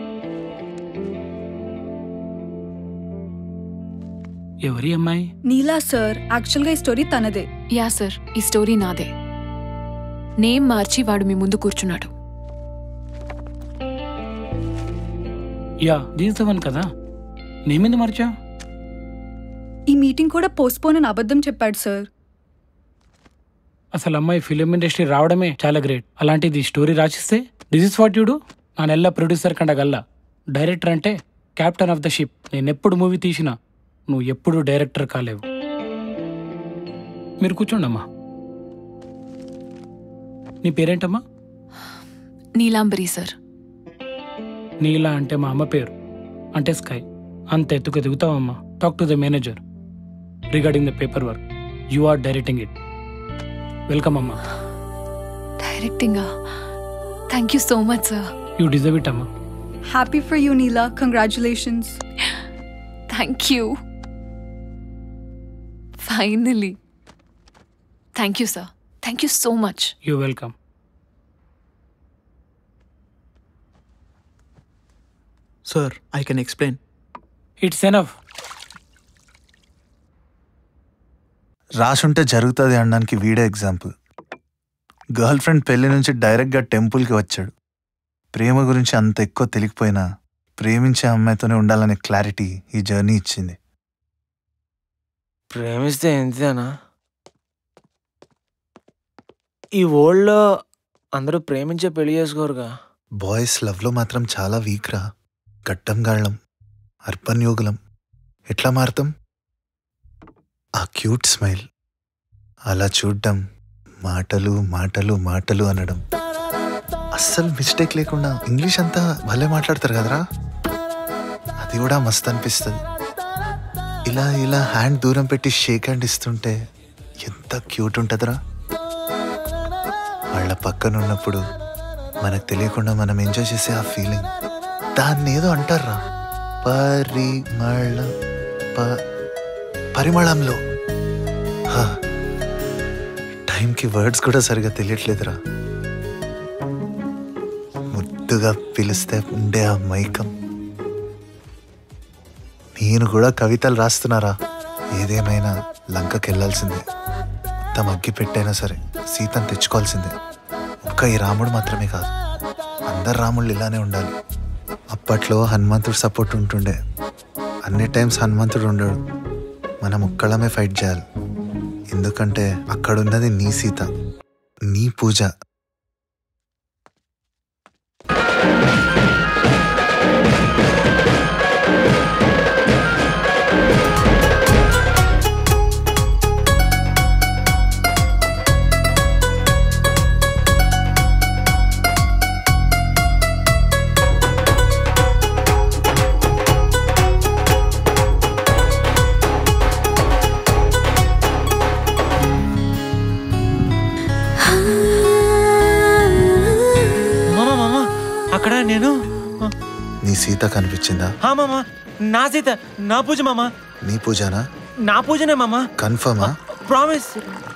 ఎవరి అమ్మాయి నీలా సార్ యాక్చువల్గా ఈ స్టోరీ తనదే యా సార్ ఈ స్టోరీ నాదే నేమ్ మార్చి వాడు మీ ముందు కూర్చున్నాడు యా దీస్ ద వన్ కదా నేమింది మర్చా ఈ మీటింగ్ కూడా పోస్ట్పోన్ అని అబద్ధం చెప్పాడు సార్ అసలు అమ్మాయి ఫిలిం ఇండస్ట్రీ రావడమే చాలా గ్రేట్ అలాంటిది స్టోరీ రాసిస్తే దిస్ ఇస్ వాట్ యూడు నానెల్ల ప్రొడ్యూసర్ కండగల్లా డైరెక్టర్ అంటే క్యాప్టెన్ ఆఫ్ ద షిప్ నేను ఎప్పుడు మూవీ తీసినా నువ్వు ఎప్పుడు డైరెక్టర్ కాలేవు మీరు కూర్చోండి అమ్మా నీ పేరేంటమ్మా నీలాంబరి సార్ నీలా అంటే మా అమ్మ పేరు అంటే స్కై అంత ఎత్తుకు ఎదుగుతావమ్మా talk to the manager regarding the paper work you are directing it welcome అమ్మా directing thank you so much sir you deserve it అమ్మా Happy for you, Neela. Congratulations. Thank you finally thank you sir thank you so much you welcome sir I can explain it's enough రాసుంటే జరుగుతుంది అనడానికి వీడే example girl friend పెళ్లి నుంచి డైరెక్ట్గా టెంపుల్కి వచ్చాడు ప్రేమ గురించి అంత ఎక్కువ తెలియకపోయినా ప్రేమించే అమ్మాయితోనే ఉండాలనే క్లారిటీ ఈ జర్నీ ఇచ్చింది ప్రేమిస్తే ఎంతేనా ఈ వరల్డ్లో అందరూ ప్రేమించే పెళ్లి చేసుకోరుగా బాయ్స్ లవ్లో మాత్రం చాలా వీక్ రా గట్టం గాళ్ళం అర్పన్ యోగులం ఎట్లా మారుతాం ఆ క్యూట్ స్మైల్ అలా చూడ్డం మాటలు మాటలు మాటలు అనడం అస్సలు మిస్టేక్ లేకుండా ఇంగ్లీష్ అంతా భలే మాట్లాడతారు కదరా అది కూడా మస్త్ అనిపిస్తుంది ఇలా ఇలా హ్యాండ్ దూరం పెట్టి షేక్ హ్యాండ్ ఇస్తుంటే ఎంత క్యూట్ ఉంటుందిరా వాళ్ళ పక్కన ఉన్నప్పుడు మనకు తెలియకుండా మనం ఎంజాయ్ చేసే ఆ ఫీలింగ్ దాన్ని ఏదో అంటారా పరిమళ ప- పరిమళంలో హా. టైంకి వర్డ్స్ కూడా సరిగా తెలియట్లేదురా ముద్దుగా పిలిస్తే ఉండే ఆ మైకం నేను కూడా కవితలు రాస్తున్నారా ఏదేమైనా లంకకి వెళ్ళాల్సిందే తమ అగ్గి పెట్టైనా సరే సీతను తెచ్చుకోవాల్సిందే ఒక్క ఈ రాముడు మాత్రమే కాదు అందరు రాముళ్ళు ఇలానే ఉండాలి అప్పట్లో హనుమంతుడు సపోర్ట్ ఉంటుండే అన్ని టైమ్స్ హనుమంతుడు ఉండడు మనం ఒక్కళ్ళమే ఫైట్ చేయాలి ఎందుకంటే అక్కడున్నది నీ సీత నీ పూజ మామ మామ అక్కడ నేను నీ సీత కనిపించిందా హా మామ నా సీత నా పూజ మామ నీ పూజనా నా పూజనే మామ కన్ఫర్మా ప్రామిస్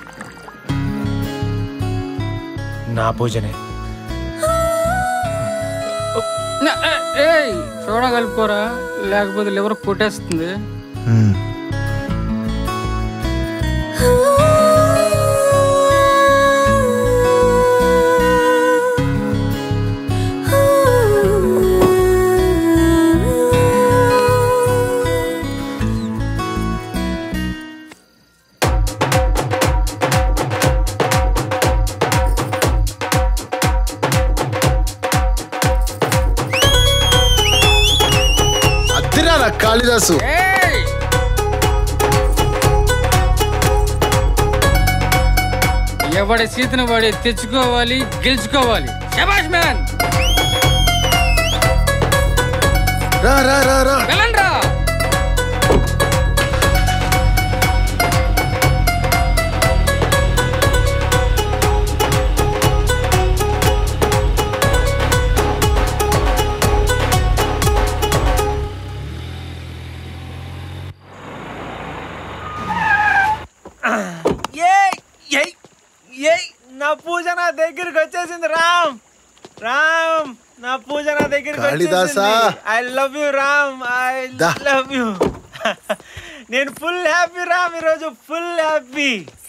నా పూజనే ఏయ్ సోడా కలుపుకోరా లేకపోతే లివర్ కొట్టేస్తుంది అద్దిరా కాళిదాసు ఎవడి సీతను వాడి తెచ్చుకోవాలి గెలుచుకోవాలి శబాష్ మ్యాన్ రా రా రా రా వెళ్ళండ్రా ఏయ్ ఏయ్ ఏయ్ నా పూజ నా దగ్గరికి వచ్చేసింది రామ్ రామ్ నా పూజ నా దగ్గరికి కాళిదాసా. ఐ లవ్ యు రామ్ ఐ దా. లవ్ యు నేను ఫుల్ హ్యాపీ రామ్ ఈరోజు ఫుల్ హ్యాపీ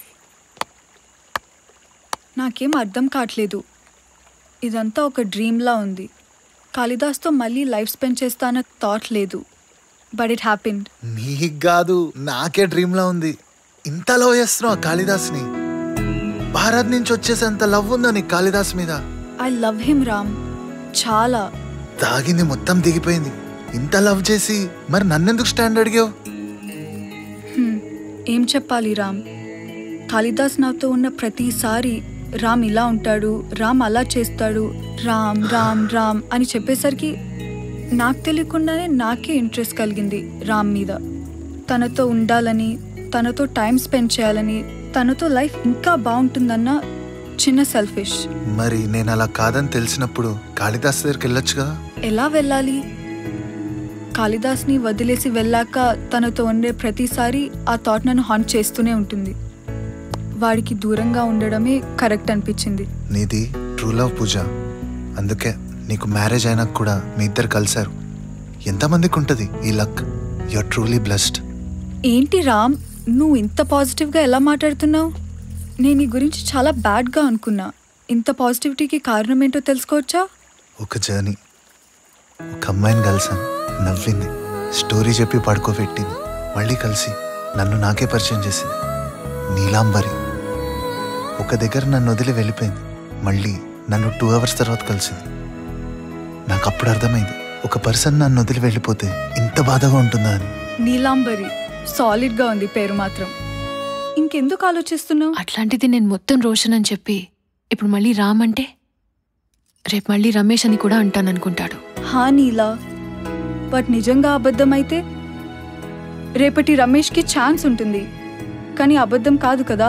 నాకేం అర్థం కావట్లేదు ఇదంతా ఒక డ్రీమ్లా ఉంది కాళిదాస్తో మళ్ళీ లైఫ్ స్పెండ్ చేస్తాన థాట్ లేదు బట్ ఇట్ హ్యాపెండ్ నీకు కాదు నాకే డ్రీమ్ లా ఉంది ఇంత లవ్ చేస్తున్నావు ఆ కాళిదాస్ని భారత్ నుంచి వచ్చేసేంత లవ్ ఉందా నీకు కాళిదాస్ మీద ఐ లవ్ హిమ్ రామ్ చాలా తాగింది మొత్తం దిగిపోయింది ఇంత లవ్ చేసి మరి నన్నెందుకు స్టాండ్ అడిగావు హ్మ్, ఏం చెప్పాలి రామ్ కాళిదాస్ నాతో ఉన్న ప్రతిసారి రామ్ ఇలా ఉంటాడు రామ్ అలా చేస్తాడు రామ్ రామ్ రామ్ అని చెప్పేసరికి నాకు తెలియకుండానే నాకే ఇంట్రెస్ట్ కలిగింది రామ్ మీద తనతో ఉండాలని తనతో టైం స్పెండ్ చేయాలని తనతో లైఫ్ ఇంకా బాగుంటుందన్న చిన్న సెల్ఫిష్ మరి నేను అలా కాదని తెలిసినప్పుడు కాళిదాస్ దగ్గరికి వెళ్ళొచ్చు కదా ఎలా వెళ్ళాలి కాళిదాస్ని వదిలేసి వెళ్ళాక తనతో ఉండే ప్రతిసారి ఆ థాట్ నన్ను హాంట్ చేస్తూనే ఉంటుంది వాడికి దూరంగా ఉండడమే కరెక్ట్ అనిపించింది నీది ట్రూ లవ్ పూజ అందుకే నీకు మ్యారేజ్ అయినాక కూడా మీ ఇద్దరు కలిశారు ఎంతమందికి ఉంటుంది ఈ లక్ యూఆర్ ట్రూలీ బ్లెస్డ్ ఏంటి రామ్ నువ్వు ఇంత పాజిటివ్గా ఎలా మాట్లాడుతున్నావు నేను ఈ గురించి చాలా బ్యాడ్గా అనుకున్నా ఇంత పాజిటివిటీకి కారణం ఏంటో తెలుసుకోవచ్చా ఒక జర్నీ ఒక అమ్మాయిని కలిసాను నవ్వింది స్టోరీ చెప్పి పడుకోబెట్టింది మళ్ళీ కలిసి నన్ను నాకే పరిచయం చేసింది నీలాంబరి ఒక దగ్గర నన్ను వదిలి వెళ్ళిపోయింది మళ్ళీ నన్ను టూ అవర్స్ తర్వాత కలిసింది నాకు అప్పుడు అర్థమైంది ఒక పర్సన్ నన్ను వదిలి వెళ్ళిపోతే ఇంత బాధగా ఉంటుందా అని నీలాంబరి సాలిడ్గా ఉంది పేరు మాత్రం ఇంకెందుకు ఆలోచిస్తున్నావు అట్లాంటిది నేను మొత్తం రోషన్ అని చెప్పి ఇప్పుడు మళ్ళీ రామ్ అంటే రేపు మళ్ళీ రమేష్ అని కూడా అంటాననుకుంటాడు హా నీలా బట్ నిజంగా అబద్ధమైతే రేపటి రమేష్కి ఛాన్స్ ఉంటుంది కానీ అబద్ధం కాదు కదా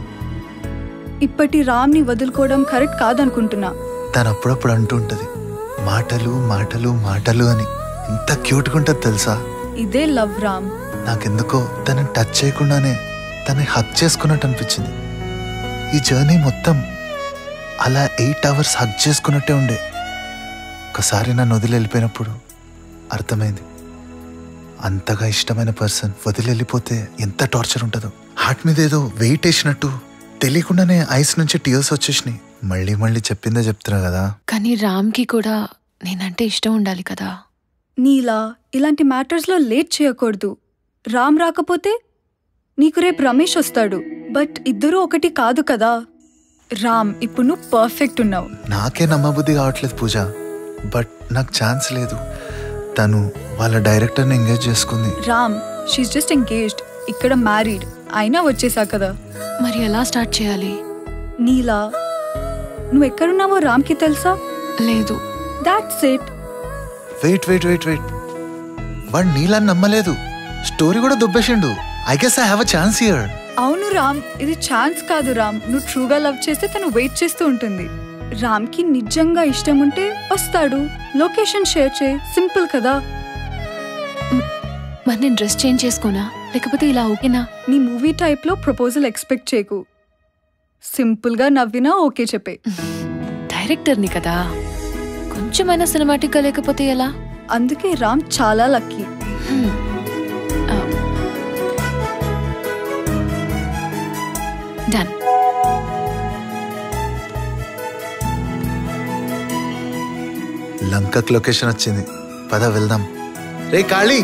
ఇప్పటి రామ్ని వదులుకోవడం కరెక్ట్ కాదనుకుంటున్నా తను అప్పుడప్పుడు అంటూ ఉంటది మాటలు మాటలు మాటలు అని ఇంత క్యూట్గా ఉంటుంది తెలుసా ఇదే లవ్ రామ్ నాకెందుకో తనని టచ్ చేయకుండానే తనని హక్ చేసుకున్నట్టు అనిపించింది ఈ జర్నీ మొత్తం అలా ఎయిట్ అవర్స్ హక్ చేసుకున్నట్టే ఉండే ఒకసారి నన్ను వదిలి వెళ్ళిపోయినప్పుడు అర్థమైంది అంతగా ఇష్టమైన పర్సన్ వదిలి వెళ్ళిపోతే ఎంత టార్చర్ ఉంటుందో హార్ట్ మీద ఏదో వెయిట్ వేసినట్టు తెలియకుండానే ఐస్ నుంచి టీయర్స్ వచ్చేసినాయి మళ్ళీ మళ్ళీ చెప్పిందే చెప్తున్నా కదా కానీ రామ్కి కూడా నేనంటే ఇష్టం ఉండాలి కదా నీలా ఇలాంటి మ్యాటర్స్లో లేట్ చేయకూడదు రామ్ రాకపోతే నీకు రేపు రమేష్ వస్తాడు బట్ ఇద్దరూ ఒకటి కాదు కదా రామ్ ఇప్పుడు నువ్వు పర్ఫెక్ట్ ఉన్నావు నాకే నమ్మబుద్ధి కావట్లేదు పూజ బట్ నాకు ఛాన్స్ లేదు తను వాళ్ళ డైరెక్టర్ని ఎంగేజ్ చేసుకుంది రామ్ షీస్ జస్ట్ ఎంగేజ్డ్ ఇక్కడ మ్యారీడ్ అయినా వచ్చేసా కదా మరి ఎలా స్టార్ట్ చేయాలి నీలా నువ్వు ఎక్కడున్నావో రామ్కి తెలుసా లేదు that's it wait wait wait wait వాడు నీళ్ళని నమ్మలేదు స్టోరీ కూడా దుబ్బేసిండు I guess I have a chance here అవును రామ్ ఇది ఛాన్స్ కాదు రామ్ నువ్వు ట్రూగా లవ్ చేస్తే తను వెయిట్ చేస్తూ ఉంటుంది రామ్కి నిజంగా ఇష్టం ఉంటే వస్తాడు లొకేషన్ షేర్ చేయి సింపుల్ కదా మరి నేను డ్రెస్ చేంజ్ చేసుకోనా లేకపోతే ఇలా ఓకేనా నీ మూవీ టైప్లో ప్రపోజల్ ఎక్స్పెక్ట్ చేయకు సింపుల్గా నవ్వినా ఓకే చెప్పే డైరెక్టర్ని కదా కొంచెమైనా సినిమాటిక్గా లేకపోతే ఎలా అందుకే రామ్ చాలా లక్కీ డన్ లంకక్ లొకేషన్ వచ్చింది పద వెళ్దాం రే కాళీ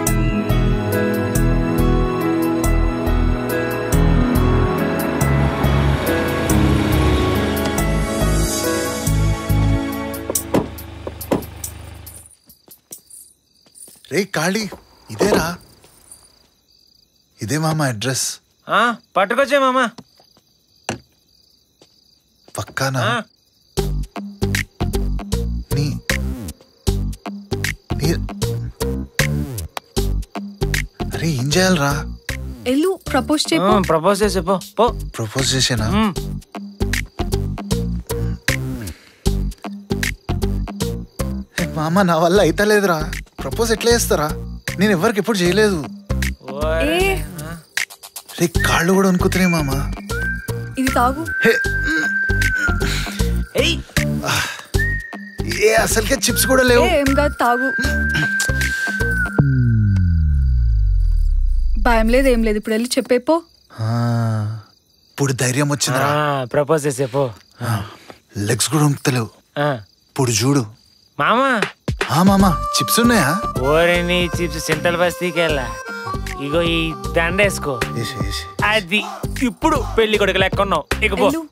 రే కాళీ ఇదేరా ఇదే మామ అడ్రస్ ఆ, పట్టుకొచ్చే మామ పక్కానా నీ నీ- అరే ఏం చేయాలరా ఎల్లు ప్రపోజ్ చేయు ప్రపోజ్ చేసే పో పో ప్రపోజ్ చేసేనా ఏ మామ నా వల్ల అయితలేదురా ప్రపోజ్ ఎట్లా చేస్తారా నేను ఎవరికి ఎప్పుడు చేయలేదు ఏ రే కాళ్ళు కూడా వణుకుతున్నాయి మామ ఇది తాగు ఏ అసలుకే చిప్స్ కూడా ఏ లేవు ఏం కాదు తాగు భయం లేదు ఏం లేదు ఇప్పుడు వెళ్ళి చెప్పేపో ఆ, ఇప్పుడు ధైర్యం వచ్చిందిరా ప్రపోజ్ చేసే పో లెగ్స్ కూడా వణుకుతలేవు ఆ. ఇప్పుడు చూడు మామా ఆ మామ చిప్స్ ఉన్నాయా ఓరి నీ చిప్స్ చింతల బస్తీకి వెళ్ళా ఇగో ఈ దండ వేసుకో అది ఇప్పుడు పెళ్లి కొడుకు లెక్క ఉన్నావు ఇక పో వెళ్ళు.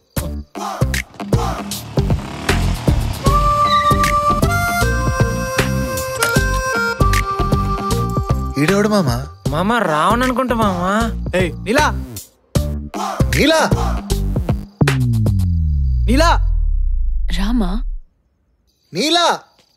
ఈడేవాడు మామ మామ రావను అనుకుంటా మామా ఏయ్ నీలా నీలా నీలా రామా నీలా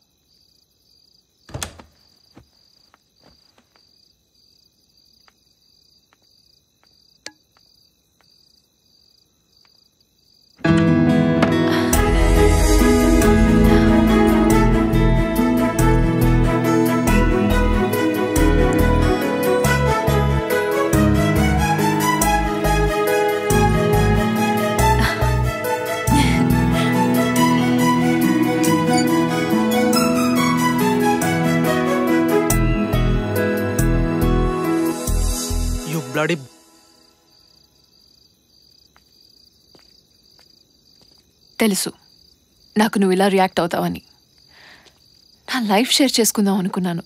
యు బ్లడీ తెలుసు నాకు నువ్వు ఇలా రియాక్ట్ అవుతావని నా లైఫ్ షేర్ చేసుకుందాం అనుకున్నాను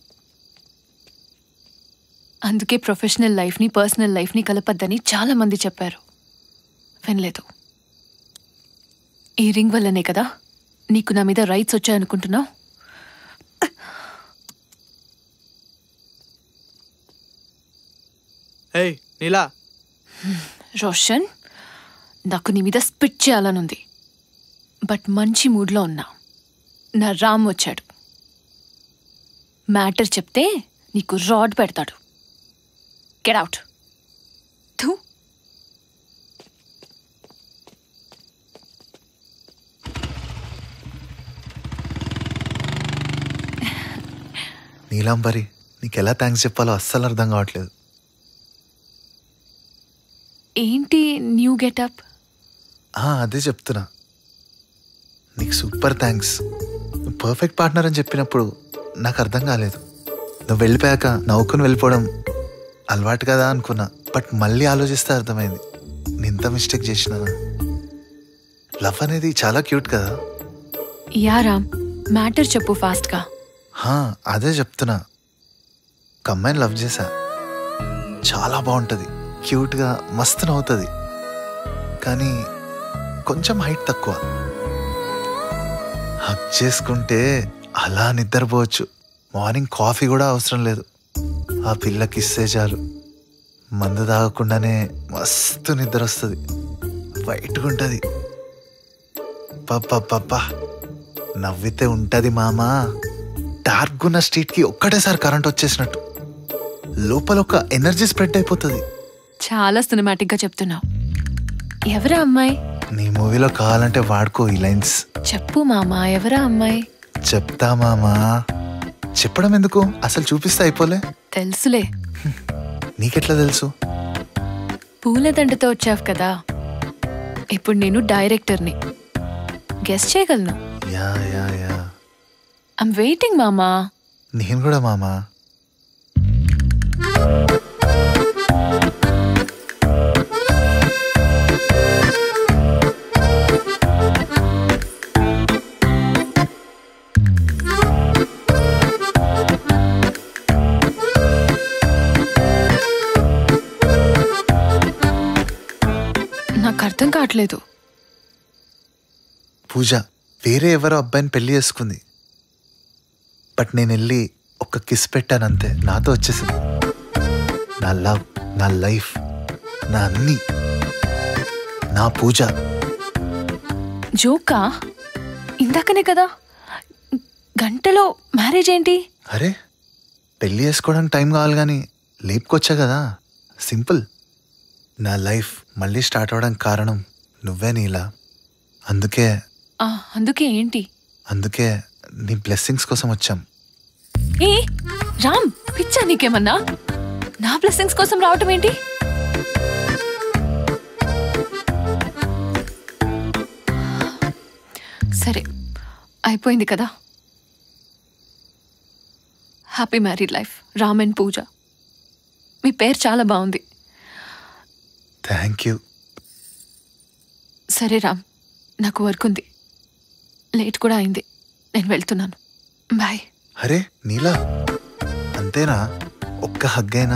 అందుకే ప్రొఫెషనల్ లైఫ్ని పర్సనల్ లైఫ్ని కలపద్దని చాలా మంది చెప్పారు వినలేదు ఈ రింగ్ వల్లనే కదా నీకు నా మీద రైట్స్ వచ్చాయనుకుంటున్నావు ఏయ్ నీలా రోషన్ నాకు నీ మీద స్పిట్ చేయాలనుంది బట్ మంచి మూడ్లో ఉన్నా నా రామ్ వచ్చాడు మ్యాటర్ చెప్తే నీకు రాడ్ పెడతాడు గెట్ అవుట్ నీలాంబరి నీకు ఎలా థ్యాంక్స్ చెప్పాలో అస్సలు అర్థం కావట్లేదు ఏంటి న్యూ గెటప్ ఆ, అదే చెప్తున్నా నీకు సూపర్ థ్యాంక్స్ నువ్వు పర్ఫెక్ట్ పార్ట్నర్ అని చెప్పినప్పుడు నాకు అర్థం కాలేదు నువ్వు వెళ్ళిపోయాక నవ్వుకుని వెళ్ళిపోవడం అలవాటు కదా అనుకున్నా బట్ మళ్ళీ ఆలోచిస్తే అర్థమైంది నేను ఇంత మిస్టేక్ చేసినా లవ్ అనేది చాలా క్యూట్ కదా యా రామ్ మ్యాటర్ చెప్పు ఫాస్ట్గా హా, అదే చెప్తున్నా ఒక అమ్మాయిని లవ్ చేశా చాలా బాగుంటుంది క్యూట్గా మస్తు నవ్వుతుంది కానీ కొంచెం హైట్ తక్కువ హక్ చేసుకుంటే అలా నిద్రపోవచ్చు మార్నింగ్ కాఫీ కూడా అవసరం లేదు ఆ పిల్లకి ఇస్తే చాలు మందు తాగకుండానే మస్తు నిద్ర వస్తుంది వైట్గా ఉంటుంది పప్ప నవ్వితే ఉంటది మామా డార్క్ ఉన్న స్ట్రీట్కి ఒక్కటేసారి కరెంట్ వచ్చేసినట్టు లోపల ఒక ఎనర్జీ స్ప్రెడ్ అయిపోతుంది చాలా సినిమాటిక్గా చెప్తున్నావు ఎవరా అమ్మాయి నీ మూవీలో కావాలంటే వాడుకో ఈ లైన్స్ చెప్పు మామా ఎవరా అమ్మాయి చెప్తా మామా చెప్పడం ఎందుకు అసలు చూపిస్తే అయిపోలే తెలుసులే నీకెట్లా తెలుసు పూలదండతో వచ్చావు కదా ఇప్పుడు నేను డైరెక్టర్ని గెస్ట్ చేయగలను ya ya ya I'm waiting మామా నేను కూడా మామా నాకు అర్థం కావట్లేదు పూజ వేరే ఎవరో అబ్బాయిని పెళ్లి చేసుకుంది బట్ నేను వెళ్ళి ఒక కిస్ పెట్టాను అంతే నాతో వచ్చేసింది నా లవ్ నా లైఫ్ నా అన్ని నా పూజ జోకా ఇందాకనే కదా గంటలో మ్యారేజ్ ఏంటి అరే పెళ్లి చేసుకోవడానికి టైం కావాలి కానీ లేపుకొచ్చా కదా సింపుల్ నా లైఫ్ మళ్ళీ స్టార్ట్ అవ్వడానికి కారణం నువ్వే నీలా అందుకే ఆ, అందుకే ఏంటి అందుకే నీ బ్లెస్సింగ్స్ కోసం వచ్చాం ఏ రామ్ పిచ్చా నీకేమన్నా నా బ్లెస్సింగ్స్ కోసం రావటం ఏంటి సరే అయిపోయింది కదా happy married life Ram and Pooja మీ పేరు చాలా బాగుంది థ్యాంక్ యూ సరే రామ్ నాకు వర్క్ ఉంది లేట్ కూడా అయింది నేను వెళ్తున్నాను బాయ్ అరే నీలా అంతేనా ఒక్క హగ్గైనా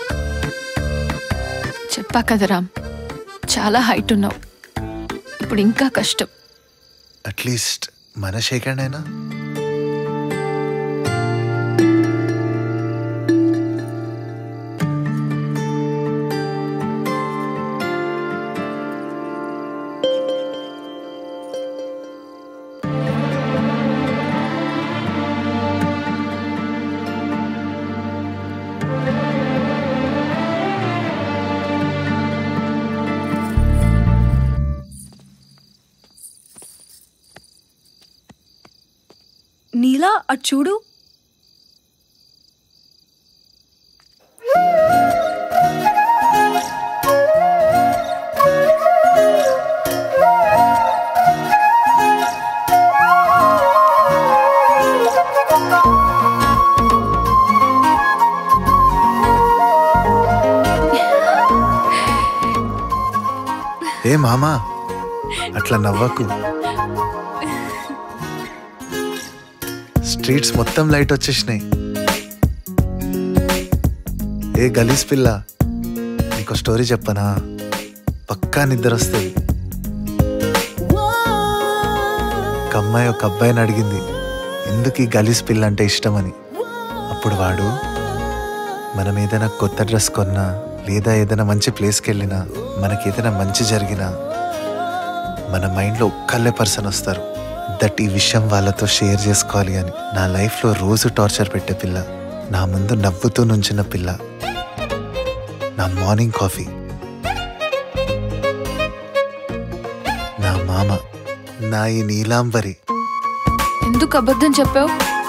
చెప్పా కదా రామ్ చాలా హైట్ ఉన్నావు ఇప్పుడు ఇంకా కష్టం అట్లీస్ట్ మన షేకండ్ అయినా నీలా అటు చూడు ఏ మామా అట్లా నవ్వకు స్ట్రీట్స్ మొత్తం లైట్ వచ్చేసినాయి ఏ గలీస్ పిల్ల నీకు స్టోరీ చెప్పనా పక్కా నిద్ర వస్తుంది ఒక అమ్మాయి ఒక అబ్బాయిని అడిగింది ఎందుకు ఈ గలీస్ పిల్ల అంటే ఇష్టమని అప్పుడు వాడు మనం ఏదైనా కొత్త డ్రెస్ కొన్నా లేదా ఏదైనా మంచి ప్లేస్కి వెళ్ళినా మనకి ఏదైనా మంచి జరిగినా మన మైండ్లో ఒక్కళ్ళే పర్సన్ వస్తారు దట్ ఈ విషయం వాళ్ళతో షేర్ చేసుకోవాలి అని నా లైఫ్లో రోజు టార్చర్ పెట్టే పిల్ల నా ముందు నవ్వుతూ నుంచిన పిల్ల నా మార్నింగ్ కాఫీ నా మామ నా ఈ నీలాంబరి ఎందుకు అబద్ధం చెప్పావు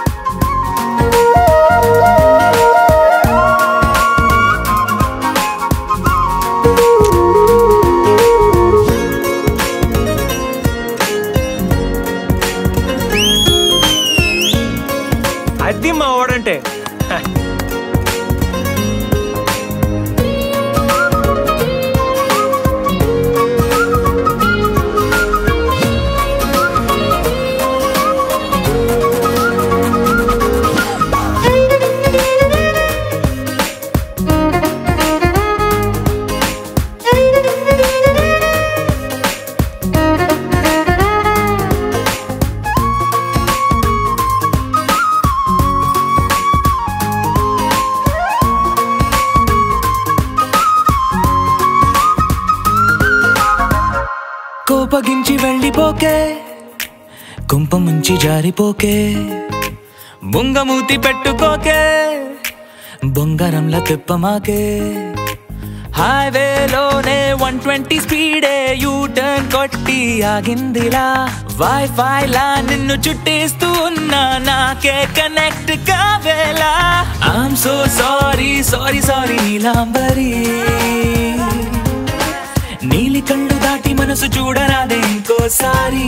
అది మా వాడంటే హ. కోపగించి వెళ్ళిపోకే కుంప ముంచి జారిపోకే బొంగమూతి పెట్టుకోకే బొంగరంలా తిప్పమాకే హైవేలోనే వన్ ట్వంటీ స్పీడే యూ టర్న్ కొట్టి ఆగిందిలా వైఫై లా నిన్ను చుట్టేస్తూ ఉన్నా నాకే కనెక్ట్ కావేలా I'm so sorry sorry sorry Neelambari నీలి కళ్ళు దాటి మనసు చూడరాదే ఇంకోసారి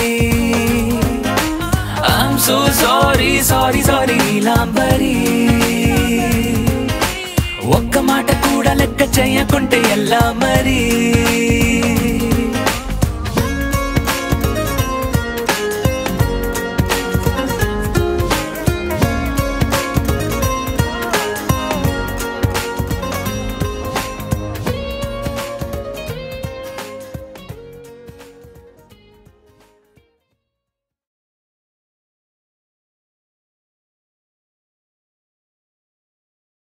I'm so sorry sorry sorry Neelambari ఒక్క మాట కూడా లెక్క చేయకుంటే ఎలా మరి